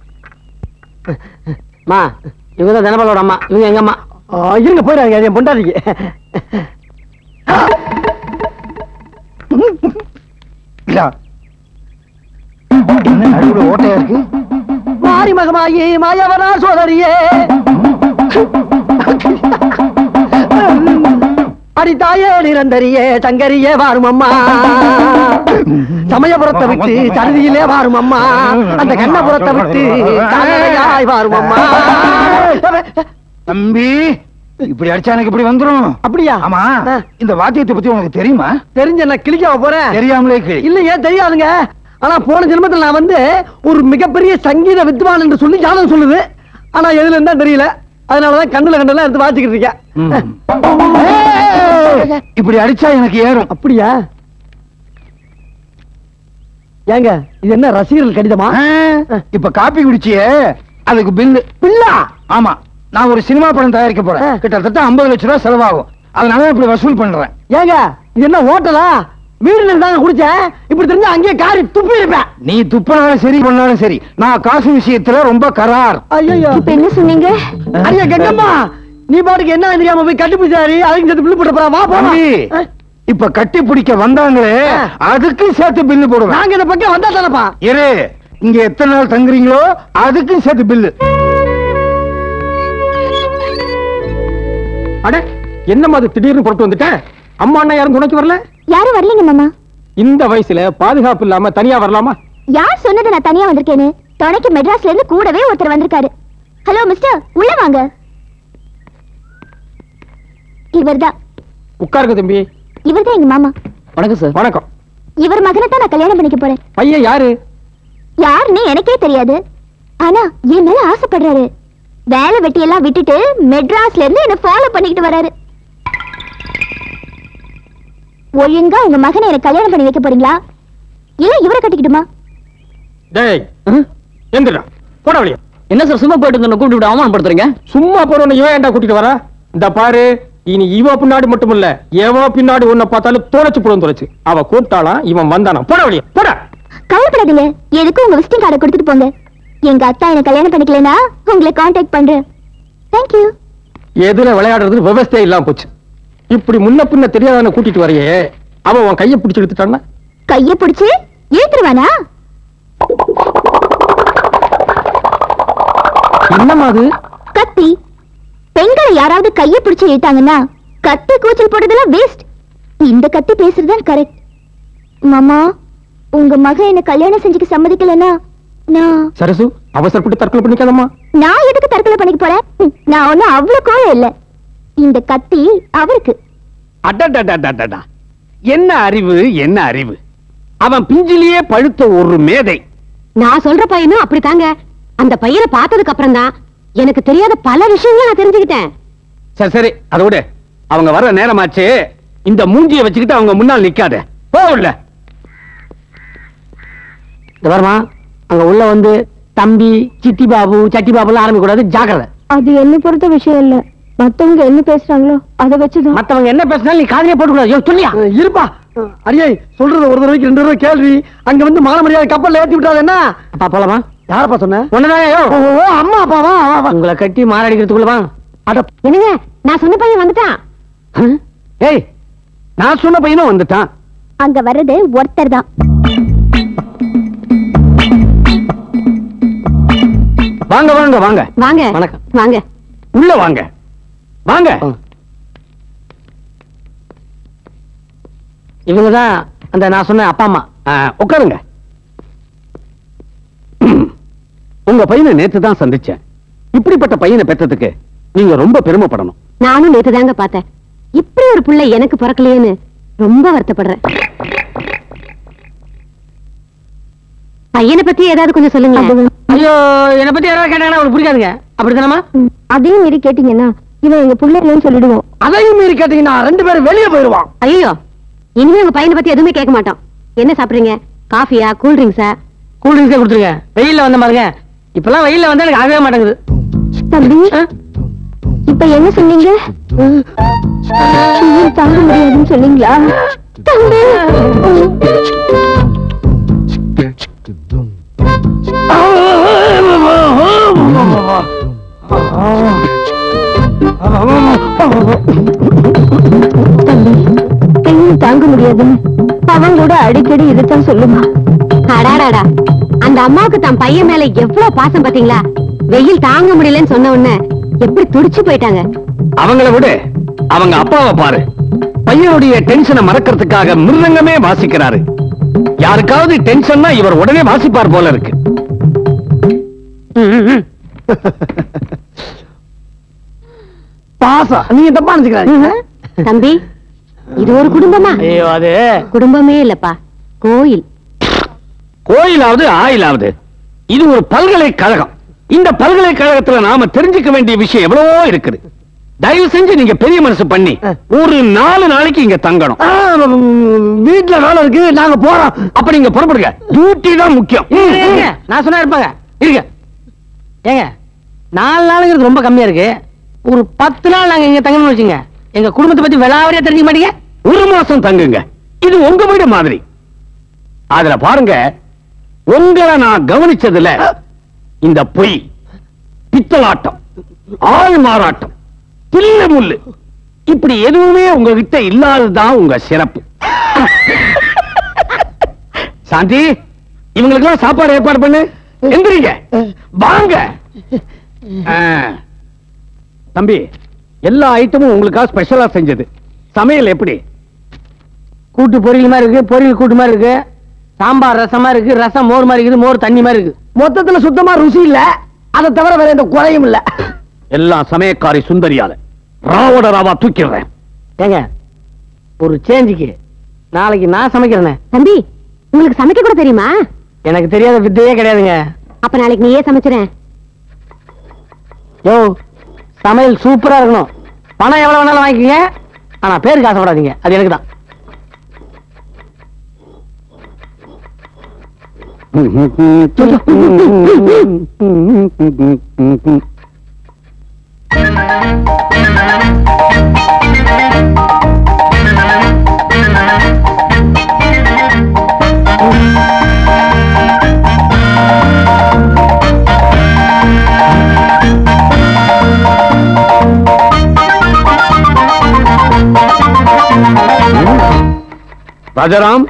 Speaker 1: அம்மா இவங்க தான் தினபாலோட அம்மா இவங்க எங்க அம்மா
Speaker 3: ஆ, இருங்க போயிடாங்க என் பொண்டாதிக்கு
Speaker 11: இல்ல. என்ன நடுவுல ஓட்டையா இருக்கு
Speaker 3: மாரி மகமாயி மாயவனா சோதரியே அடித்தாயே நிரந்தரியே சங்கரியே வாரும் அம்மா சமயபுரத்தை விட்டு சருதியிலே வாரும் அம்மா அந்த கண்ணபுரத்தை விட்டு கண்ணனையாய் வாரும் அம்மா
Speaker 11: தம்பி இப்படி அடிச்சா எனக்கு இப்படி வந்துரும்
Speaker 3: அப்படியா
Speaker 11: ஆமா
Speaker 3: ஆ.
Speaker 11: இந்த வாத்தியத்தை பத்தி உனக்கு தெரியுமா
Speaker 3: தெரிஞ்ச நான் கிழிக்காம போறேன்
Speaker 11: தெரியாமலே கேள்வி
Speaker 3: இல்லையே தெரியாதுங்க ஆனா போன ஜென்மத்துல நான் வந்து ஒரு மிகப்பெரிய சங்கீத வித்வான் என்று சொல்லி ஜாதகம் சொல்லுது ஆனா எதுல இருந்தா தெரியல அதனாலதான் கண்ணுல கண்டெல்லாம் எடுத்து வாசிக்கிட்டு இருக்கேன்
Speaker 11: இப்படி அடிச்சா எனக்கு ஏறும்
Speaker 3: அப்படியா ஏங்க இது என்ன ரசிகர்கள் கடிதமா
Speaker 11: ஆ, இப்ப காப்பி குடிச்சியே அதுக்கு பில்லு
Speaker 3: பில்லா
Speaker 11: ஆமா நான் ஒரு சினிமா படம் தயாரிக்க போறேன்
Speaker 3: ஆ.
Speaker 11: கிட்டத்தட்ட 50 லட்சம் ரூபாய் செலவாகும் அதனால இப்படி வசூல் பண்றேன்
Speaker 3: ஏங்க இது என்ன ஹோட்டலா வீடுல இருந்தாங்க குடிச்சேன் இப்படி தெரிஞ்சா அங்கேயே காரி துப்பி இருப்பேன்
Speaker 11: நீ துப்பினாலும் சரி பண்ணாலும் சரி நான் காசு விஷயத்துல ரொம்ப கரார்
Speaker 3: ஐயோ
Speaker 4: இப்ப என்ன சொன்னீங்க
Speaker 3: ஐயா கங்கம்மா நீ பாட்டுக்கு என்ன தெரியாம போய் கட்டுப்பிடிச்சாரு அதுக்கு சேர்த்து பிள்ளை போட்ட போறா வா போலாம்
Speaker 11: தம்பி, இப்ப கட்டி பிடிக்க வந்தாங்களே அதுக்கு சேர்த்து பில்லு போடுவேன்
Speaker 3: நாங்க இந்த பக்கம் வந்தா தானப்பா
Speaker 11: இரு இங்க எத்தனை நாள் தங்குறீங்களோ அதுக்கும் சேர்த்து பில்லு
Speaker 12: அட என்னம்மா அது திடீர்னு புறப்பட்டு வந்துட்டேன் அம்மா அண்ணா யாரும் துணைக்கு வரல
Speaker 4: யாரும் வரலீங்க மாமா
Speaker 12: இந்த வயசுல பாதுகாப்பு இல்லாம தனியா வரலாமா
Speaker 4: யார் சொன்னது நான் தனியா வந்திருக்கேன்னு துணைக்கு மெட்ராஸ்ல இருந்து கூடவே ஒருத்தர் வந்திருக்காரு ஹலோ மிஸ்டர் உள்ள வாங்க இவர்தான்
Speaker 12: உட்காருங்க தம்பி
Speaker 4: இவர்தான் எங்க மாமா
Speaker 12: வணக்கம் சார் வணக்கம்
Speaker 4: இவர் மகனை தான் நான் கல்யாணம் பண்ணிக்க போறேன்
Speaker 12: பையன் யாரு
Speaker 4: யாருன்னு எனக்கே தெரியாது ஆனா என் மேல ஆசைப்படுறாரு வேலை வெட்டி எல்லாம் விட்டுட்டு மெட்ராஸ்ல இருந்து என்ன ஃபாலோ பண்ணிக்கிட்டு வராரு ஒழுங்கா உங்க மகனை எனக்கு கல்யாணம் பண்ணி வைக்க போறீங்களா இல்ல இவரை கட்டிக்கிட்டுமா
Speaker 12: டேய் எந்திரா போட வழியா
Speaker 5: என்ன சார் சும்மா போயிட்டு இருந்த கூப்பிட்டு விட்டு அவமானப்படுத்துறீங்க
Speaker 12: சும்மா போறவன இவன் ஏன்டா கூட்டிட்டு வரா இந்த பாரு இனி இவ பின்னாடி மட்டும் இல்ல எவ பின்னாடி உன்னை பார்த்தாலும் தொலைச்சு போடும் தொலைச்சு அவ கூப்பிட்டாலாம் இவன் வந்தானா போட வழியா போட
Speaker 4: கவலைப்படாதீங்க எதுக்கும் உங்க விசிட்டிங் கார்டை கொடுத்துட்டு போங்க எங்க அத்தா என்ன கல்யாணம் பண்ணிக்கலனா உங்களை காண்டாக்ட் பண்றேன் தேங்க்யூ
Speaker 12: எதுல விளையாடுறது விவசாயம் இல்லாம போச்சு இப்படி முன்ன பின்ன தெரியாதவன கூட்டிட்டு வரையே அவன் உன் கையை பிடிச்சு எடுத்துட்டான்னா
Speaker 4: கைய பிடிச்சு இழுத்துருவானா
Speaker 12: என்னமா அது
Speaker 4: கத்தி பெண்களை யாராவது கைய பிடிச்சு இழுத்தாங்கன்னா கத்தி கூச்சல் போடுறதெல்லாம் வேஸ்ட் இந்த கத்தி பேசுறதுதான் கரெக்ட் மாமா உங்க மகன் என்ன கல்யாணம் செஞ்சுக்க சம்மதிக்கலனா நான்
Speaker 12: சரசு அவசரப்பட்டு தற்கொலை பண்ணிக்காதம்மா
Speaker 4: நான் எதுக்கு தற்கொலை பண்ணிக்க போறேன் ம், நான் ஒண்ணும் அவ்வளவு கோழம் இல்ல இந்த கத்தி அவருக்கு
Speaker 2: அடடடடடடா. என்ன அறிவு என்ன அறிவு அவன் பிஞ்சிலேயே பழுத்த ஒரு மேதை
Speaker 8: நான் சொல்ற பையனும் அப்படித்தாங்க அந்த பையனை பார்த்ததுக்கு அப்புறம் தான் எனக்கு தெரியாத பல விஷயங்களை நான் தெரிஞ்சுக்கிட்டேன்
Speaker 2: சரி சரி அதை விடு அவங்க வர நேரமாச்சு இந்த மூஞ்சிய வச்சுக்கிட்டு அவங்க முன்னால் நிக்காத போகல
Speaker 1: இந்த வருமா அங்க உள்ள வந்து தம்பி சிட்டி பாபு சட்டி பாபுலாம் ஆரம்பிக்க கூடாது ஜாக்கிரதை
Speaker 4: அது என்ன பொறுத்த விஷயம் இல்ல மத்தவங்க என்ன பேசுறாங்களோ அதை வச்சுதான்
Speaker 1: மத்தவங்க என்ன பேசினாலும் நீ காதலே போட்டு கூடாது யோ, சொல்லியா
Speaker 3: அஹ், இருப்பா அஹ், அரியை சொல்றது ஒரு தடவைக்கு ரெண்டு தடவை கேள்வி அங்க வந்து மான மரியாதை கப்பல்ல ஏத்தி விட்டாது என்ன
Speaker 1: அப்பா போலாமா
Speaker 3: யாரப்பா சொன்ன
Speaker 1: ஒண்ணுதான் யோ.
Speaker 3: ஓ, ஓ, அம்மா அப்பாவா வா, வா.
Speaker 1: உங்களை கட்டி மாரடிக்கிறதுக்குள்ள வா
Speaker 3: அட
Speaker 8: என்னங்க நான் சொன்ன பையன் வந்துட்டான்
Speaker 2: ஹம்? ஏய் நான் சொன்ன பையனும் வந்துட்டான்
Speaker 4: அங்க வர்றது ஒருத்தர் தான்
Speaker 2: வாங்க வாங்க வாங்க
Speaker 8: வாங்க
Speaker 1: வணக்கம்.
Speaker 8: வாங்க
Speaker 2: உள்ள வாங்க வாங்க
Speaker 1: இவங்கதான் அந்த நான் சொன்ன அப்பா அம்மா
Speaker 2: ஆ, உட்காருங்க உங்க பையனை நேத்து தான் சந்திச்சேன் இப்படிப்பட்ட பையனை பெற்றதுக்கு நீங்க ரொம்ப பெருமைப்படணும்
Speaker 8: நானும் நேத்து தாங்க பார்த்தேன் இப்படி ஒரு புள்ள எனக்கு பிறக்கலையேன்னு ரொம்ப வருத்தப்படுறேன் பையனை பத்தி ஏதாவது கொஞ்சம் சொல்லுங்க
Speaker 1: ஐயோ என்னை பத்தி யாராவது கேட்டாங்கன்னா அவங்களுக்கு பிடிக்காதுங்க அப்படித்தானமா
Speaker 4: அதையும் மீறி கேட்டீங்கன்னா இவன் எங்க பிள்ளைன்னு சொல்லிடுவோம்
Speaker 3: அதையும் மீறி கேட்டீங்கன்னா ரெண்டு பேரும் வெளியே போயிருவான்
Speaker 8: ஐயோ இனிமே உங்க பையனை பத்தி எதுவுமே கேட்க மாட்டோம் என்ன சாப்பிடுறீங்க காஃபியா கூல் ட்ரிங்க்ஸா
Speaker 1: கூல் ட்ரிங்க்ஸே கொடுத்துருங்க வெயில்ல வந்த பாருங்க இப்பெல்லாம் வெயில்ல வந்தா எனக்கு ஆகவே மாட்டேங்குது
Speaker 4: தம்பி இப்ப என்ன சொன்னீங்க சுவர் தாங்க முடியாதுன்னு சொன்னீங்களா தம்பி பெயின் தாங்க முடியாதுன்னு அவன் கூட அடிக்கடி இதுதான் சொல்லுமா
Speaker 8: அடாடாடா அந்த அம்மாவுக்கு தன் பையன் மேல எவ்வளவு பாசம் பாத்தீங்களா வெயில் தாங்க முடியலன்னு சொன்ன உடனே எப்படி துடிச்சு போயிட்டாங்க
Speaker 2: அவங்கள விடு அவங்க அப்பாவை பாரு பையனுடைய டென்ஷனை மறக்கிறதுக்காக மிருதங்கமே வாசிக்கிறாரு யாருக்காவது டென்ஷன்னா இவர் உடனே வாசிப்பார் போல இருக்கு
Speaker 3: பாசம் நீங்க தப்பா நினைச்சுக்கிறாங்க
Speaker 8: தம்பி இது ஒரு குடும்பமா
Speaker 1: ஐயோ அது
Speaker 8: குடும்பமே இல்லப்பா கோயில்
Speaker 2: கோயிலாவது ஆயிலாவது இது ஒரு பல்கலைக்கழகம் இந்த பல்கலைக்கழகத்துல நாம தெரிஞ்சுக்க வேண்டிய விஷயம் எவ்வளவோ இருக்குது தயவு செஞ்சு நீங்க பெரிய மனசு பண்ணி ஒரு நாலு நாளைக்கு இங்க தங்கணும்
Speaker 3: ஆ, வீட்டுல வேலை இருக்கு நாங்க போறோம்
Speaker 2: அப்ப நீங்க புறப்படுங்க டியூட்டி தான் முக்கியம்
Speaker 1: ஏங்க, நான் சொன்னா இருப்பாங்க இருங்க ஏங்க நாலு நாளுங்கிறது ரொம்ப கம்மியா இருக்கு ஒரு பத்து நாள் நாங்க இங்க தங்கணும்னு வச்சுங்க எங்க குடும்பத்தை பத்தி விளாவரியா தெரிஞ்சுக்க மாட்டீங்க
Speaker 2: ஒரு மாசம் தங்குங்க இது உங்க வீடு மாதிரி அதுல பாருங்க உங்களை நான் கவனிச்சதுல இந்த பொய் பித்தலாட்டம் ஆள் மாறாட்டம் தில்லு முள்ளு இப்படி எதுவுமே உங்ககிட்ட இல்லாததுதான் உங்க சிறப்பு சாந்தி இவங்களுக்கெல்லாம் சாப்பாடு ஏற்பாடு பண்ணு எந்திரிங்க வாங்க ஆ. தம்பி எல்லா ஐட்டமும் உங்களுக்காக ஸ்பெஷலா செஞ்சது சமையல் எப்படி
Speaker 1: கூட்டு பொரியல் மாதிரி இருக்கு பொரியல் கூட்டு மாதிரி இருக்கு சாம்பார் ரசமா இருக்கு ரசம் மோர் மாதிரி இருக்குது மோர் தண்ணி மாதிரி இருக்கு
Speaker 3: மொத்தத்துல சுத்தமா ருசி இல்ல அதை தவிர வேற எந்த குறையும் இல்ல
Speaker 2: எல்லாம் சமயக்காரி சுந்தரியால ராவோட ராவா தூக்கிடுறேன்
Speaker 1: ஏங்க ஒரு சேஞ்சுக்கு நாளைக்கு நான் சமைக்கிறேனே
Speaker 8: தம்பி உங்களுக்கு சமைக்க கூட தெரியுமா
Speaker 1: எனக்கு தெரியாத வித்தையே கிடையாதுங்க
Speaker 8: அப்ப நாளைக்கு நீயே சமைச்சிரேன்
Speaker 1: யோ சமையல் சூப்பரா இருக்கணும் பணம் எவ்வளவு வேணாலும் வாங்கிக்கங்க ஆனா பேருக்கு ஆசைப்படாதீங்க அது எனக்கு தான்
Speaker 2: ராஜாராம்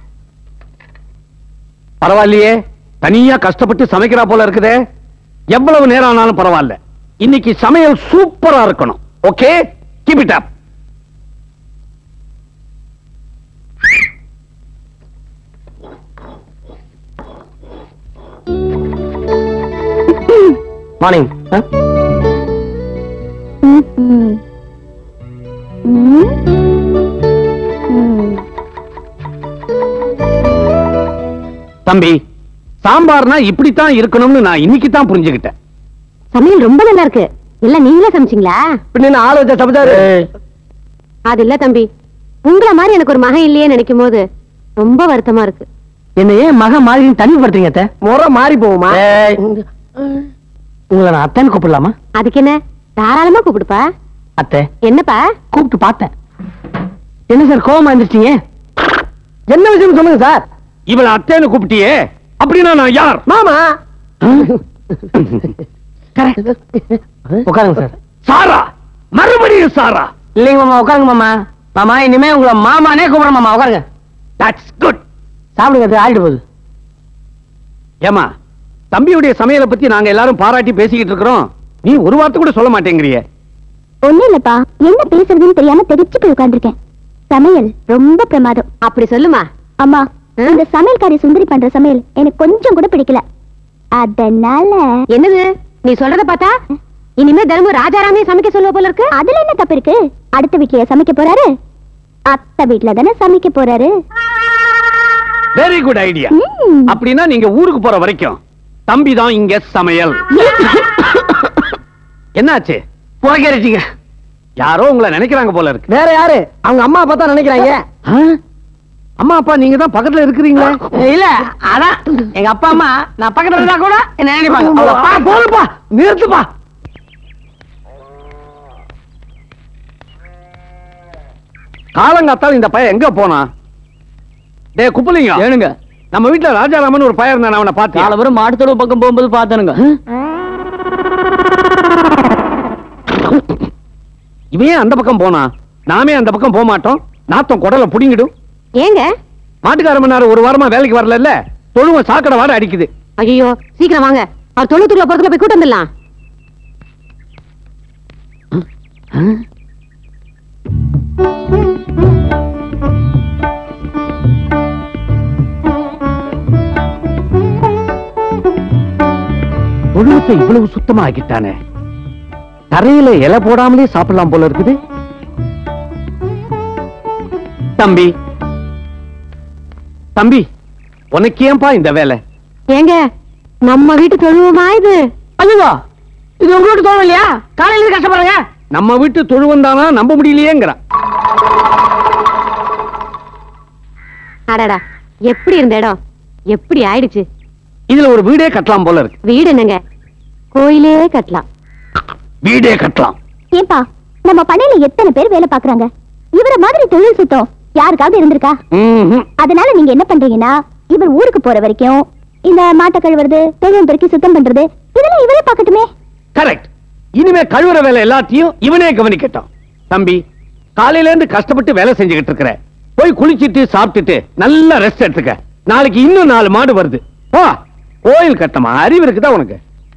Speaker 2: பரவாயில்லையே தனியா கஷ்டப்பட்டு சமைக்கிறா போல இருக்குதே எவ்வளவு நேரம் ஆனாலும் பரவாயில்ல இன்னைக்கு சமையல் சூப்பரா இருக்கணும் okay keep it up
Speaker 1: morning
Speaker 2: தம்பி சாம்பார்னா இப்படித்தான் இருக்கணும்னு நான் இன்னைக்கு தான் புரிஞ்சுக்கிட்டேன்
Speaker 8: சமையல் ரொம்ப நல்லா இருக்கு எல்லாம் நீங்களே சமைச்சீங்களா
Speaker 3: பின்ன ஆளு வச்ச சமைச்சாரு
Speaker 8: அது இல்ல தம்பி உங்கள மாதிரி எனக்கு ஒரு மகன் இல்லையே நினைக்கும் போது ரொம்ப வருத்தமா இருக்கு
Speaker 1: என்ன ஏன் மக மாதிரி தனிப்படுத்துறீங்க அத்தை
Speaker 3: முறை மாறி போகுமா
Speaker 1: ஏய். உங்களை நான் அத்தைன்னு கூப்பிடலாமா
Speaker 8: அதுக்கு என்ன தாராளமா கூப்பிடுப்பா
Speaker 1: அத்தை
Speaker 8: என்னப்பா
Speaker 1: கூப்பிட்டு பார்த்தேன் என்ன சார் கோவமா இருந்துச்சிங்க
Speaker 3: என்ன விஷயம் சொல்லுங்க சார்
Speaker 2: இவளை அத்தைன்னு கூப்பிட்டியே அப்படின்னா நான் யார்
Speaker 3: மாமா
Speaker 1: உட்காருங்க சார்
Speaker 2: சாரா மறுபடியும் சாரா
Speaker 1: இல்லைங்க மாமா உட்காருங்க மாமா மாமா இனிமே உங்களை மாமானே கூப்பிடுறேன் மாமா உட்காருங்க
Speaker 2: தட்ஸ் குட்
Speaker 1: சாப்பிடுங்க அது ஆயிட்டு போகுது
Speaker 2: ஏமா தம்பியுடைய சமையலை பத்தி நாங்க எல்லாரும் பாராட்டி பேசிக்கிட்டு இருக்கிறோம் நீ ஒரு வார்த்தை கூட சொல்ல மாட்டேங்கிறியே
Speaker 4: ஒண்ணும் இல்லப்பா என்ன பேசுறதுன்னு தெரியாம தெரிச்சு போய் உட்கார்ந்திருக்கேன் சமையல் ரொம்ப பிரமாதம்
Speaker 8: அப்படி சொல்லுமா
Speaker 4: அம்மா இந்த சமையல்காரி சுந்தரி பண்ற சமையல் எனக்கு கொஞ்சம் கூட பிடிக்கல அதனால
Speaker 8: என்னது நீ சொல்றத பார்த்தா இனிமே தினமும் ராஜாராமே சமைக்க சொல்லுவ போல இருக்கு
Speaker 4: அதுல என்ன தப்பு இருக்கு அடுத்த வீட்லயா சமைக்க போறாரு அத்தை வீட்ல தானே சமைக்க போறாரு
Speaker 2: வெரி குட் ஐடியா
Speaker 4: ம்.
Speaker 2: அப்படின்னா நீங்க ஊருக்கு போற வரைக்கும் தம்பி தான் இங்க சமையல் என்னாச்சு
Speaker 1: புகையரிச்சிங்க
Speaker 2: யாரோ உங்களை நினைக்கிறாங்க போல இருக்கு
Speaker 3: வேற யாரு அவங்க அம்மா பார்த்தா நினைக்கிறாங்க
Speaker 2: ஆ? அம்மா அப்பா நீங்க தான் பக்கத்துல இருக்கிறீங்களா
Speaker 1: இல்ல அதான் எங்க அப்பா அம்மா நான் பக்கத்துல இருந்தா கூட என்ன நினைப்பாங்க அவ்வளவுதான்.
Speaker 3: ஆ, போதுப்பா நிறுத்துப்பா
Speaker 2: காலங்காத்தால இந்த பையன் எங்க போனா டே குப்பலிங்க
Speaker 12: ஏனுங்க
Speaker 2: நம்ம வீட்டுல ராஜாராமன் ஒரு பையன் இருந்தான் அவனை பார்த்து
Speaker 12: காலவரும் மாட்டுத்தொடவு பக்கம் போகும்போது பார்த்தனுங்க
Speaker 2: இவன் ஏன் அந்த பக்கம் போனா நாமே அந்த பக்கம் போக மாட்டோம் நாத்தம் குடல புடிங்கிடும்
Speaker 8: ஏங்க
Speaker 2: மாட்டுக்காரமனார் ஒரு வாரமா வேலைக்கு வரல தொழுவ சாக்கடை வாட அடிக்குது
Speaker 8: ஐயோ சீக்கிரம் வாங்க அவர் தொண்ணூத்தூர்ல போறதுல போய் கூட்டு வந்துடலாம்
Speaker 2: தொழுவத்தை இவ்வளவு சுத்தமா ஆக்கிட்டானே தரையில இலை போடாமலே சாப்பிடலாம் போல இருக்குது தம்பி தம்பி உனக்கு ஏன்பா இந்த வேலை
Speaker 8: ஏங்க நம்ம வீட்டு தொழுவமா இது
Speaker 1: ஐயோ இது உங்களோட தோணும் இல்லையா காலையில இருந்து கஷ்டப்படுறேங்க
Speaker 2: நம்ம வீட்டு தொழுவந்தானா நம்ப முடியலையேங்கிறான்
Speaker 8: அடடா எப்படி இருந்த இடம் எப்படி ஆயிடுச்சு
Speaker 2: இதுல ஒரு வீடே கட்டலாம் போல இருக்கு
Speaker 8: வீடு என்னங்க கோயிலே கட்டலாம்
Speaker 2: வீடே கட்டலாம்
Speaker 4: ஏன்பா நம்ம பண்ணையில எத்தனை பேர் வேலை பாக்குறாங்க இவர மாதிரி தொழில் சுத்தம் யாருக்காவது இருந்திருக்கா
Speaker 2: ம்ஹும்.
Speaker 4: அதனால நீங்க என்ன பண்றீங்கன்னா இவர் ஊருக்கு போற வரைக்கும் இந்த மாட்டை கழுவுறது தொழுவம் பெருக்கி சுத்தம் பண்றது இதெல்லாம் இவரே பார்க்கட்டுமே
Speaker 2: கரெக்ட் இனிமே கழுவுற வேலை எல்லாத்தையும் இவனே கவனிக்கட்டும் தம்பி காலையில இருந்து கஷ்டப்பட்டு வேலை செஞ்சுக்கிட்டு இருக்கிற போய் குளிச்சிட்டு சாப்பிட்டுட்டு நல்லா ரெஸ்ட் எடுத்துக்க நாளைக்கு இன்னும் நாலு மாடு வருது போ கோயில் கட்டமா அறிவு இருக்குதா உனக்கு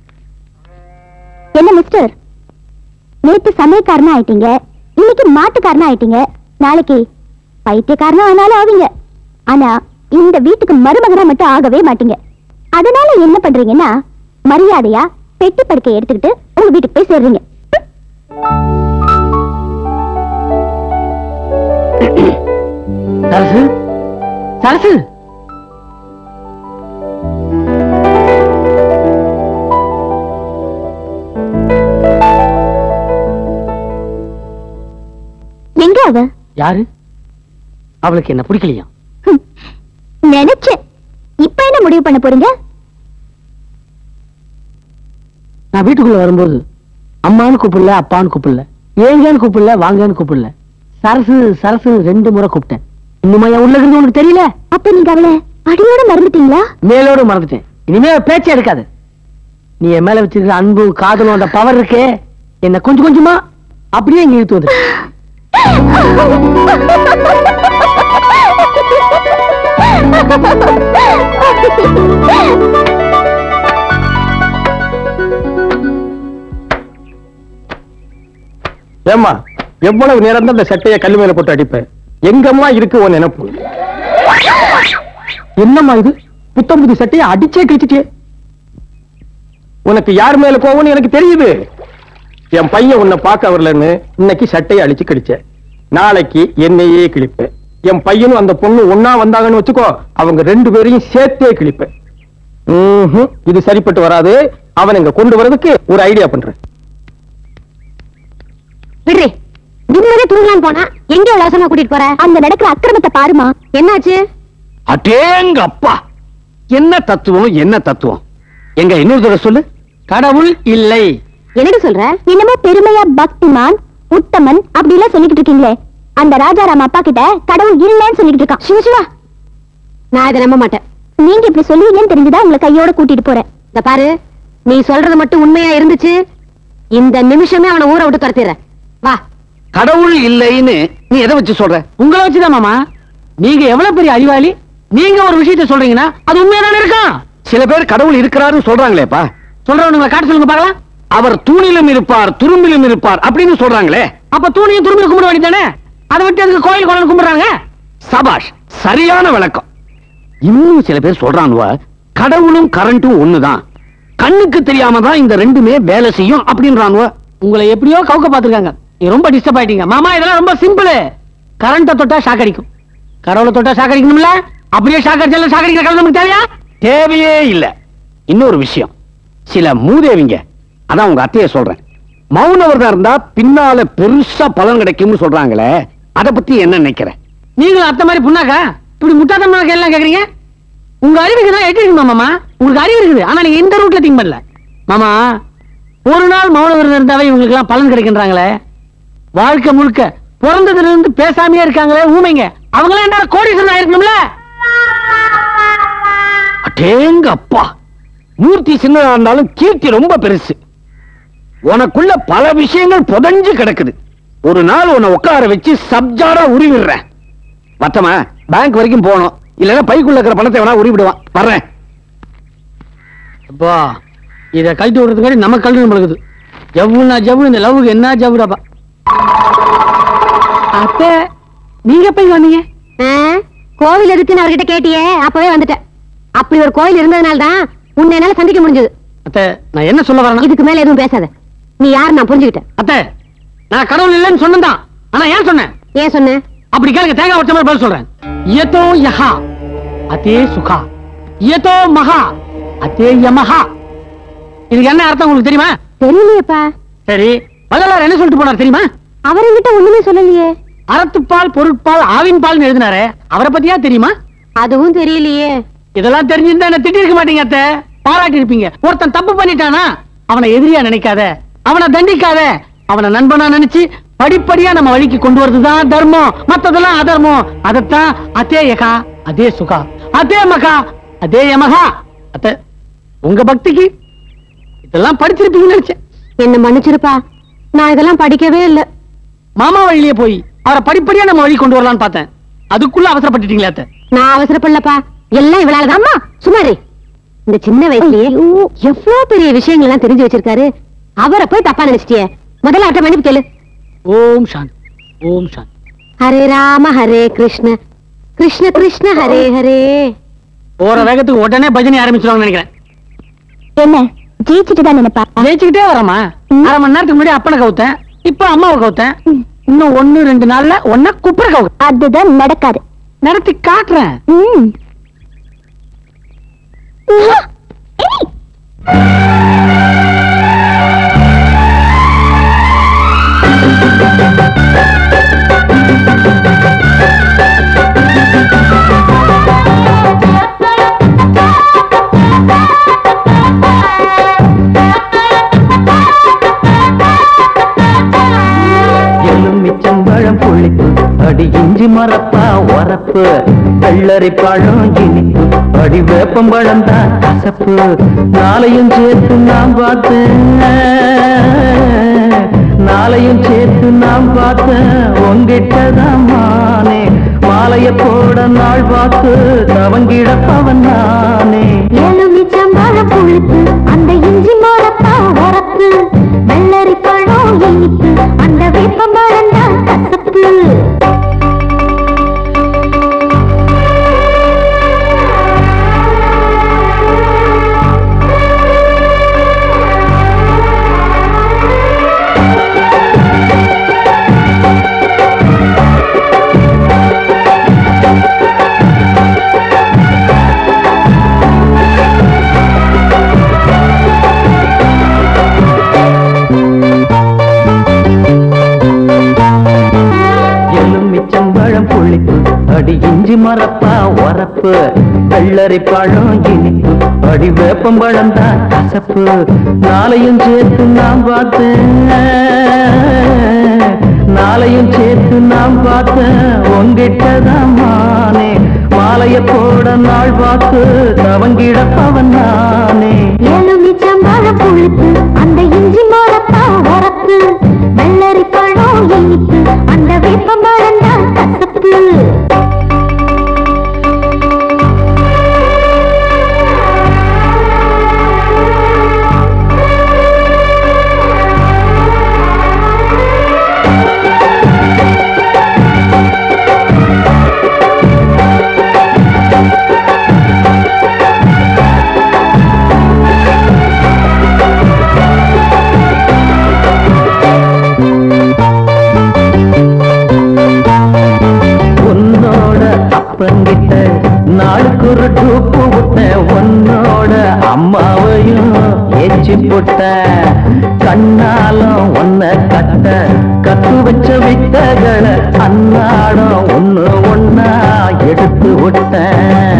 Speaker 4: என்ன மிஸ்டர் நேத்து சமயக்காரனா ஆயிட்டீங்க இன்னைக்கு மாட்டுக்காரனா ஆயிட்டீங்க நாளைக்கு பைத்தியக்காரனா ஆனாலும் ஆவீங்க ஆனா இந்த வீட்டுக்கு மருமகனா மட்டும் ஆகவே மாட்டீங்க அதனால என்ன பண்றீங்கன்னா மரியாதையா பெட்டி படுக்கை எடுத்துக்கிட்டு உங்க வீட்டுக்கு போய் சேர்றீங்க
Speaker 1: சரசு சரசு
Speaker 4: எங்க அவ
Speaker 1: யாரு அவளுக்கு என்ன பிடிக்கலையா
Speaker 4: நினைச்சேன் இப்ப என்ன முடிவு பண்ண போறீங்க
Speaker 1: நான் வீட்டுக்குள்ள வரும்போது அம்மான்னு கூப்பிடல அப்பான்னு கூப்பிடல ஏங்கன்னு கூப்பிடல வாங்கன்னு கூப்பிடல சரசு சரசு ரெண்டு முறை கூப்பிட்டேன் இன்னுமா என் உள்ள இருந்து உனக்கு தெரியல
Speaker 4: அப்ப நீங்க அவளை அடியோட மறந்துட்டீங்களா
Speaker 1: மேலோட மறந்துட்டேன் இனிமே அவ பேச்சே எடுக்காது நீ என் மேல வச்சிருக்கிற அன்பு காதலும் அந்த பவர் இருக்கே என்ன கொஞ்சம் கொஞ்சமா அப்படியே இங்க இழுத்து வந்து
Speaker 12: ஏம்மா எவ்வளவு நேரம் தான் இந்த சட்டைய கல்லு மேல போட்டு அடிப்பேன் எங்கம்மா இருக்கு உன் நினைப்பு என்னம்மா இது புத்தம் புது சட்டையை அடிச்சே கிழிச்சிட்டே உனக்கு யார் மேல கோவம்னு எனக்கு தெரியுது என் பையன் உன்னை பார்க்க வரலன்னு இன்னைக்கு சட்டையை அடிச்சு கிழிச்ச நாளைக்கு என்னையே கிழிப்பேன் என் பையனும் அந்த பொண்ணு ஒன்னா வந்தாங்கன்னு வச்சுக்கோ அவங்க ரெண்டு பேரையும் சேர்த்தே கிழிப்பேன் ம்ஹும். இது சரிப்பட்டு வராது அவன் இங்க கொண்டு வரதுக்கு ஒரு ஐடியா பண்றேன்
Speaker 8: விடுறே நிம்மதி தூங்கலாம் போனா எங்க விளாசமா கூட்டிட்டு போற
Speaker 4: அங்க நடக்கிற அக்கிரமத்தை பாருமா
Speaker 8: என்னாச்சு
Speaker 2: அடேங்க அப்பா என்ன தத்துவம் என்ன தத்துவம் எங்க இன்னொரு தடவை சொல்லு
Speaker 1: கடவுள் இல்லை
Speaker 8: என்னடி சொல்ற
Speaker 4: என்னமோ பெருமையா பக்திமான் உத்தமன் அப்படி எல்லாம் சொல்லிக்கிட்டு இருக்கீங்களே அந்த ராஜாராம் அப்பா கிட்ட கடவுள் இல்லைன்னு சொல்லிட்டு இருக்கான் சிவ சிவா
Speaker 8: நான் இதை நம்ப மாட்டேன்
Speaker 4: நீங்க இப்படி சொல்லுவீங்கன்னு தெரிஞ்சுதான் உங்களை கையோட கூட்டிட்டு போறேன்
Speaker 8: இந்த பாரு நீ சொல்றது மட்டும் உண்மையா இருந்துச்சு இந்த நிமிஷமே அவனை ஊரை விட்டு துரத்திடுறேன் வா
Speaker 2: கடவுள் இல்லைன்னு நீ எதை வச்சு சொல்ற
Speaker 1: உங்களை வச்சுதான் மாமா நீங்க எவ்வளவு பெரிய அறிவாளி நீங்க ஒரு விஷயத்த சொல்றீங்கன்னா அது உண்மையாதானே இருக்கும்
Speaker 2: சில பேர் கடவுள் இருக்கிறாருன்னு சொல்றாங்களேப்பா
Speaker 1: சொல்றவனுங்களை காட்ட சொல்லுங்க பார்க்கலாம்
Speaker 2: அவர் தூணிலும் இருப்பார் துரும்பிலும் இருப்பார் அப்படின்னு சொல்றாங்களே
Speaker 1: அப்ப தூணியும் துரும்பி கும்பிட வேண்டியதானே அதை விட்டு அதுக்கு கோயில் கொண்டு கும்பிடுறாங்க
Speaker 2: சபாஷ் சரியான விளக்கம் இன்னும் சில பேர் சொல்றானுவ கடவுளும் கரண்ட்டும் ஒண்ணுதான் கண்ணுக்கு தெரியாம தான் இந்த ரெண்டுமே வேலை செய்யும் அப்படின்றானுவ
Speaker 1: உங்களை எப்படியோ கவுக்க பாத்துருக்காங்க நீ ரொம்ப டிஸ்டர்ப் ஆயிட்டீங்க மாமா இதெல்லாம் ரொம்ப சிம்பிள் கரண்ட தொட்டா ஷாக் அடிக்கும் கடவுளை தொட்டா ஷாக் அடிக்கணும்ல அப்படியே ஷாக் அடிச்சாலும் ஷாக் அடிக்கிற கடவுள் நமக்கு தேவையா
Speaker 2: தேவையே இல்ல இன்னொரு விஷயம் சில மூதேவிங்க அதான் உங்க அத்தைய சொல்றேன் மௌன விரதம் இருந்தா பின்னால பெருசா பலன் கிடைக்கும்னு சொல்றாங்களே அத பத்தி என்ன நினைக்கிற
Speaker 1: நீங்களும் அத்தை மாதிரி புண்ணாக்கா இப்படி முட்டாத்தனமா எல்லாம் கேக்குறீங்க உங்க அறிவுக்கு தான் எட்டிருக்கு மாமா உங்களுக்கு அறிவு இருக்குது ஆனா நீங்க இந்த ரூட்ல திங்க் பண்ணல மாமா ஒரு நாள் மௌன விரதம் இருந்தாவே இவங்களுக்கு எல்லாம் பலன் கிடைக்கின்றாங்களே வாழ்க்கை முழுக்க பிறந்ததுல இருந்து பேசாமையே இருக்காங்களே ஊமைங்க அவங்க எல்லாம் என்ன கோடீஸ்வரன் ஆயிருக்கணும்ல
Speaker 2: அடேங்க அப்பா மூர்த்தி சின்னதா இருந்தாலும் கீர்த்தி ரொம்ப பெருசு உனக்குள்ள பல விஷயங்கள் புதஞ்சு கிடக்குது ஒரு நாள் உன்னை உட்கார வச்சு சப்ஜாரா உருவிடுறேன் மத்தமா பேங்க் வரைக்கும் போகணும் இல்லைன்னா பைக்குள்ள இருக்கிற பணத்தை வேணா உருவிடுவான் வர்றேன்
Speaker 1: அப்பா இத கழட்டி விடுறதுக்கு நம்ம கழட்டு பழகுது ஜவ்வுனா ஜவ்வு இந்த லவ்வுக்கு என்ன ஜவ்வுடாப்பா அத்தை நீங்க எப்ப இங்க வந்தீங்க
Speaker 8: ஆ, கோவில் இருக்குன்னு அவர்கிட்ட கேட்டியே அப்பவே வந்துட்டேன் அப்படி ஒரு கோவில் இருந்ததுனால தான் உன்னை என்னால சந்திக்க முடிஞ்சது
Speaker 1: அத்தை நான் என்ன சொல்ல வரேன்
Speaker 8: இதுக்கு மேல எதுவும் பேசாத நீ யார் நான் புரிஞ்சுக்கிட்டேன்
Speaker 1: அத்தை நான் கடவுள் இல்லைன்னு சொன்னதான் ஆனா ஏன் சொன்னேன்
Speaker 8: ஏன் சொன்ன
Speaker 1: அப்படி கேளுங்க தேங்காய் உடைச்ச மாதிரி பதில் சொல்றேன் யதோ யஹா அதே சுகா யதோ மகா அதே யமஹா இதுக்கு என்ன அர்த்தம் உங்களுக்கு தெரியுமா
Speaker 8: தெரியலையேப்பா
Speaker 1: சரி வள்ளலார் என்ன சொல்லிட்டு போனார் தெரியுமா
Speaker 8: அவர் என்கிட்ட ஒண்ணுமே சொல்லலையே
Speaker 1: அறத்துப்பால் பொருட்பால் ஆவின் பால்னு எழுதினாரே அவரை பத்தியா தெரியுமா
Speaker 8: அதுவும் தெரியலையே
Speaker 1: இதெல்லாம் தெரிஞ்சிருந்தா என்ன திட்டி இருக்க மாட்டீங்க அத்தை பாராட்டி இருப்பீங்க ஒருத்தன் தப்பு பண்ணிட்டானா அவனை எதிரியா நினைக்காத அவனை தண்டிக்காத அவனை நண்பனா நினைச்சு படிப்படியா நம்ம வழிக்கு கொண்டு வரதுதான் தர்மம் மத்ததெல்லாம் அதர்மம் அதத்தான் அதே யகா அதே சுகா அதே மகா அதே யமகா அத்தை உங்க பக்திக்கு இதெல்லாம் படிச்சிருப்பீங்கன்னு நினைச்சேன்
Speaker 8: என்ன மன்னிச்சிருப்பா நான் இதெல்லாம் படிக்கவே இல்ல
Speaker 1: மாமா வழியிலே போய் அவரை படிப்படியா நம்ம வழி கொண்டு வரலாம்னு பார்த்தேன் அதுக்குள்ள அவசரப்பட்டுட்டீங்களே அத்தை
Speaker 8: நான் அவசரப்படலப்பா எல்லாம் இவளாலதான் அம்மா சுமாரி இந்த சின்ன வயசுலயே எவ்வளவு பெரிய விஷயங்கள் எல்லாம் தெரிஞ்சு வச்சிருக்காரு அவரை போய் தப்பா நினைச்சிட்டியே முதல்ல அவட்ட மன்னிப்பு கேளு
Speaker 1: ஓம் சாந்த் ஓம் சாந்த்
Speaker 8: ஹரே ராம ஹரே கிருஷ்ண கிருஷ்ண கிருஷ்ண ஹரே ஹரே
Speaker 1: போற வேகத்துக்கு உடனே பஜனை ஆரம்பிச்சிருவாங்கன்னு நினைக்கிறேன்
Speaker 4: என்ன ஜெயிச்சுட்டு தான் நினைப்பா
Speaker 1: ஜெயிச்சுக்கிட்டே வரமா அரை மணி நேரத்துக்கு முன்னாடி அப்பனை கவுத்தேன் இப்ப அம்மாவை கவுத்தேன் இன்னும் ஒண்ணு ரெண்டு நாள்ல ஒன்னா குப்புற கவு
Speaker 4: அதுதான் நடக்காது
Speaker 1: நடத்தி காட்டுறேன்
Speaker 4: ம். ஏய்,
Speaker 6: எலுமிச்சம்பழம் புளிப்பு அடி இஞ்சி மரப்பா உரப்பு வெள்ளரி பழம் இனிப்பு அடி வேப்பம்பழம் தான் கசப்பு நாளையும் சேர்த்து நான் பார்த்தேன் நாளையும் சேர்த்து நான் பார்த்தேன் உங்கிட்டதான் மானே மாலைய போட நாள் பார்த்து தவங்கிடப்பவன் நானே
Speaker 4: எலுமிச்சம்பழம் புளிப்பு அந்த இஞ்சி மரப்பா உரப்பு வெள்ளரி பழம் இனிப்பு அந்த வேப்பம்பழம் தான் கசப்பு
Speaker 6: எலுமிச்சம்பழம் புளிப்பு அடி இஞ்சி மரப்பா உரப்பு வெள்ளரி பழம் இனிப்பு அடி வேப்பம்பழம் தான் கசப்பு நாளையும் சேர்த்து நான் பார்த்தேன் நாளையும் சேர்த்து நான் பார்த்தேன் உங்கிட்டதான் மானே மாலைய போட நாள் பார்த்து தவங்கிடப்பவன் நானே
Speaker 4: எலுமிச்சம்பழம் புளிப்பு அந்த இஞ்சி மரப்பா உரப்பு வெள்ளரி பழம் இனிப்பு அந்த வேப்பம்பழம் தான் கசப்பு
Speaker 6: உன்னோட அப்பங்கிட்ட நாளுக்கு ஒரு டூப்பு விட்ட உன்னோட அம்மாவையும் ஏச்சி போட்ட கண்ணாலும் ஒன்ன கட்ட கத்து வச்ச வித்தகளை அன்னாடம் ஒண்ணு ஒன்னா எடுத்து விட்டேன்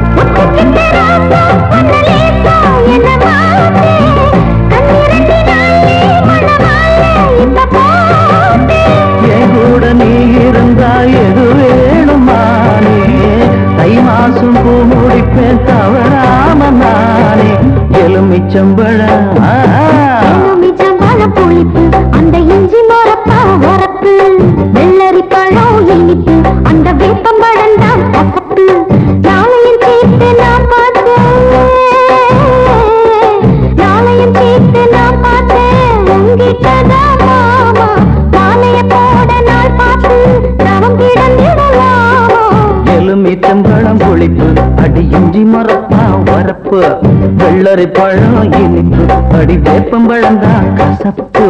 Speaker 6: என் கூட நீ இருந்தா எது வேணுமானே தை மாசம் பூ முடிப்பேன் தவறாம நானே எலுமிச்சம்பழம் ஆ,
Speaker 4: எலுமிச்சம்பழம் புளிப்பு அந்த இஞ்சி மரப்பா உரப்பு வெள்ளரி பழம் இனிப்பு அந்த வேப்பம்பழம் தான் கசப்பு நாளையும் சேர்த்து நான் பார்த்தேன் நாளையும் சேர்த்து நான் பார்த்தேன் உங்கிட்டதான் மாமா மாலைய போட நாள் பார்த்து தவம் கிடந்திடலாமா
Speaker 6: எலுமிச்சம்பழம் புளிப்பு அடி இஞ்சி மரப்பா வரப்பு வெள்ளரி பழம் இனிப்பு அடி வேப்பம்பழம் தான் கசப்பு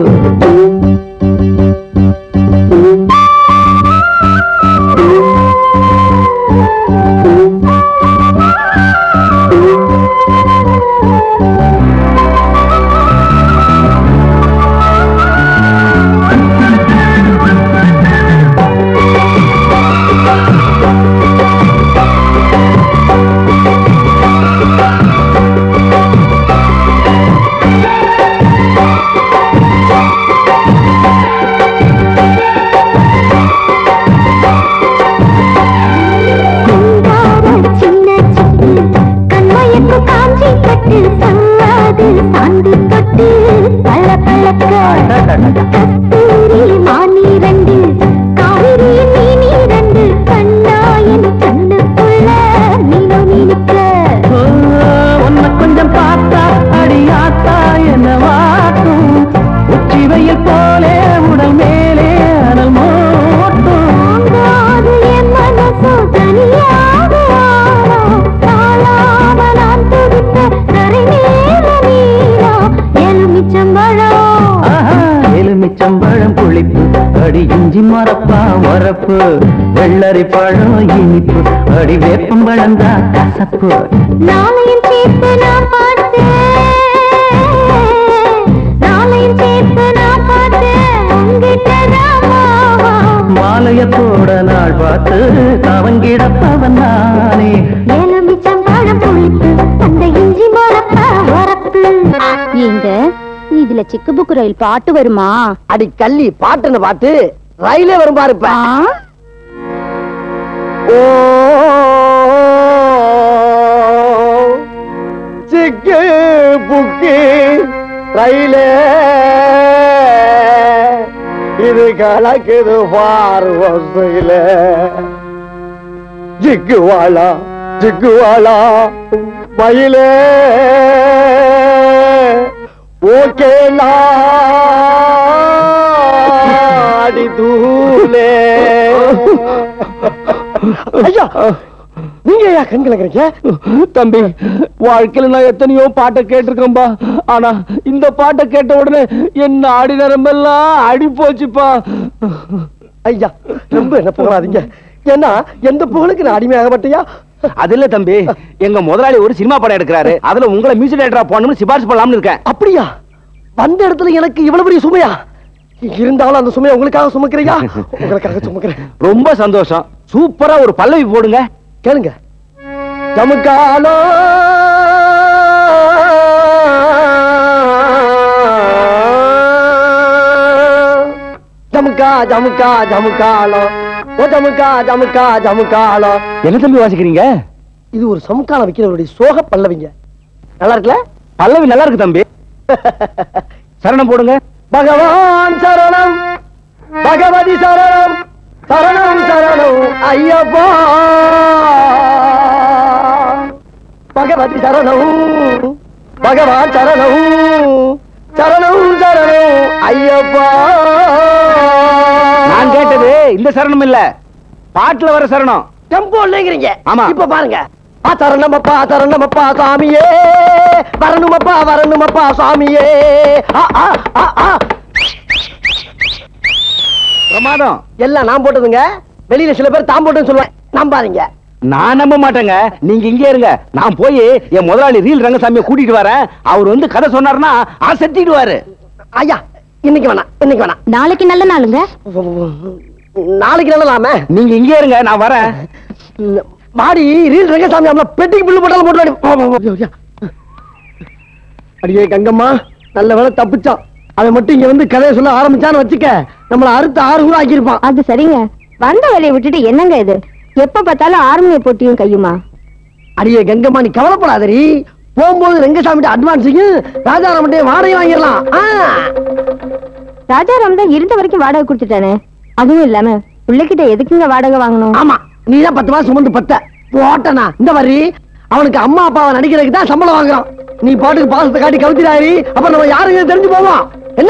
Speaker 4: சின்ன சிட்டு கண்மயக்கு காஞ்சி கட்டு சங்காது சாந்து தொட்டு பல பழக்க கஸ்தூரி மானி ரெண்டு காவிரி எலுமிச்சம்பழம்
Speaker 6: எலுமிச்சம்பழம் புளிப்பு அடி இஞ்சி மரப்பா வரப்பு வெள்ளரி பழம் இனிப்பு அடி வேப்பம்பழம் தான் கசப்பு
Speaker 4: நாளையும் சேர்த்து நான் பார்த்தேன் நாளையும் சேர்த்து நான் பார்த்தேன் உங்கிட்டதான் மோகம்.
Speaker 6: மாலைய போட நாள் பார்த்து கவங்கிடப்பவன் நானே
Speaker 4: எலுமிச்சம்பழம் புளிப்பு அந்த இஞ்சி மரப்ப வரப்பு
Speaker 7: ஏங்க இதுல சிக்கு புக்கு ரயில் பாட்டு வருமா
Speaker 3: அடி கள்ளி பாட்டுன்னு பாட்டு ரயிலே வரும் பாரு இப்ப ஓ சிக்கு புக்கு ரயிலே இது கலக்குது பார் வசையில ஜிக்கு வாழா ஜிக்கு வாழா மயிலே ஓகே நாடி தூளே ஐயா நீங்க ஐயா கண் கலக்குறீங்க
Speaker 11: தம்பி வாழ்க்கையில நான் எத்தனையோ பாட்டை கேட்டிருக்கேன்பா ஆனா இந்த பாட்டை கேட்ட உடனே என் ஆடி நரம்பெல்லாம் அடி போச்சுப்பா
Speaker 3: ஐயா ரொம்ப என்ன புகழாதீங்க ஏன்னா எந்த புகழுக்கு நான் அடிமையாக மாட்டியா
Speaker 2: அது இல்ல தம்பி எங்க முதலாளி ஒரு சினிமா படம் எடுக்கிறாரு அதுல உங்களை மியூசிக் டைரக்டரா போகணும்னு சிபாரிசு பண்ணலாம்னு இருக்கேன்
Speaker 3: அப்படியா வந்த இடத்துல எனக்கு இவ்வளவு பெரிய சுமையா இருந்தாலும் அந்த சுமையை உங்களுக்காக சுமக்கிறியா உங்களுக்காக சுமக்கிறேன்
Speaker 2: ரொம்ப சந்தோஷம் சூப்பரா ஒரு பல்லவி போடுங்க
Speaker 3: கேளுங்க ஜமுக்காலோ ஜமுக்கா ஜமுக்கா ஜமுக்காலோ ஓ ஜமுக்கா ஜமுக்கா ஜமுக்காலோ
Speaker 2: என்ன தம்பி வாசிக்கிறீங்க
Speaker 3: இது ஒரு சமுக்காலம் வைக்கிறவருடைய சோக பல்லவிங்க நல்லா இருக்குல்ல
Speaker 2: பல்லவி நல்லா இருக்கு தம்பி சரணம் போடுங்க
Speaker 3: பகவான் சரணம் பகவதி சரணம் சரணம் சரணம் ஐயப்பா பகவதி சரணம் பகவான் சரணம் சரணம் சரணம் ஐயப்பா
Speaker 2: நான் கேட்டது இந்த சரணம் இல்ல பாட்டுல வர சரணம்
Speaker 3: டெம்போ இல்லைங்கிறீங்க
Speaker 2: ஆமா.
Speaker 3: இப்ப பாருங்க ஆ சரணமப்பா சரணமப்பா சாமியே வரணுமப்பா வரணுமப்பா சாமியே ஆ, ஆ, ஆ, ஆ.
Speaker 2: பிரமாதம்
Speaker 3: எல்லாம் நான் போட்டதுங்க வெளியில சில பேர் தான் போட்டுன்னு சொல்லுவேன் நம்பாதீங்க
Speaker 2: நான் நம்ப மாட்டேங்க நீங்க இங்கே இருங்க நான் போய் என் முதலாளி ரீல் ரங்கசாமியை கூட்டிட்டு வரேன் அவர் வந்து கதை சொன்னாருன்னா அசத்திடுவாரு
Speaker 3: ஐயா இன்னைக்கு வேணாம் இன்னைக்கு வேணாம்
Speaker 7: நாளைக்கு நல்ல நாளுங்க
Speaker 3: நாளைக்கு நல்லலாமே
Speaker 2: நீங்க இங்கே இருங்க நான் வரேன்
Speaker 3: மாடி ரீல் ரங்கசாமி அம்மா பெட்டிக்கு பில்லு போட்டாலும் போட்டு வாடி. போ, போ, போ, ஐயா. அடியே கங்கம்மா நல்ல வேலை தப்பிச்சான் அவன் மட்டும் இங்க வந்து கதையை சொல்ல ஆரம்பிச்சான்னு வச்சுக்க நம்மள அறுத்து ஆறு கூட ஆக்கியிருப்பான்
Speaker 7: அது சரிங்க வந்த வேலையை விட்டுட்டு என்னங்க இது எப்ப பார்த்தாலும் ஆர்மியை போட்டியும் கையுமா
Speaker 3: அடியே கங்கம்மா நீ கவலைப்படாதடி போகும்போது ரங்கசாமிட்ட அட்வான்ஸையும் ராஜாராமட்டே வாடகை வாங்கிடலாம் ஆ.
Speaker 7: ராஜாராம் தான் இருந்த வரைக்கும் வாடகை கொடுத்துட்டானே அதுவும் இல்லாம பிள்ளைகிட்ட எதுக்குங்க வாடகை வாங்கணும்
Speaker 3: ஆமா நீ தான் பத்து மாசம் சுமந்து பத்த போட்டனா இந்த மாதிரி அவனுக்கு அம்மா அப்பாவை நடிக்கிறதுக்கு தான் சம்பளம் வாங்குறான் நீ பாட்டுக்கு பாசத்தை காட்டி கவுத்திடாரி அப்ப நம்ம யாருக்கு தெரிஞ்சு போவோம் என்ன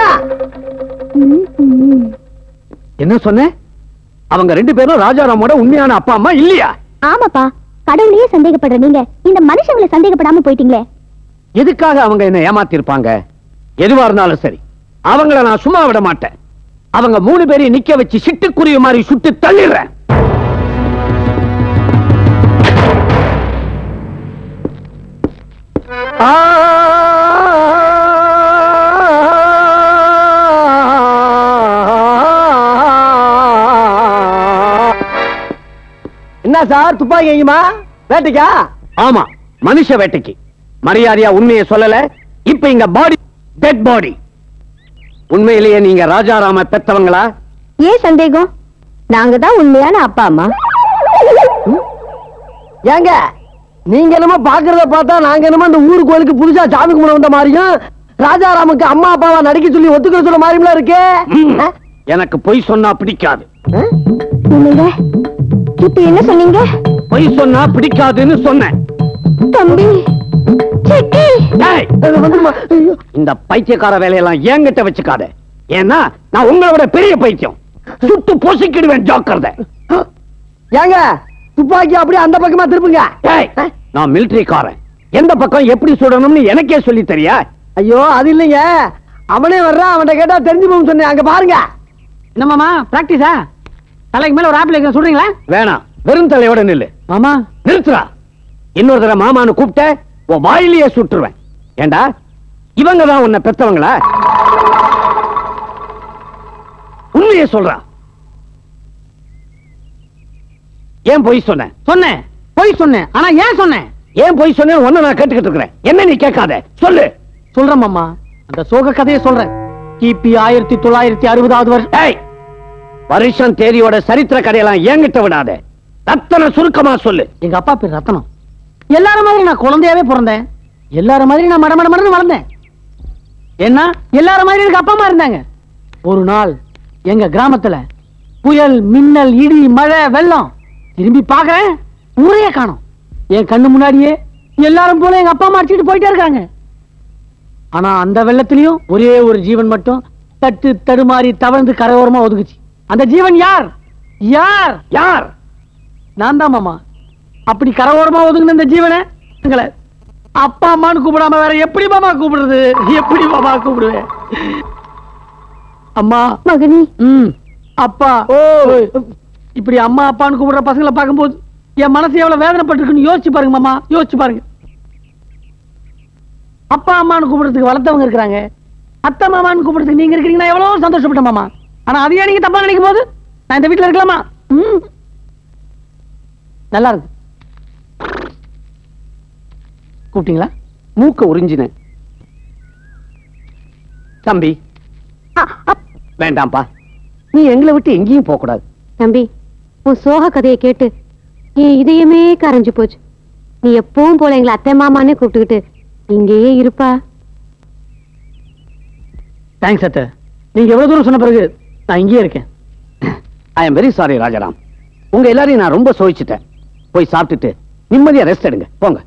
Speaker 2: என்ன சொன்ன அவங்க ரெண்டு பேரும் ராஜாராமோட உண்மையான அப்பா அம்மா இல்லையா
Speaker 4: ஆமாப்பா கடவுளையே சந்தேகப்படுற நீங்க இந்த மனுஷங்களை சந்தேகப்படாம போயிட்டீங்களே
Speaker 2: எதுக்காக அவங்க என்ன ஏமாத்திருப்பாங்க எதுவா இருந்தாலும் சரி அவங்கள நான் சும்மா விட மாட்டேன் அவங்க மூணு பேரையும் நிக்க வச்சு சிட்டுக்குருவி மாதிரி சுட்டு தள்ளிடுறேன்
Speaker 3: ஆ. என்ன சார் துப்பாக்கி எங்கேயுமா வேட்டைக்கா
Speaker 2: ஆமா மனுஷ வேட்டைக்கு மரியாதையா உண்மையை சொல்லல இப்ப இங்க பாடி டெட் பாடி உண்மையிலேயே நீங்க ராஜாராம பெத்தவங்களா
Speaker 7: ஏன் சந்தேகம் நாங்க தான் உண்மையான அப்பா அம்மா
Speaker 3: ஏங்க நீங்க என்னமோ பாக்குறத பார்த்தா நாங்க என்னமோ இந்த ஊர் கோயிலுக்கு புதுசா சாமி கும்பிட வந்த மாதிரியும் ராஜாராமுக்கு அம்மா அப்பாவா நடிக்க சொல்லி ஒத்துக்கிற சொல்ல மாதிரியும் இருக்கே
Speaker 2: ம். எனக்கு பொய் சொன்னா பிடிக்காது
Speaker 7: என்னங்க இப்ப என்ன சொன்னீங்க
Speaker 2: பொய் சொன்னா பிடிக்காதுன்னு சொன்னேன்
Speaker 7: தம்பி சிட்டி
Speaker 2: டேய்,
Speaker 3: வந்துருமா ஐயோ.
Speaker 2: இந்த பைத்தியக்கார வேலையெல்லாம் என்கிட்ட வச்சுக்காத ஏன்னா நான் உங்களை விட பெரிய பைத்தியம் சுட்டு பொசுக்கிடுவேன் ஜாக்கிரதை
Speaker 3: ஏங்க துப்பாக்கி அப்படியே அந்த பக்கமா திருப்புங்க
Speaker 2: டேய், நான் மிலிட்டரிக்காரன் எந்த பக்கம் எப்படி சுடணும்னு எனக்கே சொல்லி தெரியா
Speaker 3: ஐயோ அது இல்லைங்க அவனே வர்றான் அவன்கிட்ட கேட்டா தெரிஞ்சு போகும் சொன்னேன் அங்க பாருங்க
Speaker 1: என்னமாமா பிராக்டிஸா தலைக்கு மேல ஒரு ஆப்பிள் வைக்க சொல்றீங்களா
Speaker 2: வேணாம் வெறும் தலையோட நில்லு
Speaker 1: மாமா
Speaker 2: நிறுத்துறா இன்னொரு தடவை மாமான்னு கூப்பிட்ட உன் வாயிலேயே சுட்டுருவேன் ஏண்டா இவங்க தான் உன்னை பெத்தவங்களா உண்மையை சொல்றா ஏன் பொய் சொன்ன
Speaker 1: சொன்னேன் பொய் சொன்னேன் ஆனா ஏன் சொன்னேன்
Speaker 2: ஏன் பொய் சொன்னேன் ஒன்னு நான் கேட்டுக்கிட்டு இருக்கிறேன் என்ன நீ கேட்காத சொல்லு
Speaker 1: சொல்றேன் மாமா அந்த சோக கதையை சொல்றேன் கிபி ஆயிரத்தி தொள்ளாயிரத்தி அறுபதாவது வருஷம்
Speaker 2: ஏய் வருஷம் தேதியோட சரித்திர கதையெல்லாம் என்கிட்ட விடாத ரத்தன சுருக்கமா சொல்லு
Speaker 1: எங்க அப்பா பேர் ரத்தனம் எல்லாரும் மாதிரி நான் குழந்தையாவே பிறந்தேன் எல்லாரும் மாதிரி நான் மடமட மடன்னு வளர்ந்தேன் என்ன எல்லாரும் மாதிரி எனக்கு அப்பா அம்மா இருந்தாங்க ஒரு நாள் எங்க கிராமத்துல புயல் மின்னல் இடி மழை வெள்ளம் திரும்பி பார்க்கறேன் ஊரே காணோம் என் கண்ணு முன்னாடியே எல்லாரும் போல எங்க அப்பா அம்மா அடிச்சுட்டு போயிட்டே இருக்காங்க ஆனா அந்த வெள்ளத்திலயும் ஒரே ஒரு ஜீவன் மட்டும் தட்டு தடுமாறி தவழ்ந்து கரையோரமா ஒதுங்குச்சு அந்த ஜீவன் யார் யார்
Speaker 2: யார்
Speaker 1: நான் தான் மாமா அப்படி கரையோரமா ஒதுங்கின இந்த ஜீவனை எங்களை அப்பா அம்மான்னு கூப்பிடாம வேற எப்படி மாமா கூப்பிடுறது எப்படி மாமா கூப்பிடுவேன் அம்மா
Speaker 4: மகனி
Speaker 1: ம் அப்பா ஓ இப்படி அம்மா அப்பான்னு கூப்பிடுற பசங்களை பார்க்கும்போது என் மனசு எவ்வளவு வேதனைப்பட்டிருக்குன்னு யோசிச்சு பாருங்க மாமா யோசிச்சு பாருங்க அப்பா அம்மான்னு கூப்பிடுறதுக்கு வளர்த்தவங்க இருக்கிறாங்க அத்தை மாமான்னு கூப்பிடுறதுக்கு நீங்க இருக்கிறீங்கன்னா எவ்வளவு சந்தோஷப்பட்டேன் மாமா ஆனா அதையே நீங்க தப்பா நினைக்கும் போது நான் இந்த வீட்டுல இருக்கலாமா ம். நல்லா இருக்கு கூப்பிட்டீங்களா
Speaker 2: மூக்க உறிஞ்சினேன் தம்பி வேண்டாம்ப்பா நீ எங்களை விட்டு எங்கேயும் போக கூடாது
Speaker 8: தம்பி உன் சோக கதையை கேட்டு என் இதயமே கரைஞ்சு போச்சு நீ எப்பவும் போல எங்களை அத்தை மாமானே கூப்பிட்டுக்கிட்டு இங்கேயே இருப்பா
Speaker 1: தேங்க்ஸ் அத்தை நீங்க எவ்வளவு தூரம் சொன்ன பிறகு நான் இங்கேயே இருக்கேன்
Speaker 2: I am very sorry Rajaram உங்க எல்லாரையும் நான் ரொம்ப சோதிச்சுட்டேன் போய் சாப்பிட்டுட்டு நிம்மதியா ரெஸ்ட் எடுங்க போங்க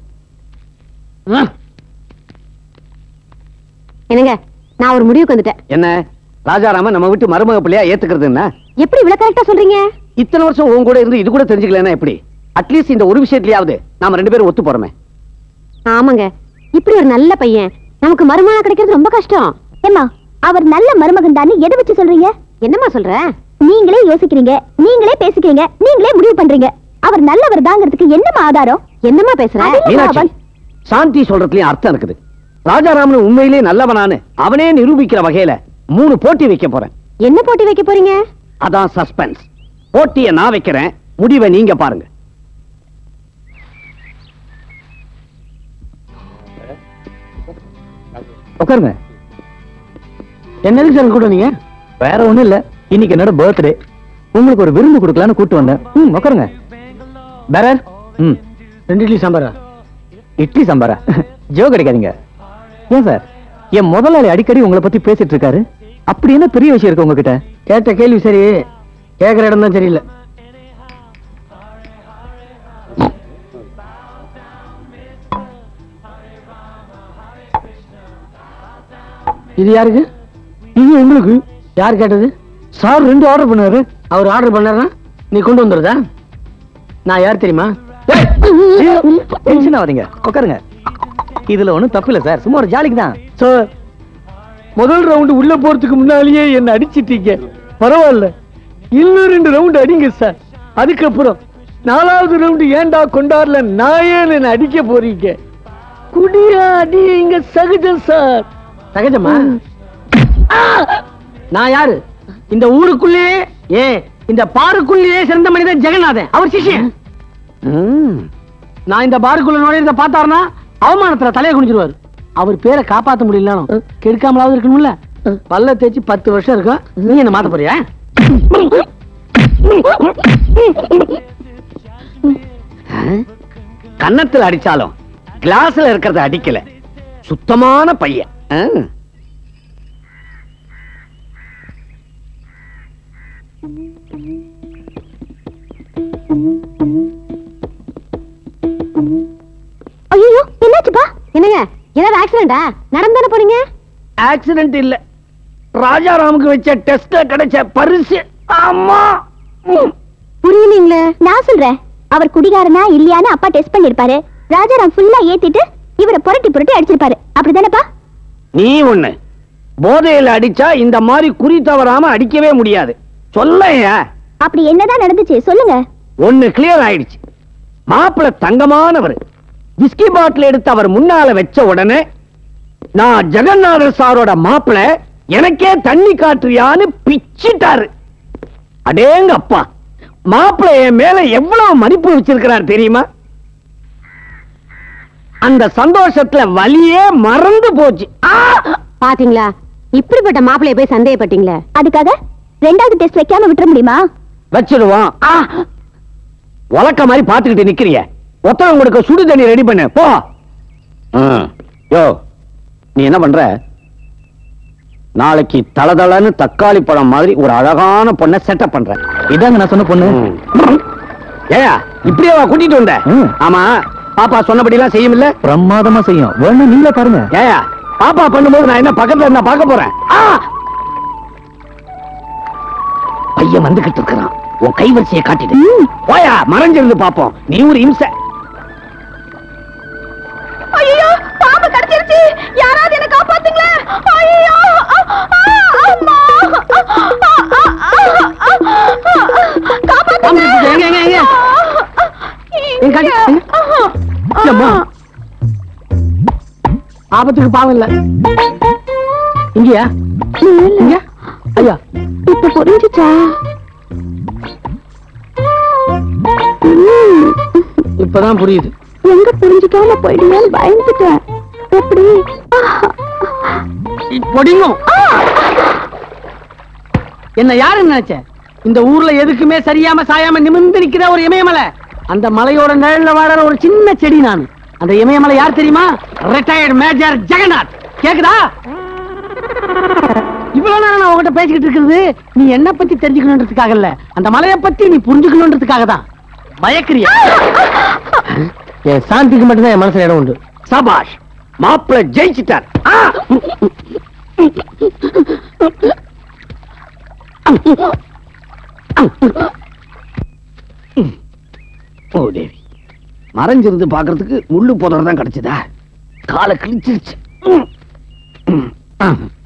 Speaker 8: என்னங்க நான் ஒரு முடிவுக்கு வந்துட்டேன்
Speaker 2: என்ன ராஜாராம நம்ம விட்டு மருமக பிள்ளையா ஏத்துக்கிறது என்ன
Speaker 8: எப்படி இவ்வளவு கரெக்டா சொல்றீங்க
Speaker 2: இத்தனை வருஷம் உன் கூட இருந்து இது கூட தெரிஞ்சுக்கலன்னா எப்படி அட்லீஸ்ட் இந்த ஒரு விஷயத்திலயாவது நாம ரெண்டு பேரும் ஒத்து போறோமே
Speaker 8: ஆமாங்க இப்படி ஒரு நல்ல பையன் நமக்கு மருமகனா கிடைக்கிறது ரொம்ப கஷ்டம்
Speaker 4: ஏம்மா அவர் நல்ல மருமகன் தானே எதை வச்சு சொல்றீங்க
Speaker 8: என்னம்மா சொல்ற
Speaker 4: நீங்களே யோசிக்கிறீங்க நீங்களே பேசிக்கிறீங்க நீங்களே முடிவு பண்றீங்க அவர் நல்லவர் தாங்கிறதுக்கு என்னமா ஆதாரம்
Speaker 8: என்னம்மா பேசுற
Speaker 4: அது இல்லம்மா,
Speaker 2: மீனாட்சி
Speaker 4: அவன்-
Speaker 2: சாந்தி சொல்றதுலயும் அர்த்தம் இருக்குது ராஜாராமன் உண்மையிலேயே நல்லவனானு அவனே நிரூபிக்கிற வகையில மூணு போட்டி வைக்க போறேன்
Speaker 8: என்ன போட்டி வைக்க போறீங்க
Speaker 2: அதான் சஸ்பென்ஸ் போட்டியை நான் வைக்கிறேன் முடிவை நீங்க பாருங்க
Speaker 9: உட்காருங்க
Speaker 1: என்னதுக்கு சார் கூட நீங்க
Speaker 9: வேற ஒண்ணும் இல்ல இன்னைக்கு என்னோட பர்த்டே உங்களுக்கு ஒரு விருந்து கொடுக்கலான்னு கூட்டு வந்தேன் ம் உட்காருங்க பேரர் ம்
Speaker 1: ரெண்டு இட்லி சாம்பாரா
Speaker 9: இட்லி சாம்பாரா ஜோ கிடைக்காதீங்க ஏன் சார் என் முதலாளி அடிக்கடி உங்களை பத்தி பேசிட்டு இருக்காரு அப்படி என்ன பெரிய விஷயம் இருக்கு உங்ககிட்ட
Speaker 1: கேட்ட கேள்வி சரி கேக்குற இடம் தான் சரியில்லை இது யாருக்கு
Speaker 9: இது உங்களுக்கு
Speaker 1: யார் கேட்டது
Speaker 9: சார் ரெண்டு ஆர்டர் பண்ணாரு
Speaker 1: அவர் ஆர்டர் பண்ணாருன்னா நீ கொண்டு வந்துருதா நான் யார் தெரியுமா
Speaker 9: டென்ஷன் ஆகாதீங்க உட்காருங்க இதுல ஒண்ணும் தப்பு இல்ல சார் சும்மா ஒரு ஜாலிக்கு தான்
Speaker 3: சார் முதல் ரவுண்டு உள்ள போறதுக்கு முன்னாலேயே என்ன அடிச்சிட்டீங்க பரவாயில்ல இன்னும் ரெண்டு ரவுண்டு அடிங்க சார் அதுக்கப்புறம் நாலாவது ரவுண்டு ஏன்டா கொண்டாடல நான் ஏன் என்ன அடிக்க போறீங்க குடியா அடி இங்க சகஜம் சார்
Speaker 1: சகஜமா நான் யாரு இந்த ஊருக்குள்ளேயே ஏன் இந்த பாருக்குள்ளேயே சிறந்த மனிதன் ஜெகநாதன் அவர் சிஷ்யன் நான் இந்த பாருக்குள்ள நுழையிறத பார்த்தாருன்னா அவமானத்துல தலையை குனிஞ்சிருவாரு அவர் பேரை காப்பாத்த முடியலனாலும் கெடுக்காமலாவது இருக்கணும்ல பல்ல தேய்ச்சி பத்து வருஷம் இருக்கும் நீ என்ன மாத்த போறியா
Speaker 2: கன்னத்துல அடிச்சாலும் கிளாஸ்ல இருக்கிறத அடிக்கல சுத்தமான பையன் ஆ.
Speaker 4: ஐயோ என்னாச்சுப்பா
Speaker 8: என்னங்க ஏதாவது ஆக்சிடென்டா நடந்தானே போறீங்க
Speaker 2: ஆக்சிடென்ட் இல்ல ராஜாராமுக்கு வச்ச டெஸ்ட்ல கிடைச்ச பரிசு ஆமா ம்.
Speaker 8: புரியலீங்களே
Speaker 4: நான் சொல்றேன் அவர் குடிகாரனா இல்லையான்னு அப்பா டெஸ்ட் பண்ணிருப்பாரு ராஜாராம் ஃபுல்லா ஏத்திட்டு இவரை புரட்டி புரட்டி அடிச்சிருப்பாரு அப்படிதானப்பா
Speaker 2: நீ ஒண்ணு போதையில அடிச்சா இந்த மாதிரி குறி தவறாம அடிக்கவே முடியாது சொல்லையா
Speaker 4: அப்படி என்னதான் நடந்துச்சு சொல்லுங்க
Speaker 2: ஒண்ணு கிளியர் ஆயிடுச்சு மாப்பிள தங்கமானவர் விஸ்கி பாட்டில் எடுத்து அவர் முன்னால வச்ச உடனே நான் ஜெகநாதர் சாரோட மாப்பிள எனக்கே தண்ணி காட்டுறியான்னு பிச்சிட்டாரு அடேங்க அப்பா மாப்பிள என் மேல எவ்வளவு மதிப்பு வச்சிருக்கிறார் தெரியுமா அந்த சந்தோஷத்துல வலியே மறந்து போச்சு ஆ!
Speaker 8: பாத்தீங்களா இப்படிப்பட்ட மாப்பிளைய போய் சந்தேகப்பட்டீங்களே
Speaker 4: அதுக்காக ரெண்டாவது டெஸ்ட் வைக்காம விட்டுற முடியுமா
Speaker 2: வச்சிடுவோம் ஆ! உலக்க மாதிரி பாத்துக்கிட்டு நிக்கிறிய ஒத்தவங்க கொடுக்க சுடு தண்ணி ரெடி பண்ணு போ ம். யோ நீ என்ன பண்ற நாளைக்கு தளதளன்னு தக்காளி பழம் மாதிரி ஒரு அழகான பொண்ணை செட்டப் பண்ற
Speaker 9: இதாங்க நான் சொன்ன பொண்ணு
Speaker 2: ஏயா இப்படியே வா கூட்டிட்டு வந்த
Speaker 9: ம்.
Speaker 2: ஆமா பாப்பா சொன்னபடி எல்லாம் செய்யுமில்ல
Speaker 9: பிரமாதமா செய்யும் வேணா நீங்களே பாருங்க
Speaker 2: ஏயா பாப்பா பண்ணும்போது நான் என்ன பக்கத்துல இருந்தா பார்க்க போறேன் ஆ! பையன் வந்துகிட்டு இருக்கிறான் உன் கைவரிசையை காட்டிடு போயா மறைஞ்சிருந்து பாப்போம் நீ ஒரு இம்சை
Speaker 4: ஐயோ பாம்பு கடிச்சிருச்சு யாராவது என்ன காப்பாத்துங்களேன் ஐயோ அம்மா
Speaker 1: பாம்பு இருக்குது. எங்க, எங்க, எங்க? எங்க காட்டு, எங்க? இல்லம்மா. ஆபத்துக்கு பாவம் இல்ல இங்கயா இங்க ஐயா
Speaker 4: இப்ப புரிஞ்சுச்சா
Speaker 1: இப்பதான் புரியுது
Speaker 4: எங்க புரிஞ்சுக்காம போயிடுவேன்னு பயந்துட்டேன் எப்படி
Speaker 1: பொடிங்கும் என்ன யாரு நினைச்ச இந்த ஊர்ல எதுக்குமே சரியாம சாயாம நிமிர்ந்து நிக்கிற ஒரு இமயமலை அந்த மலையோட நிழல்ல வாழற ஒரு சின்ன செடி நான் அந்த இமயமலை யார் தெரியுமா ரிட்டையர்ட் மேஜர் ஜெகநாத் கேக்குதா இவ்வளவு நேரம் நான் உங்ககிட்ட பேசிக்கிட்டு இருக்கிறது நீ என்ன பத்தி தெரிஞ்சுக்கணுன்றதுக்காக இல்ல அந்த மலையை பத்தி நீ புரிஞ்சுக்கணுன்றதுக்காக தான் பயக்கிறியா என் சாந்திக்கு மட்டும்தான் என் மனசுல இடம் உண்டு
Speaker 2: சபாஷ் மாப்பிள ஜெயிச்சிட்டார் ஆ! ஓ தேவி மறைஞ்சிருந்து பாக்குறதுக்கு முள்ளு புதர் தான் கிடைச்சதா காலை கிழிச்சிருச்சு ம். ம். ஆ.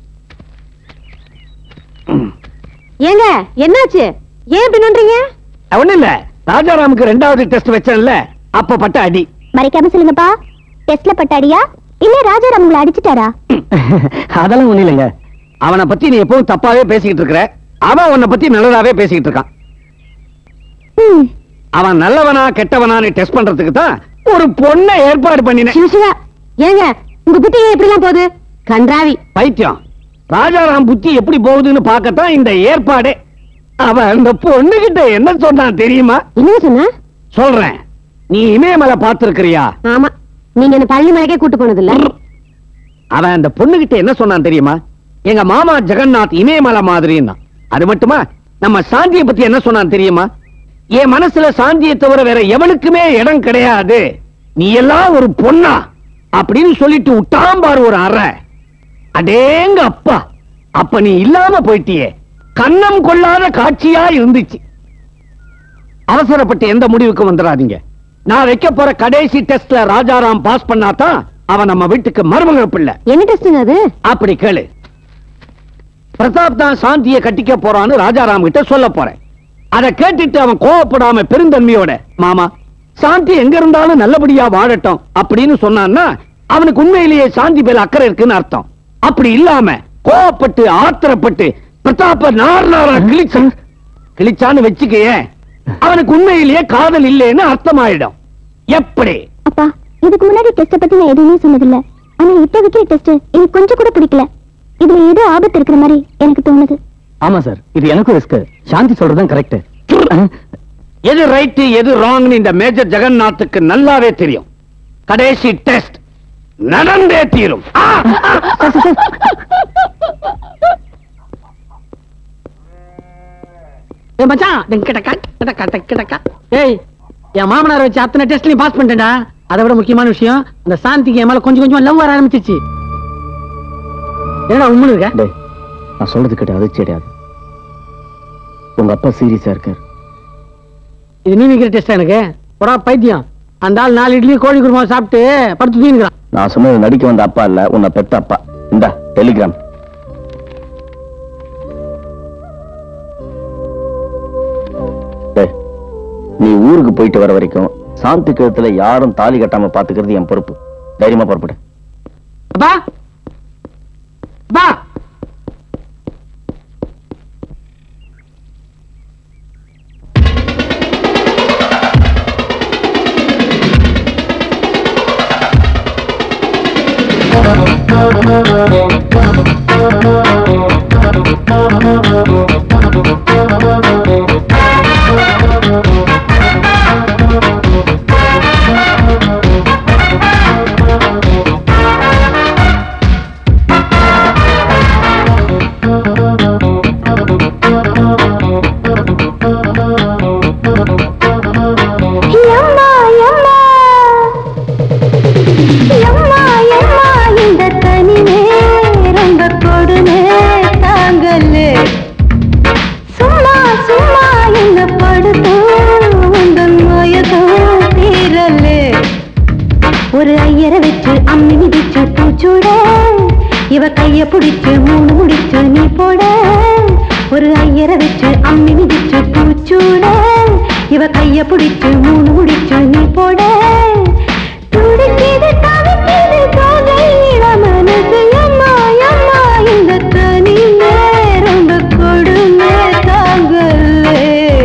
Speaker 2: ம்.
Speaker 8: ஏங்க என்னாச்சு ஏன் இப்படி நோன்றீங்க
Speaker 2: ஒண்ணும் இல்ல ராஜாராமுக்கு ரெண்டாவது டெஸ்ட் வச்சேன்ல அப்ப பட்ட அடி
Speaker 4: மறைக்காம சொல்லுங்கப்பா டெஸ்ட்ல பட்டாடியா இல்ல ராஜாராம் உங்களை அடிச்சிட்டாரா
Speaker 9: அதெல்லாம் ஒண்ணு இல்லைங்க
Speaker 2: அவனை பத்தி நீ எப்பவும் தப்பாவே பேசிக்கிட்டு இருக்கிற அவன் உன்னை பத்தி நல்லதாவே பேசிக்கிட்டு இருக்கான்
Speaker 4: ம்,
Speaker 2: அவன் நல்லவனா கெட்டவனான்னு டெஸ்ட் பண்றதுக்கு தான் ஒரு பொண்ணை ஏற்பாடு பண்ணினேன்
Speaker 8: சிவசிவா ஏங்க உங்க புத்தி ஏன் இப்படி எல்லாம் போகுது கன்றாவி
Speaker 2: பைத்தியம் ராஜாராம் புத்தி எப்படி போகுதுன்னு பார்க்கத்தான் இந்த ஏற்பாடே அவன் அந்த பொண்ணுகிட்ட என்ன சொன்னான் தெரியுமா
Speaker 8: என்ன சொன்ன
Speaker 2: சொல்றேன் நீ இமயமலை பார்த்திருக்கிறியா
Speaker 8: ஆமா நீங்க என்ன பள்ளி மலைக்கே கூட்டு போனது இல்ல
Speaker 2: அவன் அந்த பொண்ணுகிட்ட என்ன சொன்னான் தெரியுமா எங்க மாமா ஜெகநாத் இமயமலை மாதிரின்னா அது மட்டுமா நம்ம சாந்தியை பத்தி என்ன சொன்னான் தெரியுமா என் மனசுல சாந்தியை தவிர வேற எவனுக்குமே இடம் கிடையாது நீ எல்லாம் ஒரு பொண்ணா அப்படின்னு சொல்லிட்டு விட்டான் பாரு ஒரு அறை அடேங்க அப்பா அப்ப நீ இல்லாம போயிட்டியே கண்ணம் கொள்ளாத காட்சியா இருந்துச்சு அவசரப்பட்டு எந்த முடிவுக்கு வந்துடாதீங்க நான் வைக்க போற கடைசி டெஸ்ட்ல ராஜாராம் பாஸ் பண்ணாதான் அவன் நம்ம வீட்டுக்கு மருமக பிள்ளை
Speaker 8: என்ன டெஸ்டுங்க அது
Speaker 2: அப்படி கேளு பிரதாப் தான் சாந்தியை கட்டிக்க போறான்னு ராஜாராம் கிட்ட சொல்ல போறேன் அதை கேட்டுட்டு அவன் கோவப்படாம பெருந்தன்மையோட மாமா சாந்தி எங்க இருந்தாலும் நல்லபடியா வாழட்டும் அப்படின்னு சொன்னான்னா அவனுக்கு உண்மையிலேயே சாந்தி மேல அக்கறை இருக்குன்னு அர்த்தம் அப்படி இல்லாம கோவப்பட்டு ஆத்திரப்பட்டு பிரதாப்ப நார் நாரா கிழிச்சான் கிழிச்சான்னு வச்சுக்கயே அவனுக்கு உண்மையிலேயே காதல் இல்லைன்னு அர்த்தமாயிடும் எப்படி
Speaker 4: அப்பா இதுக்கு முன்னாடி டெஸ்ட பத்தி நான் எதுவுமே சொன்னதில்ல ஆனா இப்ப வைக்கிற டெஸ்ட் எனக்கு கொஞ்சம் கூட பிடிக்கல இதுல ஏதோ ஆபத்து இருக்கிற மாதிரி எனக்கு தோணுது
Speaker 9: ஆமா சார் இது எனக்கும் ரிஸ்க் சாந்தி சொல்றதுதான் கரெக்ட்
Speaker 2: எது ரைட் எது ராங்னு இந்த மேஜர் ஜெகநாத்துக்கு நல்லாவே தெரியும் கடைசி டெஸ்ட் நடந்தே தீரும் ஆ!
Speaker 1: ஏய் மச்சான் டெங்க கிடக்கா கிடக்கா டக் கிடக்கா ஏய் என் மாமனார் வச்சு அத்தனை டெஸ்ட்லயும் பாஸ் பண்ணிட்டேன்டா அதை விட முக்கியமான விஷயம் அந்த சாந்திக்கு என் மேல கொஞ்சம் கொஞ்சமா லவ் வர ஆரம்பிச்சிச்சு என்னடா உண்மை இருக்க
Speaker 9: டேய் நான் சொல்றது கேட்டு அதிர்ச்சி அடையாது உங்க அப்பா சீரியஸா இருக்காரு
Speaker 1: இது நீ வைக்கிற டெஸ்ட் எனக்கு போடா பைத்தியம் அந்த ஆள் நாலு இட்லி கோழி குருமா சாப்பிட்டு படுத்து தூங்கிக்கிறான்
Speaker 10: நான் சொன்னது நடிக்க வந்த அப்பா இல்ல உன்னை பெத்த அப்பா இந்தா டெலிகிராம் ஊருக்கு போயிட்டு வர வரைக்கும் சாந்தி கழுத்துல யாரும் தாலி கட்டாம பாத்துக்கிறது என் பொறுப்பு தைரியமா புறப்படு
Speaker 1: அப்பா அப்பா
Speaker 4: யம்மா யம்மா யம்மா யம்மா இந்த தனிமே ரொம்ப கொடுமை தாங்கலே சும்மா சும்மா என்ன படுத்தும் உங்கள் மயக்கம் தீரலே ஒரு ஐயரை வச்சு அம்மி மிதிச்சு பூச்சூட இவ கைய பிடிச்சு மூணு முடிச்சு நீ போட ஒரு ஐயரை வச்சு அம்மி மிதிச்சு பூச்சூட இவ கைய பிடிச்சு மூணு முடிச்சு நீ போட துடிக்குது தவிக்குது தோகையில மனசு அம்மா அம்மா இந்த தனிமே ரொம்ப கொடுமை தாங்கலே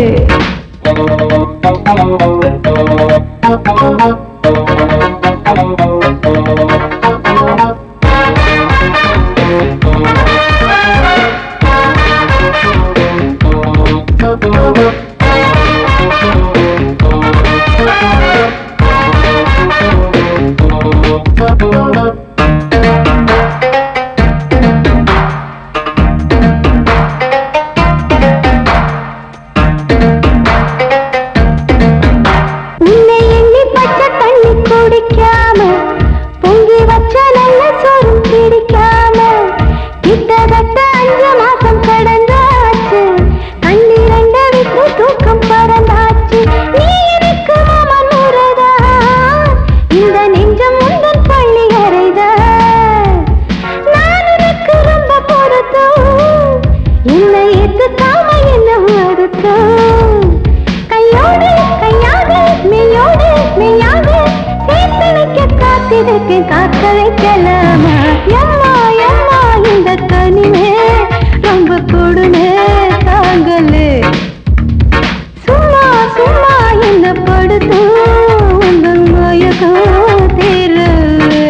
Speaker 4: உன்னை எண்ணி பச்சை தண்ணி குடிக்காம பொங்கி வச்ச நல்ல சோறு பிடிக்காம கிட்டத்தட்ட அஞ்சு மாசம் கடந்தாச்சு கண்ணிரண்ட விட்டு தூக்கம் பறந்தாச்சு நீ எனக்கு மாமன் முறதா இந்த நெஞ்சம் உந்தன் பள்ளி அறைதா நான் உனக்கு ரொம்ப பொருத்தம் என்னை எதுக்காம என்ன வருத்தம் கையோடு கையாக மெய்யோடு மெய்யாக சேர்த்தணைக்க காத்திருக்க காக்க வைக்கலாமா எம்மா எம்மா இந்த தனிமே ரொம்ப கொடுமை தாங்கலே சும்மா சும்மா என்ன படுத்து உங்கள் மயக்கம் தீரலே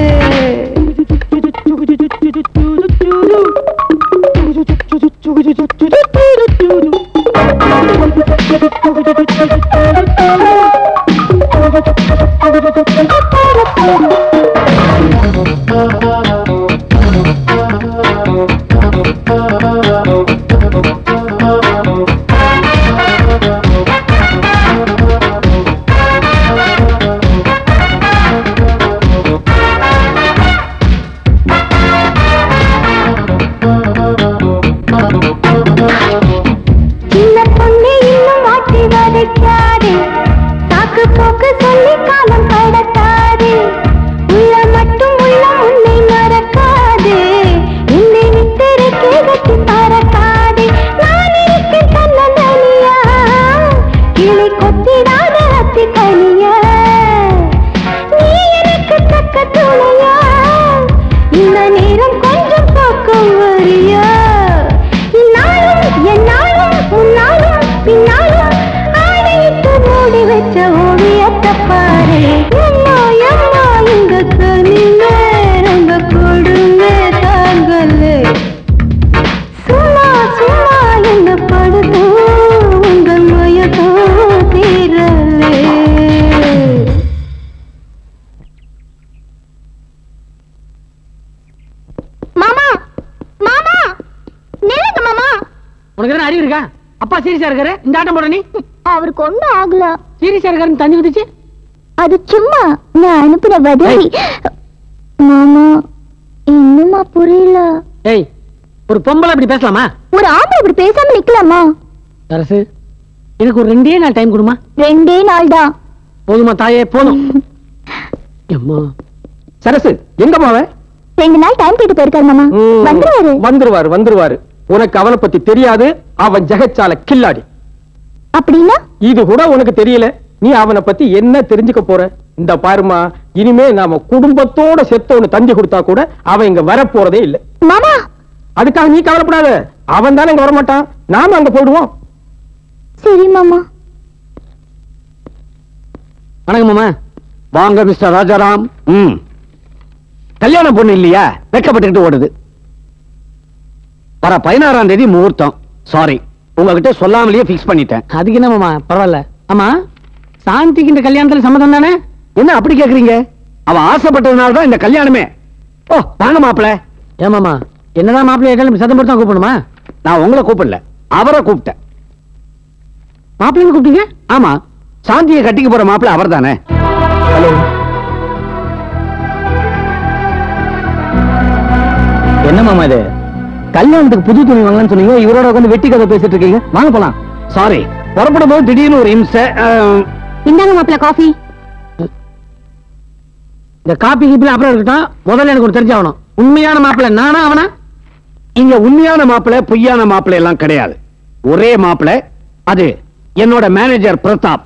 Speaker 4: சின்ன பொண்ணு இன்னும் மாட்டி வதைக்காதே சாக்கு போக்கு சொல்லி காலம் கடத்தாதே உள்ள மட்டும் உள்ள உன்னை மறக்காதே என்னை நித்திரைக்கே கட்டி பறக்காதே நான் இருக்கேன் தன்னந்தனியா கிளி கொத்திடாத அத்தி தனியா நீ எனக்கு தக்க துணையா இந்த நேரம் கொஞ்சம் பக்கம் வரியா இந்நாளும் எந்நாளும் முன்னாலும் பின்னாலும் ஆடையிட்டு மூடி வச்ச ஓவியத்தை பாரு எம்மா எம்மா இந்த தனிமே ரொம்ப கொடுமை தாங்கலே சும்மா சும்மா என்ன படுத்து உங்கள் மயக்கம் தீரலே மாமா மாமா நில்லுங்க மாமா
Speaker 1: உனக்கு என்ன அறிவு இருக்கா அப்பா சீரியஸா இருக்காரு இந்த ஆட்டம் போட நீ
Speaker 4: அவருக்கு ஒண்ணும் ஆகல
Speaker 1: சீரியஸா இருக்காருன்னு தண்ணி வந்துச்சு
Speaker 4: அது சும்மா நான் அனுப்புன பதில் மாமா இன்னுமா புரியல
Speaker 1: ஏய் ஒரு பொம்பளை இப்படி பேசலாமா
Speaker 4: ஒரு ஆம்பளை இப்படி பேசாம நிக்கலாமா
Speaker 1: அரசு எனக்கு ஒரு ரெண்டே நாள் டைம் கொடுமா
Speaker 4: ரெண்டே நாள் தான்
Speaker 1: போதுமா தாயே போதும் எம்மா
Speaker 12: சரசு எங்க போவ
Speaker 4: ரெண்டு நாள் டைம் கேட்டு போயிருக்காரு மாமா வந்துருவாரு
Speaker 12: வந்துருவாரு வந்துருவாரு உனக்கு அவனை பத்தி தெரியாது அவன் ஜெகச்சால கில்லாடி
Speaker 4: அப்படின்னா
Speaker 12: இது கூட உனக்கு தெரியல நீ அவனை பத்தி என்ன தெரிஞ்சுக்க போற இந்த பாருமா இனிமே நாம குடும்பத்தோட செத்தவனு தந்தி கொடுத்தா கூட அவன் இங்க வர போறதே இல்ல
Speaker 4: மாமா
Speaker 12: அதுக்காக நீ கவலைப்படாத அவன் தானே இங்க வரமாட்டான் நாம அங்க போயிடுவோம்
Speaker 4: சரி மாமா
Speaker 2: வணக்கம் மாமா வாங்க மிஸ்டர் ராஜாராம் ம் கல்யாண பொண்ணு இல்லையா வெக்கப்பட்டுக்கிட்டு ஓடுது வர பதினாறாம் தேதி முகூர்த்தம் சாரி உங்ககிட்ட சொல்லாமலேயே ஃபிக்ஸ் பண்ணிட்டேன்
Speaker 1: அதுக்கு என்ன மாமா பரவாயில்ல ஆமா சாந்திக்கு இந்த கல்யாணத்துல சம்மதம் தானே
Speaker 2: என்ன அப்படி கேக்குறீங்க அவன் ஆசைப்பட்டதுனால தான் இந்த கல்யாணமே ஓ வாங்க மாப்பிள
Speaker 1: ஏமாமா என்னதான் மாப்பிள்ளை கேட்டாலும் சத்தம் போட்டு தான் கூப்பிடணுமா
Speaker 2: நான் உங்களை கூப்பிடல அவரை கூப்பிட்டேன்
Speaker 1: மாப்பிள்ளைன்னு கூப்பிட்டீங்க
Speaker 2: ஆமா சாந்தியை கட்டிக்க போற மாப்பிள அவர் தானே
Speaker 9: ஹலோ என்ன மாமா இது கல்யாணத்துக்கு புது துணி வாங்கலாம்னு சொன்னீங்க இவரோட உட்காந்து வெட்டி கதை பேசிட்டு இருக்கீங்க வாங்க போலாம்
Speaker 2: சாரி புறப்படும் போது திடீர்னு ஒரு இம்சை அஹ்,
Speaker 8: இந்தாங்க மாப்பிள்ள காஃபி
Speaker 1: இந்த காப்பி கீப்பில அப்புறம் இருக்கட்டும் முதல்ல எனக்கு ஒரு தெரிஞ்சாகணும் உண்மையான மாப்பிள்ளை நானா அவனா
Speaker 2: இங்க உண்மையான மாப்பிள பொய்யான மாப்பிள எல்லாம் கிடையாது ஒரே மாப்பிள அது என்னோட மேனேஜர் பிரதாப்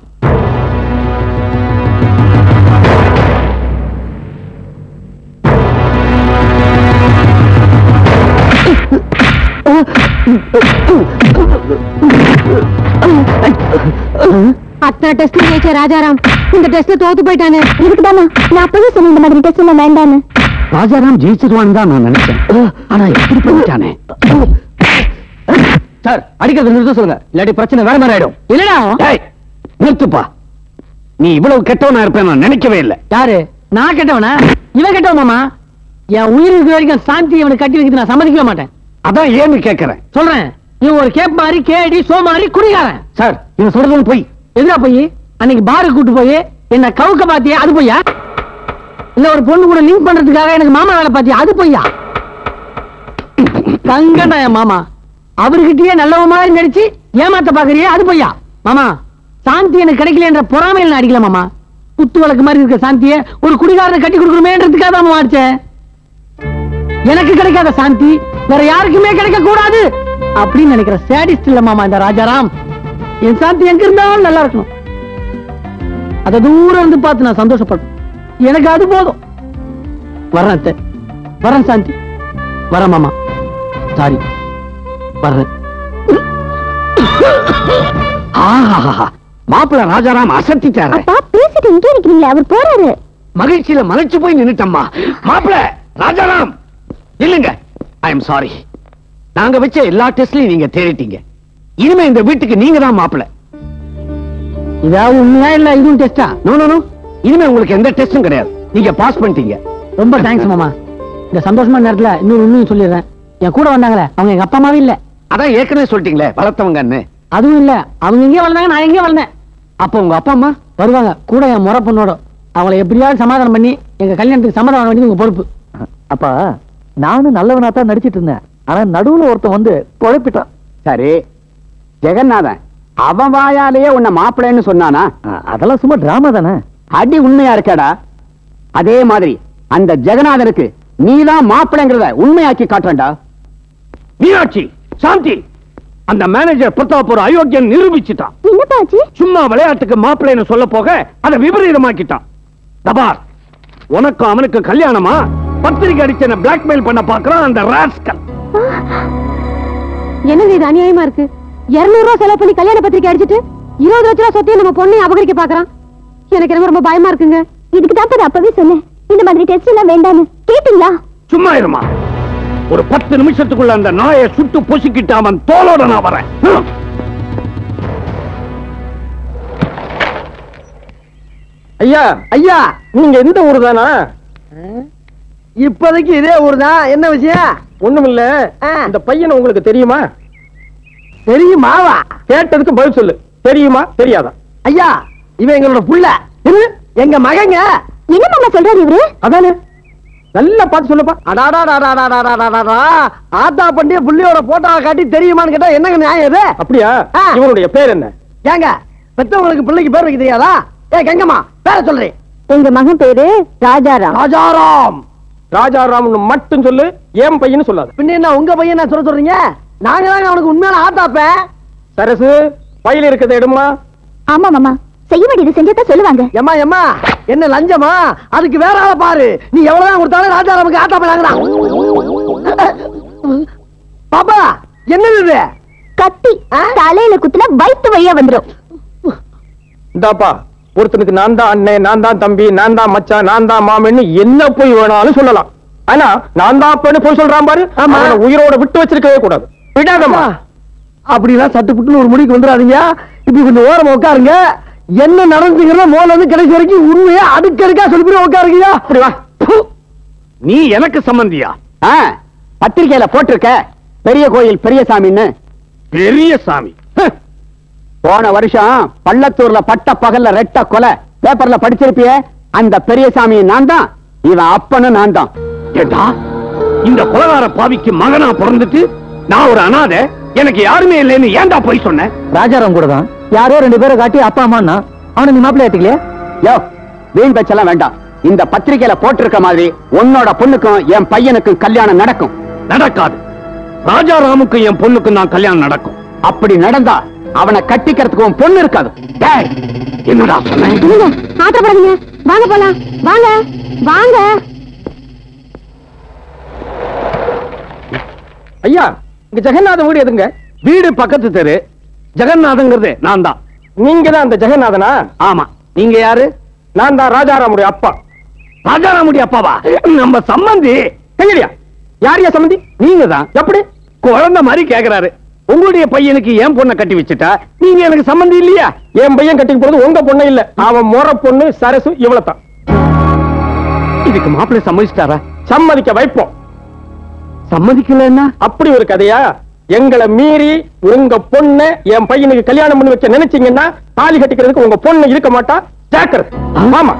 Speaker 8: அத்தனை டெஸ்ட் ஜெயிச்ச ராஜாராம் இந்த டெஸ்ட்ல தோத்து போயிட்டானே
Speaker 4: இருக்குதாமா நான் அப்பவே சொன்னேன் இந்த மாதிரி டெஸ்ட் எல்லாம் வேண்டான்னு
Speaker 2: ராஜாராம் ஜெயிச்சிருவான்னு தான் நான் நினைச்சேன் ஆனா எப்படி போயிட்டானே
Speaker 9: சார் அடிக்கிறது நிறுத்த சொல்லுங்க இல்லாட்டி பிரச்சனை வேற மாதிரி ஆயிடும்
Speaker 1: இல்லடா
Speaker 2: டேய், நிறுத்துப்பா நீ இவ்வளவு கெட்டவனா இருப்பேன் நான் நினைக்கவே இல்லை
Speaker 1: யாரு நான் கெட்டவனா இவன் கெட்டவன் மாமா என் உயிர் இருக்கிற வரைக்கும் சாந்தி அவனுக்கு கட்டி வைக்கிறது நான் சம்மதிக்கவே மாட்டேன்
Speaker 2: அதான் ஏன்னு கேக்குறேன்
Speaker 1: சொல்றேன் இவன் ஒரு கேப் மாதிரி கேடி சோ மாதிரி குடிகாரன்
Speaker 2: சார் இவன் சொல்றதும் போய்
Speaker 1: எதிரா போய் அன்னைக்கு பாருக்கு கூட்டு போய் என்ன கவுக்க பாத்தியா அது பொய்யா இல்ல ஒரு பொண்ணு கூட லிங்க் பண்றதுக்காக எனக்கு மாமா வேலை பாத்தியா அது பொய்யா தங்கடா என் மாமா அவர்கிட்டயே நல்லவ மாதிரி நடிச்சு ஏமாத்த பாக்குறியே அது பொய்யா மாமா சாந்தி எனக்கு கிடைக்கல என்ற பொறாமையில் நான் அடிக்கல மாமா குத்து வழக்கு மாதிரி இருக்க சாந்தியை ஒரு குடிகாரனை கட்டி கொடுக்கணுமேன்றதுக்காக தான் மாமா அடிச்சேன் எனக்கு கிடைக்காத சாந்தி வேற யாருக்குமே கிடைக்க கூடாது அப்படின்னு நினைக்கிற சேடிஸ்ட் இல்ல மாமா இந்த ராஜாராம் என் சாந்தி எங்க இருந்தாலும் நல்லா இருக்கணும் அத தூரம் இருந்து பார்த்து நான் சந்தோஷப்படும் எனக்கு அது போதும் வர்றேன் அத்தை. வரேன் சாந்தி வரேன் மாமா சாரி வர்றேன்
Speaker 2: ஆஹா மாப்பிள ராஜாராம் அசத்திட்டாரு
Speaker 4: அப்பா பேசிட்டு இங்கே நிக்கிறீங்களே அவர் போறாரு
Speaker 2: மகிழ்ச்சியில மலைச்சு போய் நின்னுட்டம்மா மாப்பிள ராஜாராம் இல்லைங்க ஐ எம் சாரி நாங்க வச்ச எல்லா டெஸ்ட்லயும் நீங்க தேடிட்டீங்க இனிமே இந்த வீட்டுக்கு நீங்க தான் மாப்பிள
Speaker 1: இதாவது உண்மையா இல்ல இதுவும் டெஸ்டா
Speaker 2: நோ நோ நோ இனிமே உங்களுக்கு எந்த டெஸ்டும் கிடையாது நீங்க பாஸ் பண்ணிட்டீங்க
Speaker 1: ரொம்ப தேங்க்ஸ் மாமா இந்த சந்தோஷமான நேரத்துல இன்னொரு உண்மையும் சொல்லிடுறேன் என் கூட வந்தாங்களே அவங்க எங்க அப்பா அம்மாவே இல்ல
Speaker 2: அதான் ஏற்கனவே சொல்லிட்டீங்களே வளர்த்தவங்கன்னு
Speaker 1: அதுவும் இல்ல அவங்க எங்கே வளர்ந்தாங்க நான் எங்கே வளர்ந்தேன்
Speaker 2: அப்ப உங்க அப்பா அம்மா
Speaker 1: வருவாங்க கூட என் முறை பொண்ணோட அவளை எப்படியாவது சமாதானம் பண்ணி எங்க கல்யாணத்துக்கு சம்மதம் வாங்க வேண்டியது உங்க பொறுப்பு
Speaker 9: அப்பா நானும் நல்லவனா தான் நடிச்சிட்டு இருந்தேன் ஆனா நடுவுல ஒருத்தன் வந்து குழப்பிட்டான்
Speaker 2: சரி ஜெகநாதன் அவன் வாயாலேயே உன்னை மாப்பிள்ளைன்னு சொன்னானா
Speaker 9: அதெல்லாம் சும்மா டிராமா தானே
Speaker 2: அடி உண்மையா இருக்கடா அதே மாதிரி அந்த ஜெகநாதனுக்கு நீதான் மாப்பிள்ளைங்கிறத உண்மையாக்கி காட்டுறேன்டா மீனாட்சி சாந்தி அந்த மேனேஜர் பிரதாப் ஒரு அயோக்கியன் நிரூபிச்சுட்டான்
Speaker 4: என்னப்பா ஆச்சு
Speaker 2: சும்மா விளையாட்டுக்கு மாப்பிள்ளைன்னு சொல்ல போக அதை விபரீதமாக்கிட்டான் தபார் உனக்கும் அவனுக்கு கல்யாணமா பத்திரிக்கை அடிச்சு என்ன பிளாக்மெயில் பண்ண பாக்குறான் அந்த ராஸ்கல்
Speaker 8: என்னங்க இது அநியாயமா இருக்கு இருநூறு ரூபா செலவு பண்ணி கல்யாண பத்திரிக்கை அடிச்சிட்டு இருபது லட்ச ரூபா சொத்தையும் நம்ம பொண்ணையும் அபகரிக்க பாக்குறான் எனக்கு என்னமோ ரொம்ப பயமா இருக்குங்க
Speaker 4: இதுக்கு தான் பாரு அப்பவே சொன்னேன் இந்த மாதிரி டெஸ்ட் எல்லாம் வேண்டான்னு கேட்டீங்களா
Speaker 2: சும்மா இருமா ஒரு பத்து நிமிஷத்துக்குள்ள அந்த நாயை சுட்டு பொசுக்கிட்டு அவன் தோலோட நான் வரேன் ஹம்.
Speaker 3: ஐயா ஐயா நீங்க எந்த ஊரு தானா இப்போதைக்கு இதே ஊர் தான் என்ன விஷயம்
Speaker 12: ஒண்ணுமில்ல
Speaker 3: ஆ.
Speaker 12: இந்த பையனை உங்களுக்கு தெரியுமா
Speaker 3: தெரியுமாவா
Speaker 12: கேட்டதுக்கு பதில் சொல்லு தெரியுமா தெரியாதா
Speaker 3: ஐயா இவன் எங்களோட புள்ள எங்க மகங்க
Speaker 4: என்ன மாமா சொல்றாரு இவரு
Speaker 12: அதானே நல்லா பார்த்து சொல்லுப்பா
Speaker 3: அடாடாடாடாடாடாடாடாடா. ஆத்தா பண்டிய புள்ளியோட போட்டோவை காட்டி தெரியுமான்னு கேட்டா என்னங்க நியாயம் இது
Speaker 12: அப்படியா
Speaker 3: ஆ.
Speaker 12: இவனுடைய பேர் என்ன
Speaker 3: ஏங்க பெத்தவங்களுக்கு பிள்ளைக்கு பேர் வைக்க தெரியாதா ஏ கங்கம்மா பேர சொல்றேன்
Speaker 4: எங்க மகன் பேரு ராஜாராம்
Speaker 3: ராஜாராம்
Speaker 12: ராஜாராம்னு மட்டும் சொல்லு ஏன் பையன்னு சொல்லாத
Speaker 3: பின்ன என்ன உங்க பையன் நான் சொல்ல சொல்றீங்க நாங்க தாங்க அவனுக்கு உண்மையான ஆத்தாப்ப
Speaker 12: சரசு பையில இருக்கிறத எடுமா
Speaker 4: ஆமா மாமா செய்ய வேண்டியது செஞ்சதான் சொல்லுவாங்க
Speaker 3: ஏம்மா ஏம்மா என்ன லஞ்சமா அதுக்கு வேற ஆளை பாரு நீ எவ்வளவுதான் கொடுத்தாலும் ராஜா நமக்கு ஆட்டா பண்ணாங்கடா பாப்பா என்னது இது
Speaker 4: கத்தி தலையில குத்துனா வயித்து வழியா வந்துரும்
Speaker 12: இந்தாப்பா ஒருத்தனுக்கு நான் தான் அண்ணன் நான் தான் தம்பி நான் தான் மச்சான் நான் தான் மாமன்னு என்ன போய் வேணாலும் சொல்லலாம் ஆனா நான் தான் அப்பன்னு போய் சொல்றான் பாரு அவனை உயிரோட விட்டு வச்சிருக்கவே கூடாது விடாதம்மா
Speaker 3: அப்படிலாம் சட்டு புட்டுன்னு ஒரு முடிக்கு வந்துடாதீங்க இப்படி கொஞ்சம் ஓரமா உட்காருங்க என்ன நடந்துங்கிறத மோல வந்து கடைசி வரைக்கும் உண்மையா அடுக்கடுக்கா சொல்லி போய் உட்காருங்க
Speaker 2: அப்படி வா ப்பு. நீ எனக்கு சம்பந்தியா
Speaker 9: ஆ, பத்திரிக்கையில போட்டிருக்க பெரிய கோயில் பெரிய சாமின்னு
Speaker 2: பெரிய சாமி ஹ்.
Speaker 9: போன வருஷம் பள்ளத்தூர்ல பட்ட பகல்ல ரெட்ட கொலை பேப்பர்ல படிச்சிருப்பியே அந்த பெரிய சாமி நான் தான் இவன் அப்பனும் நான் தான்
Speaker 2: ஏண்டா இந்த கொலகார பாவிக்கு மகனா பிறந்துட்டு நான் ஒரு அனாதை எனக்கு யாருமே இல்லைன்னு ஏன்டா போய் சொன்னேன்
Speaker 9: ராஜாராம் கூட தான் யாரோ ரெண்டு பேரை காட்டி அப்பா அம்மான்னா அவனை நீ மாப்பிள்ளை ஏத்துக்கலையா யோ வீண் பேச்செல்லாம் வேண்டாம் இந்த பத்திரிக்கையில போட்டிருக்க மாதிரி உன்னோட பொண்ணுக்கும் என் பையனுக்கும் கல்யாணம் நடக்கும்
Speaker 2: நடக்காது ராஜாராமுக்கும் என் பொண்ணுக்கும் நான் கல்யாணம் நடக்கும்
Speaker 9: அப்படி நடந்தா அவனை கட்டிக்கிறதுக்கு உன் பொண்ணு இருக்காது
Speaker 2: டேய், என்னடா சொன்னேன்
Speaker 8: ஆத்திரப்படாதீங்க வாங்க போலாம் வாங்க வாங்க
Speaker 12: ஐயா இங்க ஜெகநாத வீடு எதுங்க
Speaker 2: வீடு பக்கத்து தெரு ஜெகநாதங்கிறது நான் தான்
Speaker 12: நீங்க தான் அந்த ஜெகநாதனா
Speaker 2: ஆமா நீங்க யாரு
Speaker 12: நான் தான் ராஜாராமுடைய அப்பா
Speaker 2: ராஜாராமுடி அப்பாவா நம்ம சம்பந்தி
Speaker 12: கையடியா யாரையா சம்பந்தி
Speaker 2: நீங்க தான்
Speaker 12: எப்படி
Speaker 2: குழந்தை மாதிரி கேக்குறாரு உங்களுடைய பையனுக்கு ஏன் பொண்ணை கட்டி வச்சுட்டா நீங்க எனக்கு சம்பந்தி இல்லையா
Speaker 12: என் பையன் கட்டிக்கு போறது உங்க பொண்ணு இல்ல அவன் முறை பொண்ணு சரசு இவ்வளவுதான்
Speaker 2: இதுக்கு மாப்பிள்ளை சம்மதிச்சிட்டாரா
Speaker 12: சம்மதிக்க வைப்போம்
Speaker 2: சம்மதிக்கலன்னா
Speaker 12: அப்படி ஒரு கதையா எங்களை மீறி உங்க பொண்ணு என் பையனுக்கு கல்யாணம் பண்ணி வைக்க நினைச்சீங்கன்னா தாலி கட்டிக்கிறதுக்கு உங்க பொண்ணு இருக்க மாட்டா ஜாக்கிரதை ஆமா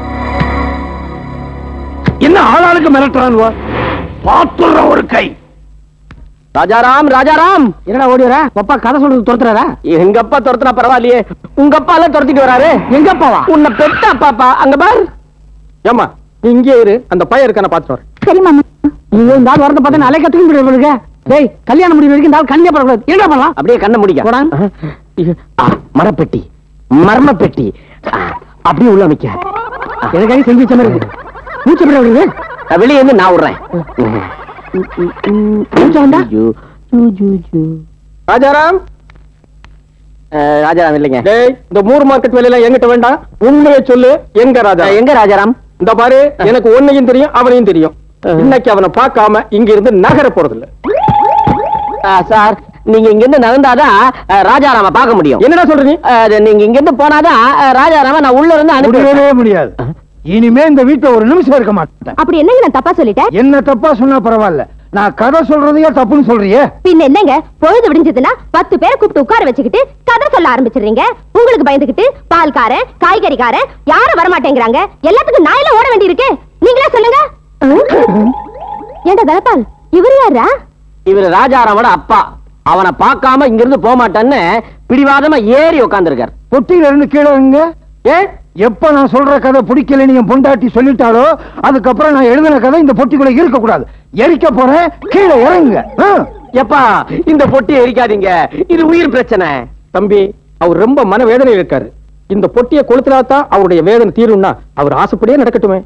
Speaker 2: என்ன ஆளாளுக்கு மிரட்டுறான் பாத்துற ஒரு கை
Speaker 9: ராஜாராம் ராஜாராம்
Speaker 1: என்னடா ஓடி வர அப்பா கதை சொல்றது துரத்துறாரா
Speaker 9: எங்க அப்பா துரத்துனா பரவாயில்லையே உங்க அப்பா எல்லாம் துரத்திட்டு வராரு
Speaker 1: எங்க அப்பாவா
Speaker 9: உன்னை பெத்த அப்பாப்பா அங்க பார்
Speaker 12: ஏமா நீ இங்கே இரு அந்த பையன் இருக்கான பாத்துட்டு வரேன்
Speaker 4: சரி மாமா
Speaker 1: நீங்க இந்த ஆள் வரத பார்த்தா நாளை கத்துக்க முடியாது போலுங்க டேய் கல்யாணம் முடிவு வரைக்கும் இந்த ஆள் கண்ணியா படக்கூடாது என்ன பண்ணலாம்
Speaker 9: அப்படியே கண்ணை முடிக்க
Speaker 1: போடா.
Speaker 9: ஆ, மரப்பெட்டி மர்ம பெட்டி ஆ, அப்படியே உள்ள வைக்க
Speaker 1: எனக்காக செஞ்சு வச்ச மாதிரி இருக்கு மூச்சு எப்படி விடுறது
Speaker 9: நான் வெளியே இருந்து நான் விடுறேன்
Speaker 1: மூச்சா வந்தா
Speaker 9: ஐயோ.
Speaker 12: ராஜாராம்
Speaker 9: அஹ், ராஜாராம் இல்லைங்க
Speaker 12: டேய் இந்த மூர் மார்க்கெட் வேலையெல்லாம் எங்கிட்ட வேண்டாம் உண்மையை சொல்லு எங்க ராஜா
Speaker 9: அஹ், எங்க ராஜாராம்
Speaker 12: இந்த பாரு எனக்கு உன்னையும் தெரியும் அவனையும் தெரியும் இன்னைக்கு அவனை பார்க்காம இங்க இருந்து நகர போறது இல்ல
Speaker 9: அஹ், சார் நீங்க இங்க இருந்து நகர்ந்தாதான் அஹ், ராஜாராம பார்க்க முடியும்
Speaker 12: என்னடா சொல்ற நீ
Speaker 9: அஹ், அது நீங்க இங்க இருந்து போனாதான் அஹ், ராஜாராம நான் உள்ள இருந்து அனுப்பி
Speaker 11: முடியவே முடியாது இனிமே இந்த வீட்டுல ஒரு நிமிஷம் இருக்க மாட்டேன்
Speaker 8: அப்படி என்னங்க நான் தப்பா சொல்லிட்டேன்
Speaker 11: என்ன தப்பா சொன்னா பரவாயில்ல நான் கதை சொல்றதையே தப்புன்னு சொல்றியே
Speaker 8: பின்ன என்னங்க பொழுது விடிஞ்சதுன்னா பத்து பேரை கூப்பிட்டு உட்கார வச்சுக்கிட்டு கதை சொல்ல ஆரம்பிச்சிடுறீங்க உங்களுக்கு பயந்துகிட்டு பால்காரன் காய்கறிக்காரன் யாரும் வரமாட்டேங்கிறாங்க எல்லாத்துக்கும் நான் எல்லாம் ஓட வேண்டியிருக்கு நீங்களே சொல்லுங்க ஏண்டா தனபால் இவர் யாரா
Speaker 9: இவர் ராஜாராமோட அப்பா அவனை பார்க்காம இங்க இருந்து போக மாட்டான்னு பிடிவாதமா ஏறி உட்கார்ந்திருக்கார்
Speaker 11: பொட்டியில இருந்து கீழே இங்க ஏ எப்ப நான் சொல்ற கதை பிடிக்கலன்னு என் பொண்டாட்டி சொல்லிட்டாலோ அதுக்கப்புறம் நான் எழுதின கதை இந்த பொட்டிக்குள்ள இருக்க கூடாது எரிக்க போறேன் கீழே இறங்குங்க ஆ.
Speaker 9: எப்பா இந்த பொட்டியை எரிக்காதீங்க இது உயிர் பிரச்சனை
Speaker 12: தம்பி அவர் ரொம்ப மன வேதனையில் இருக்காரு இந்த பொட்டியை கொளுத்தினாதான் அவருடைய வேதனை தீரும்னா அவர் ஆசைப்படியே நடக்கட்டுமே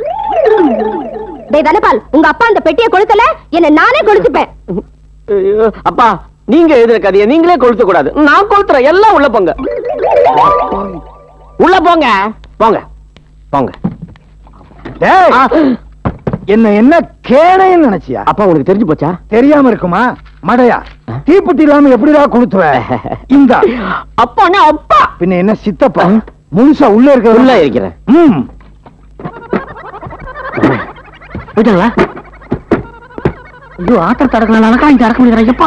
Speaker 8: டேய் தனபால் உங்க அப்பா அந்த பெட்டியை கொளுத்தல என்ன நானே கொளுத்துப்பேன்
Speaker 9: ஐயோ, அப்பா நீங்க எழுதுற கதையை நீங்களே கொளுத்த கூடாது நான் கொளுத்துறேன் எல்லாம் உள்ள போங்க உள்ள போங்க போங்க போங்க
Speaker 11: டேய்,
Speaker 9: ஆ,
Speaker 11: என்ன என்ன கேனைன்னு நினைச்சியா
Speaker 9: அப்பா உனக்கு தெரிஞ்சு போச்சா
Speaker 11: தெரியாம இருக்குமா மடையா தீப்பெட்டி இல்லாம எப்படிடா கொளுத்துவ இந்த
Speaker 9: அப்பாண்ணே அப்பா
Speaker 11: பின்ன என்ன சித்தப்பா முழுசா உள்ள இருக்க
Speaker 9: உள்ள இருக்கிறேன்
Speaker 11: ம்
Speaker 1: போயிட்டாங்களா ஐயோ ஆத்திரத்தை அடக்கலாம் இங்க அடக்க முடியாது எப்பா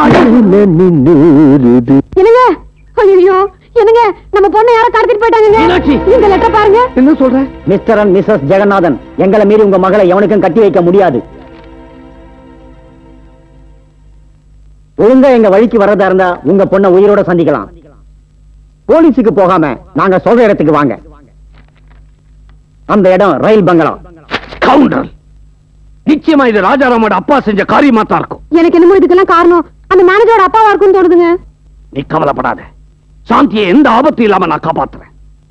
Speaker 8: என்னங்க ஐயோ என்னங்க நம்ம பொண்ணை யாரோ கடத்திட்டு போயிட்டாங்க இந்த லெட்டர் பாருங்க
Speaker 1: என்ன சொல்ற
Speaker 9: மிஸ்டர் அண்ட் மிஸ்ஸஸ் ஜெகநாதன் எங்களை மீறி உங்க மகளை எவனுக்கும் கட்டி வைக்க முடியாது ஒழுங்கா எங்க வழிக்கு வர்றதா இருந்தா உங்க பொண்ணை உயிரோட சந்திக்கலாம் போலீஸுக்கு போகாம நாங்க சொல்ற இடத்துக்கு வாங்க அந்த இடம் ரயில் பங்களா
Speaker 2: கவுண்டர் நிச்சயமா இது ராஜாராமோட அப்பா செஞ்ச காரியமா தான் இருக்கும்
Speaker 8: எனக்கு என்னமோ இதுக்கெல்லாம் காரணம் அந்த மேனேஜரோட அப்பாவா இருக்கும்னு தோணுதுங்க
Speaker 2: நீ கவலைப்படாத சாந்தியை எந்த ஆபத்தும் இல்லாம நான் காப்பாத்துறேன்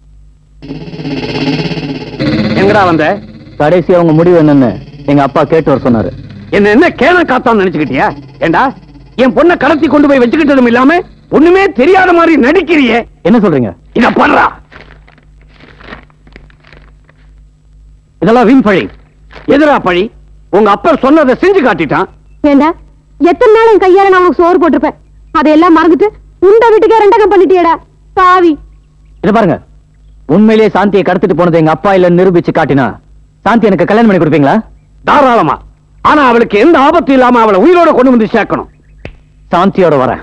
Speaker 2: எங்கடா வந்த
Speaker 9: கடைசி அவங்க முடிவு என்னன்னு எங்க அப்பா கேட்டு வர சொன்னாரு
Speaker 2: என்ன என்ன கேன காத்தான்னு நினைச்சுக்கிட்டியா ஏண்டா என் பொண்ணை கடத்தி கொண்டு போய் வச்சுக்கிட்டதும் இல்லாம ஒண்ணுமே தெரியாத மாதிரி நடிக்கிறியே
Speaker 9: என்ன சொல்றீங்க
Speaker 2: இத பண்றா இதெல்லாம் வீண் பழி எதிரா பழி உங்க அப்பா சொன்னதை செஞ்சு காட்டிட்டான்
Speaker 8: ஏண்டா எத்தனை நாள் என் கையால நான் உனக்கு சோறு போட்டிருப்பேன் அதையெல்லாம் மறந்துட்டு உண்ட வீட்டுக்கே ரெண்டகம் பண்ணிட்டியடா பாவி
Speaker 9: இத பாருங்க உண்மையிலேயே சாந்தியை கடத்திட்டு போனது எங்க அப்பா இல்ல நிரூபிச்சு காட்டினா சாந்தி எனக்கு கல்யாணம் பண்ணி கொடுப்பீங்களா
Speaker 2: தாராளமா ஆனா அவளுக்கு எந்த ஆபத்தும் இல்லாம அவளை உயிரோட கொண்டு வந்து சேர்க்கணும்
Speaker 9: சாந்தியோட வரேன்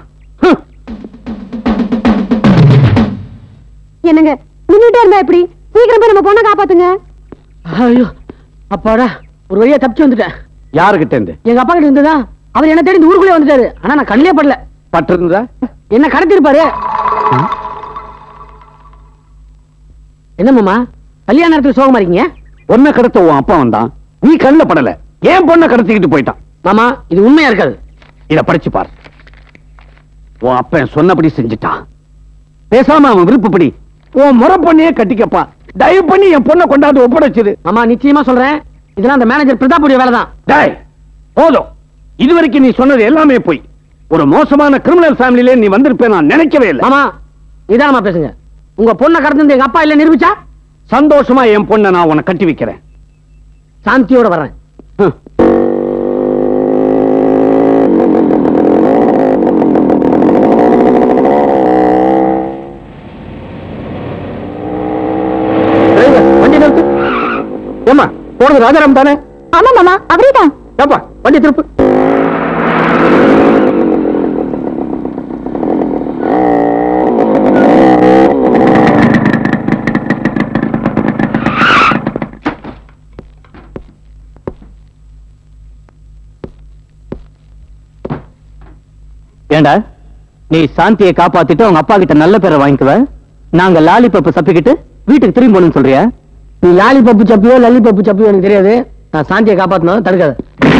Speaker 8: என்னங்க நின்னுட்டே இருந்தா எப்படி சீக்கிரம் போய் நம்ம பொண்ணை காப்பாத்துங்க
Speaker 1: ஐயோ அப்பாடா ஒரு வழியா தப்பிச்சு வந்துட்டேன்
Speaker 2: யாருகிட்ட இருந்து
Speaker 1: எங்க அப்பா கிட்ட இருந்ததா அவர் என்ன தேடி இந்த ஊருக்குள்ளே வந்துட்டாரு ஆனா நான் கண்ணிலே படல
Speaker 2: பட்டு இருந்தா
Speaker 1: என்ன கடத்திருப்பாரு என்ன மாமா கல்யாண நேரத்துக்கு சோகமா இருக்கீங்க
Speaker 2: பொண்ணை கடத்த உன் அப்பா வந்தான் நீ கண்ணில் படல ஏன் பொண்ணை கடத்திக்கிட்டு போயிட்டான்
Speaker 1: மாமா இது உண்மையா இருக்காது
Speaker 2: இத படிச்சு பார் உன் அப்பன் சொன்னபடி செஞ்சுட்டான் பேசாம அவன் விருப்பப்படி உன் முறை பொண்ணையே கட்டிக்கப்பா தயவு பண்ணி என் பொண்ணை கொண்டாந்து ஒப்படைச்சிரு
Speaker 1: மாமா நிச்சயமா சொல்றேன் இதெல்லாம் அந்த மேனேஜர் பிரதாப்புடைய வேலை தான்
Speaker 2: டேய் போதும் இதுவரைக்கும் நீ சொன்னது எல்லாமே போய் ஒரு மோசமான கிரிமினல் ஃபேமிலியில நீ வந்திருப்பேன் நான் நினைக்கவே இல்லை
Speaker 1: மாமா நிதானமா பேசுங்க உங்க பொண்ணை கடந்து எங்க அப்பா இல்ல நிரூபிச்சா
Speaker 2: சந்தோஷமா என் பொண்ணை நான் உன்னை கட்டி வைக்கிறேன்
Speaker 1: சாந்தியோட வர்றேன்
Speaker 2: ஹம்.
Speaker 12: டிரைவர், வண்டி நிறுத்து ஏமா போனது ராஜாராம் தானே
Speaker 4: ஆமா மாமா அவரே தான்
Speaker 12: ஏப்பா வண்டி திருப்பு
Speaker 9: ஏண்டா நீ சாந்தியை காப்பாத்திட்டு உங்க அப்பா கிட்ட நல்ல பேரை வாங்கிக்குவ நாங்க லாலிபப்பு சப்பிக்கிட்டு வீட்டுக்கு திரும்பி போகணும்னு சொல்றியா
Speaker 1: நீ லாலி பப்பு சப்பியோ லல்லி பப்பு சப்பியோ எனக்கு தெரியாது நான் சாந்தியை காப்பாத்தணும் தடுக்காது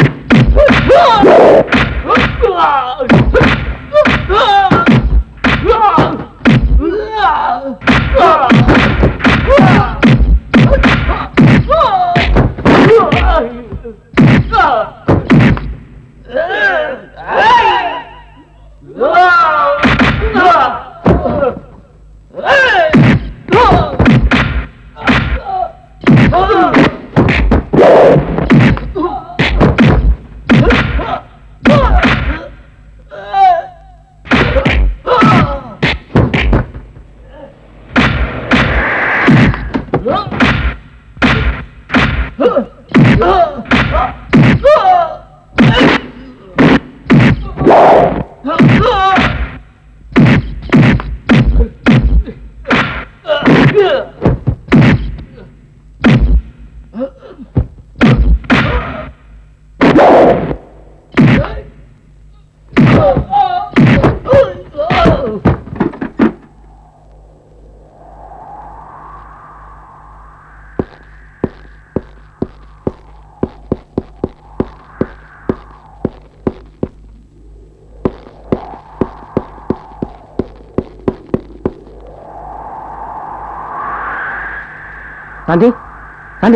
Speaker 1: சாந்தி சாந்தி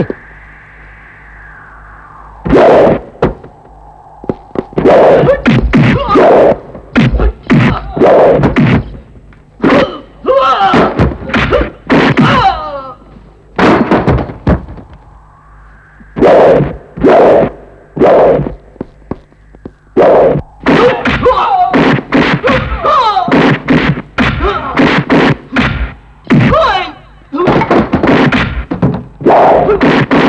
Speaker 6: Hey!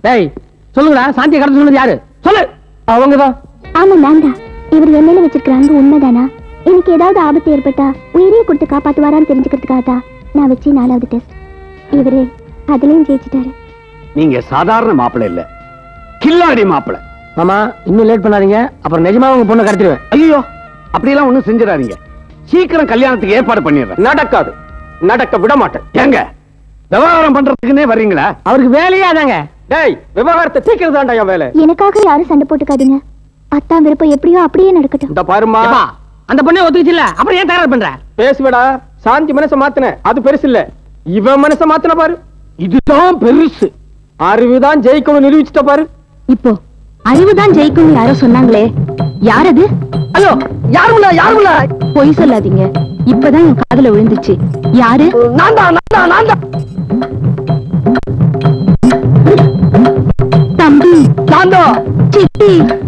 Speaker 1: டேய் சொல்லுங்கடா சாந்தியை கடத்த சொன்னது யாரு சொல்லு
Speaker 12: அவங்கதான்
Speaker 4: ஆமா நான் தான் இவர் என் மேல வச்சிருக்கிற அன்பு உண்மைதானா எனக்கு ஏதாவது ஆபத்து ஏற்பட்டா உயிரையே கொடுத்து காப்பாத்துவாரான்னு தெரிஞ்சுக்கிறதுக்காக தான் நான் வச்சு நாலாவது டெஸ்ட் இவரு அதுலயும் ஜெயிச்சிட்டாரு
Speaker 2: நீங்க சாதாரண மாப்பிள்ளை இல்ல கில்லாடி மாப்பிள்ளை
Speaker 1: மாமா இன்னும் லேட் பண்ணாதீங்க அப்புறம் நிஜமா உங்க பொண்ணை கடத்திடுவேன்
Speaker 2: ஐயோ அப்படியெல்லாம் ஒண்ணும் செஞ்சிடாதீங்க சீக்கிரம் கல்யாணத்துக்கு ஏற்பாடு பண்ணிடுறேன்
Speaker 12: நடக்காது நடக்க விட மாட்டேன்
Speaker 2: ஏங்க விவகாரம் பண்றதுக்குன்னே வர்றீங்களா
Speaker 1: அவருக்கு வேலையே அதாங்க
Speaker 12: டேய் விவகாரத்தை தீக்கிறது தான்டா என் வேலை
Speaker 4: எனக்காக யாரும் சண்டை போட்டுக்காதீங்க அத்தான் விருப்பம் எப்படியோ அப்படியே நடக்கட்டும்
Speaker 12: இந்த பாருமா
Speaker 1: ஏப்பா, அந்த பொண்ணே ஒத்துக்குச்சு இல்ல அப்புறம் ஏன் தயார் பண்ற
Speaker 12: பேசுவடா சாந்தி மனச மாத்தின அது பெருசு இல்ல இவன் மனச மாத்தின பாரு
Speaker 2: இதுதான் பெருசு
Speaker 12: அறிவுதான் ஜெயிக்கணும் நிரூபிச்சுட்ட பாரு
Speaker 4: இப்போ அறிவுதான் ஜெயிக்கும்னு யாரோ சொன்னாங்களே யார் அது
Speaker 3: ஐயோ யாருமில்ல யாருமில்ல
Speaker 4: பொய் சொல்லாதீங்க இப்பதான் என் காதுல விழுந்துச்சு யாரு
Speaker 3: நான் தான் நான் தான் நான் தான்
Speaker 4: தம்பி
Speaker 3: நான் தான்
Speaker 4: சித்தி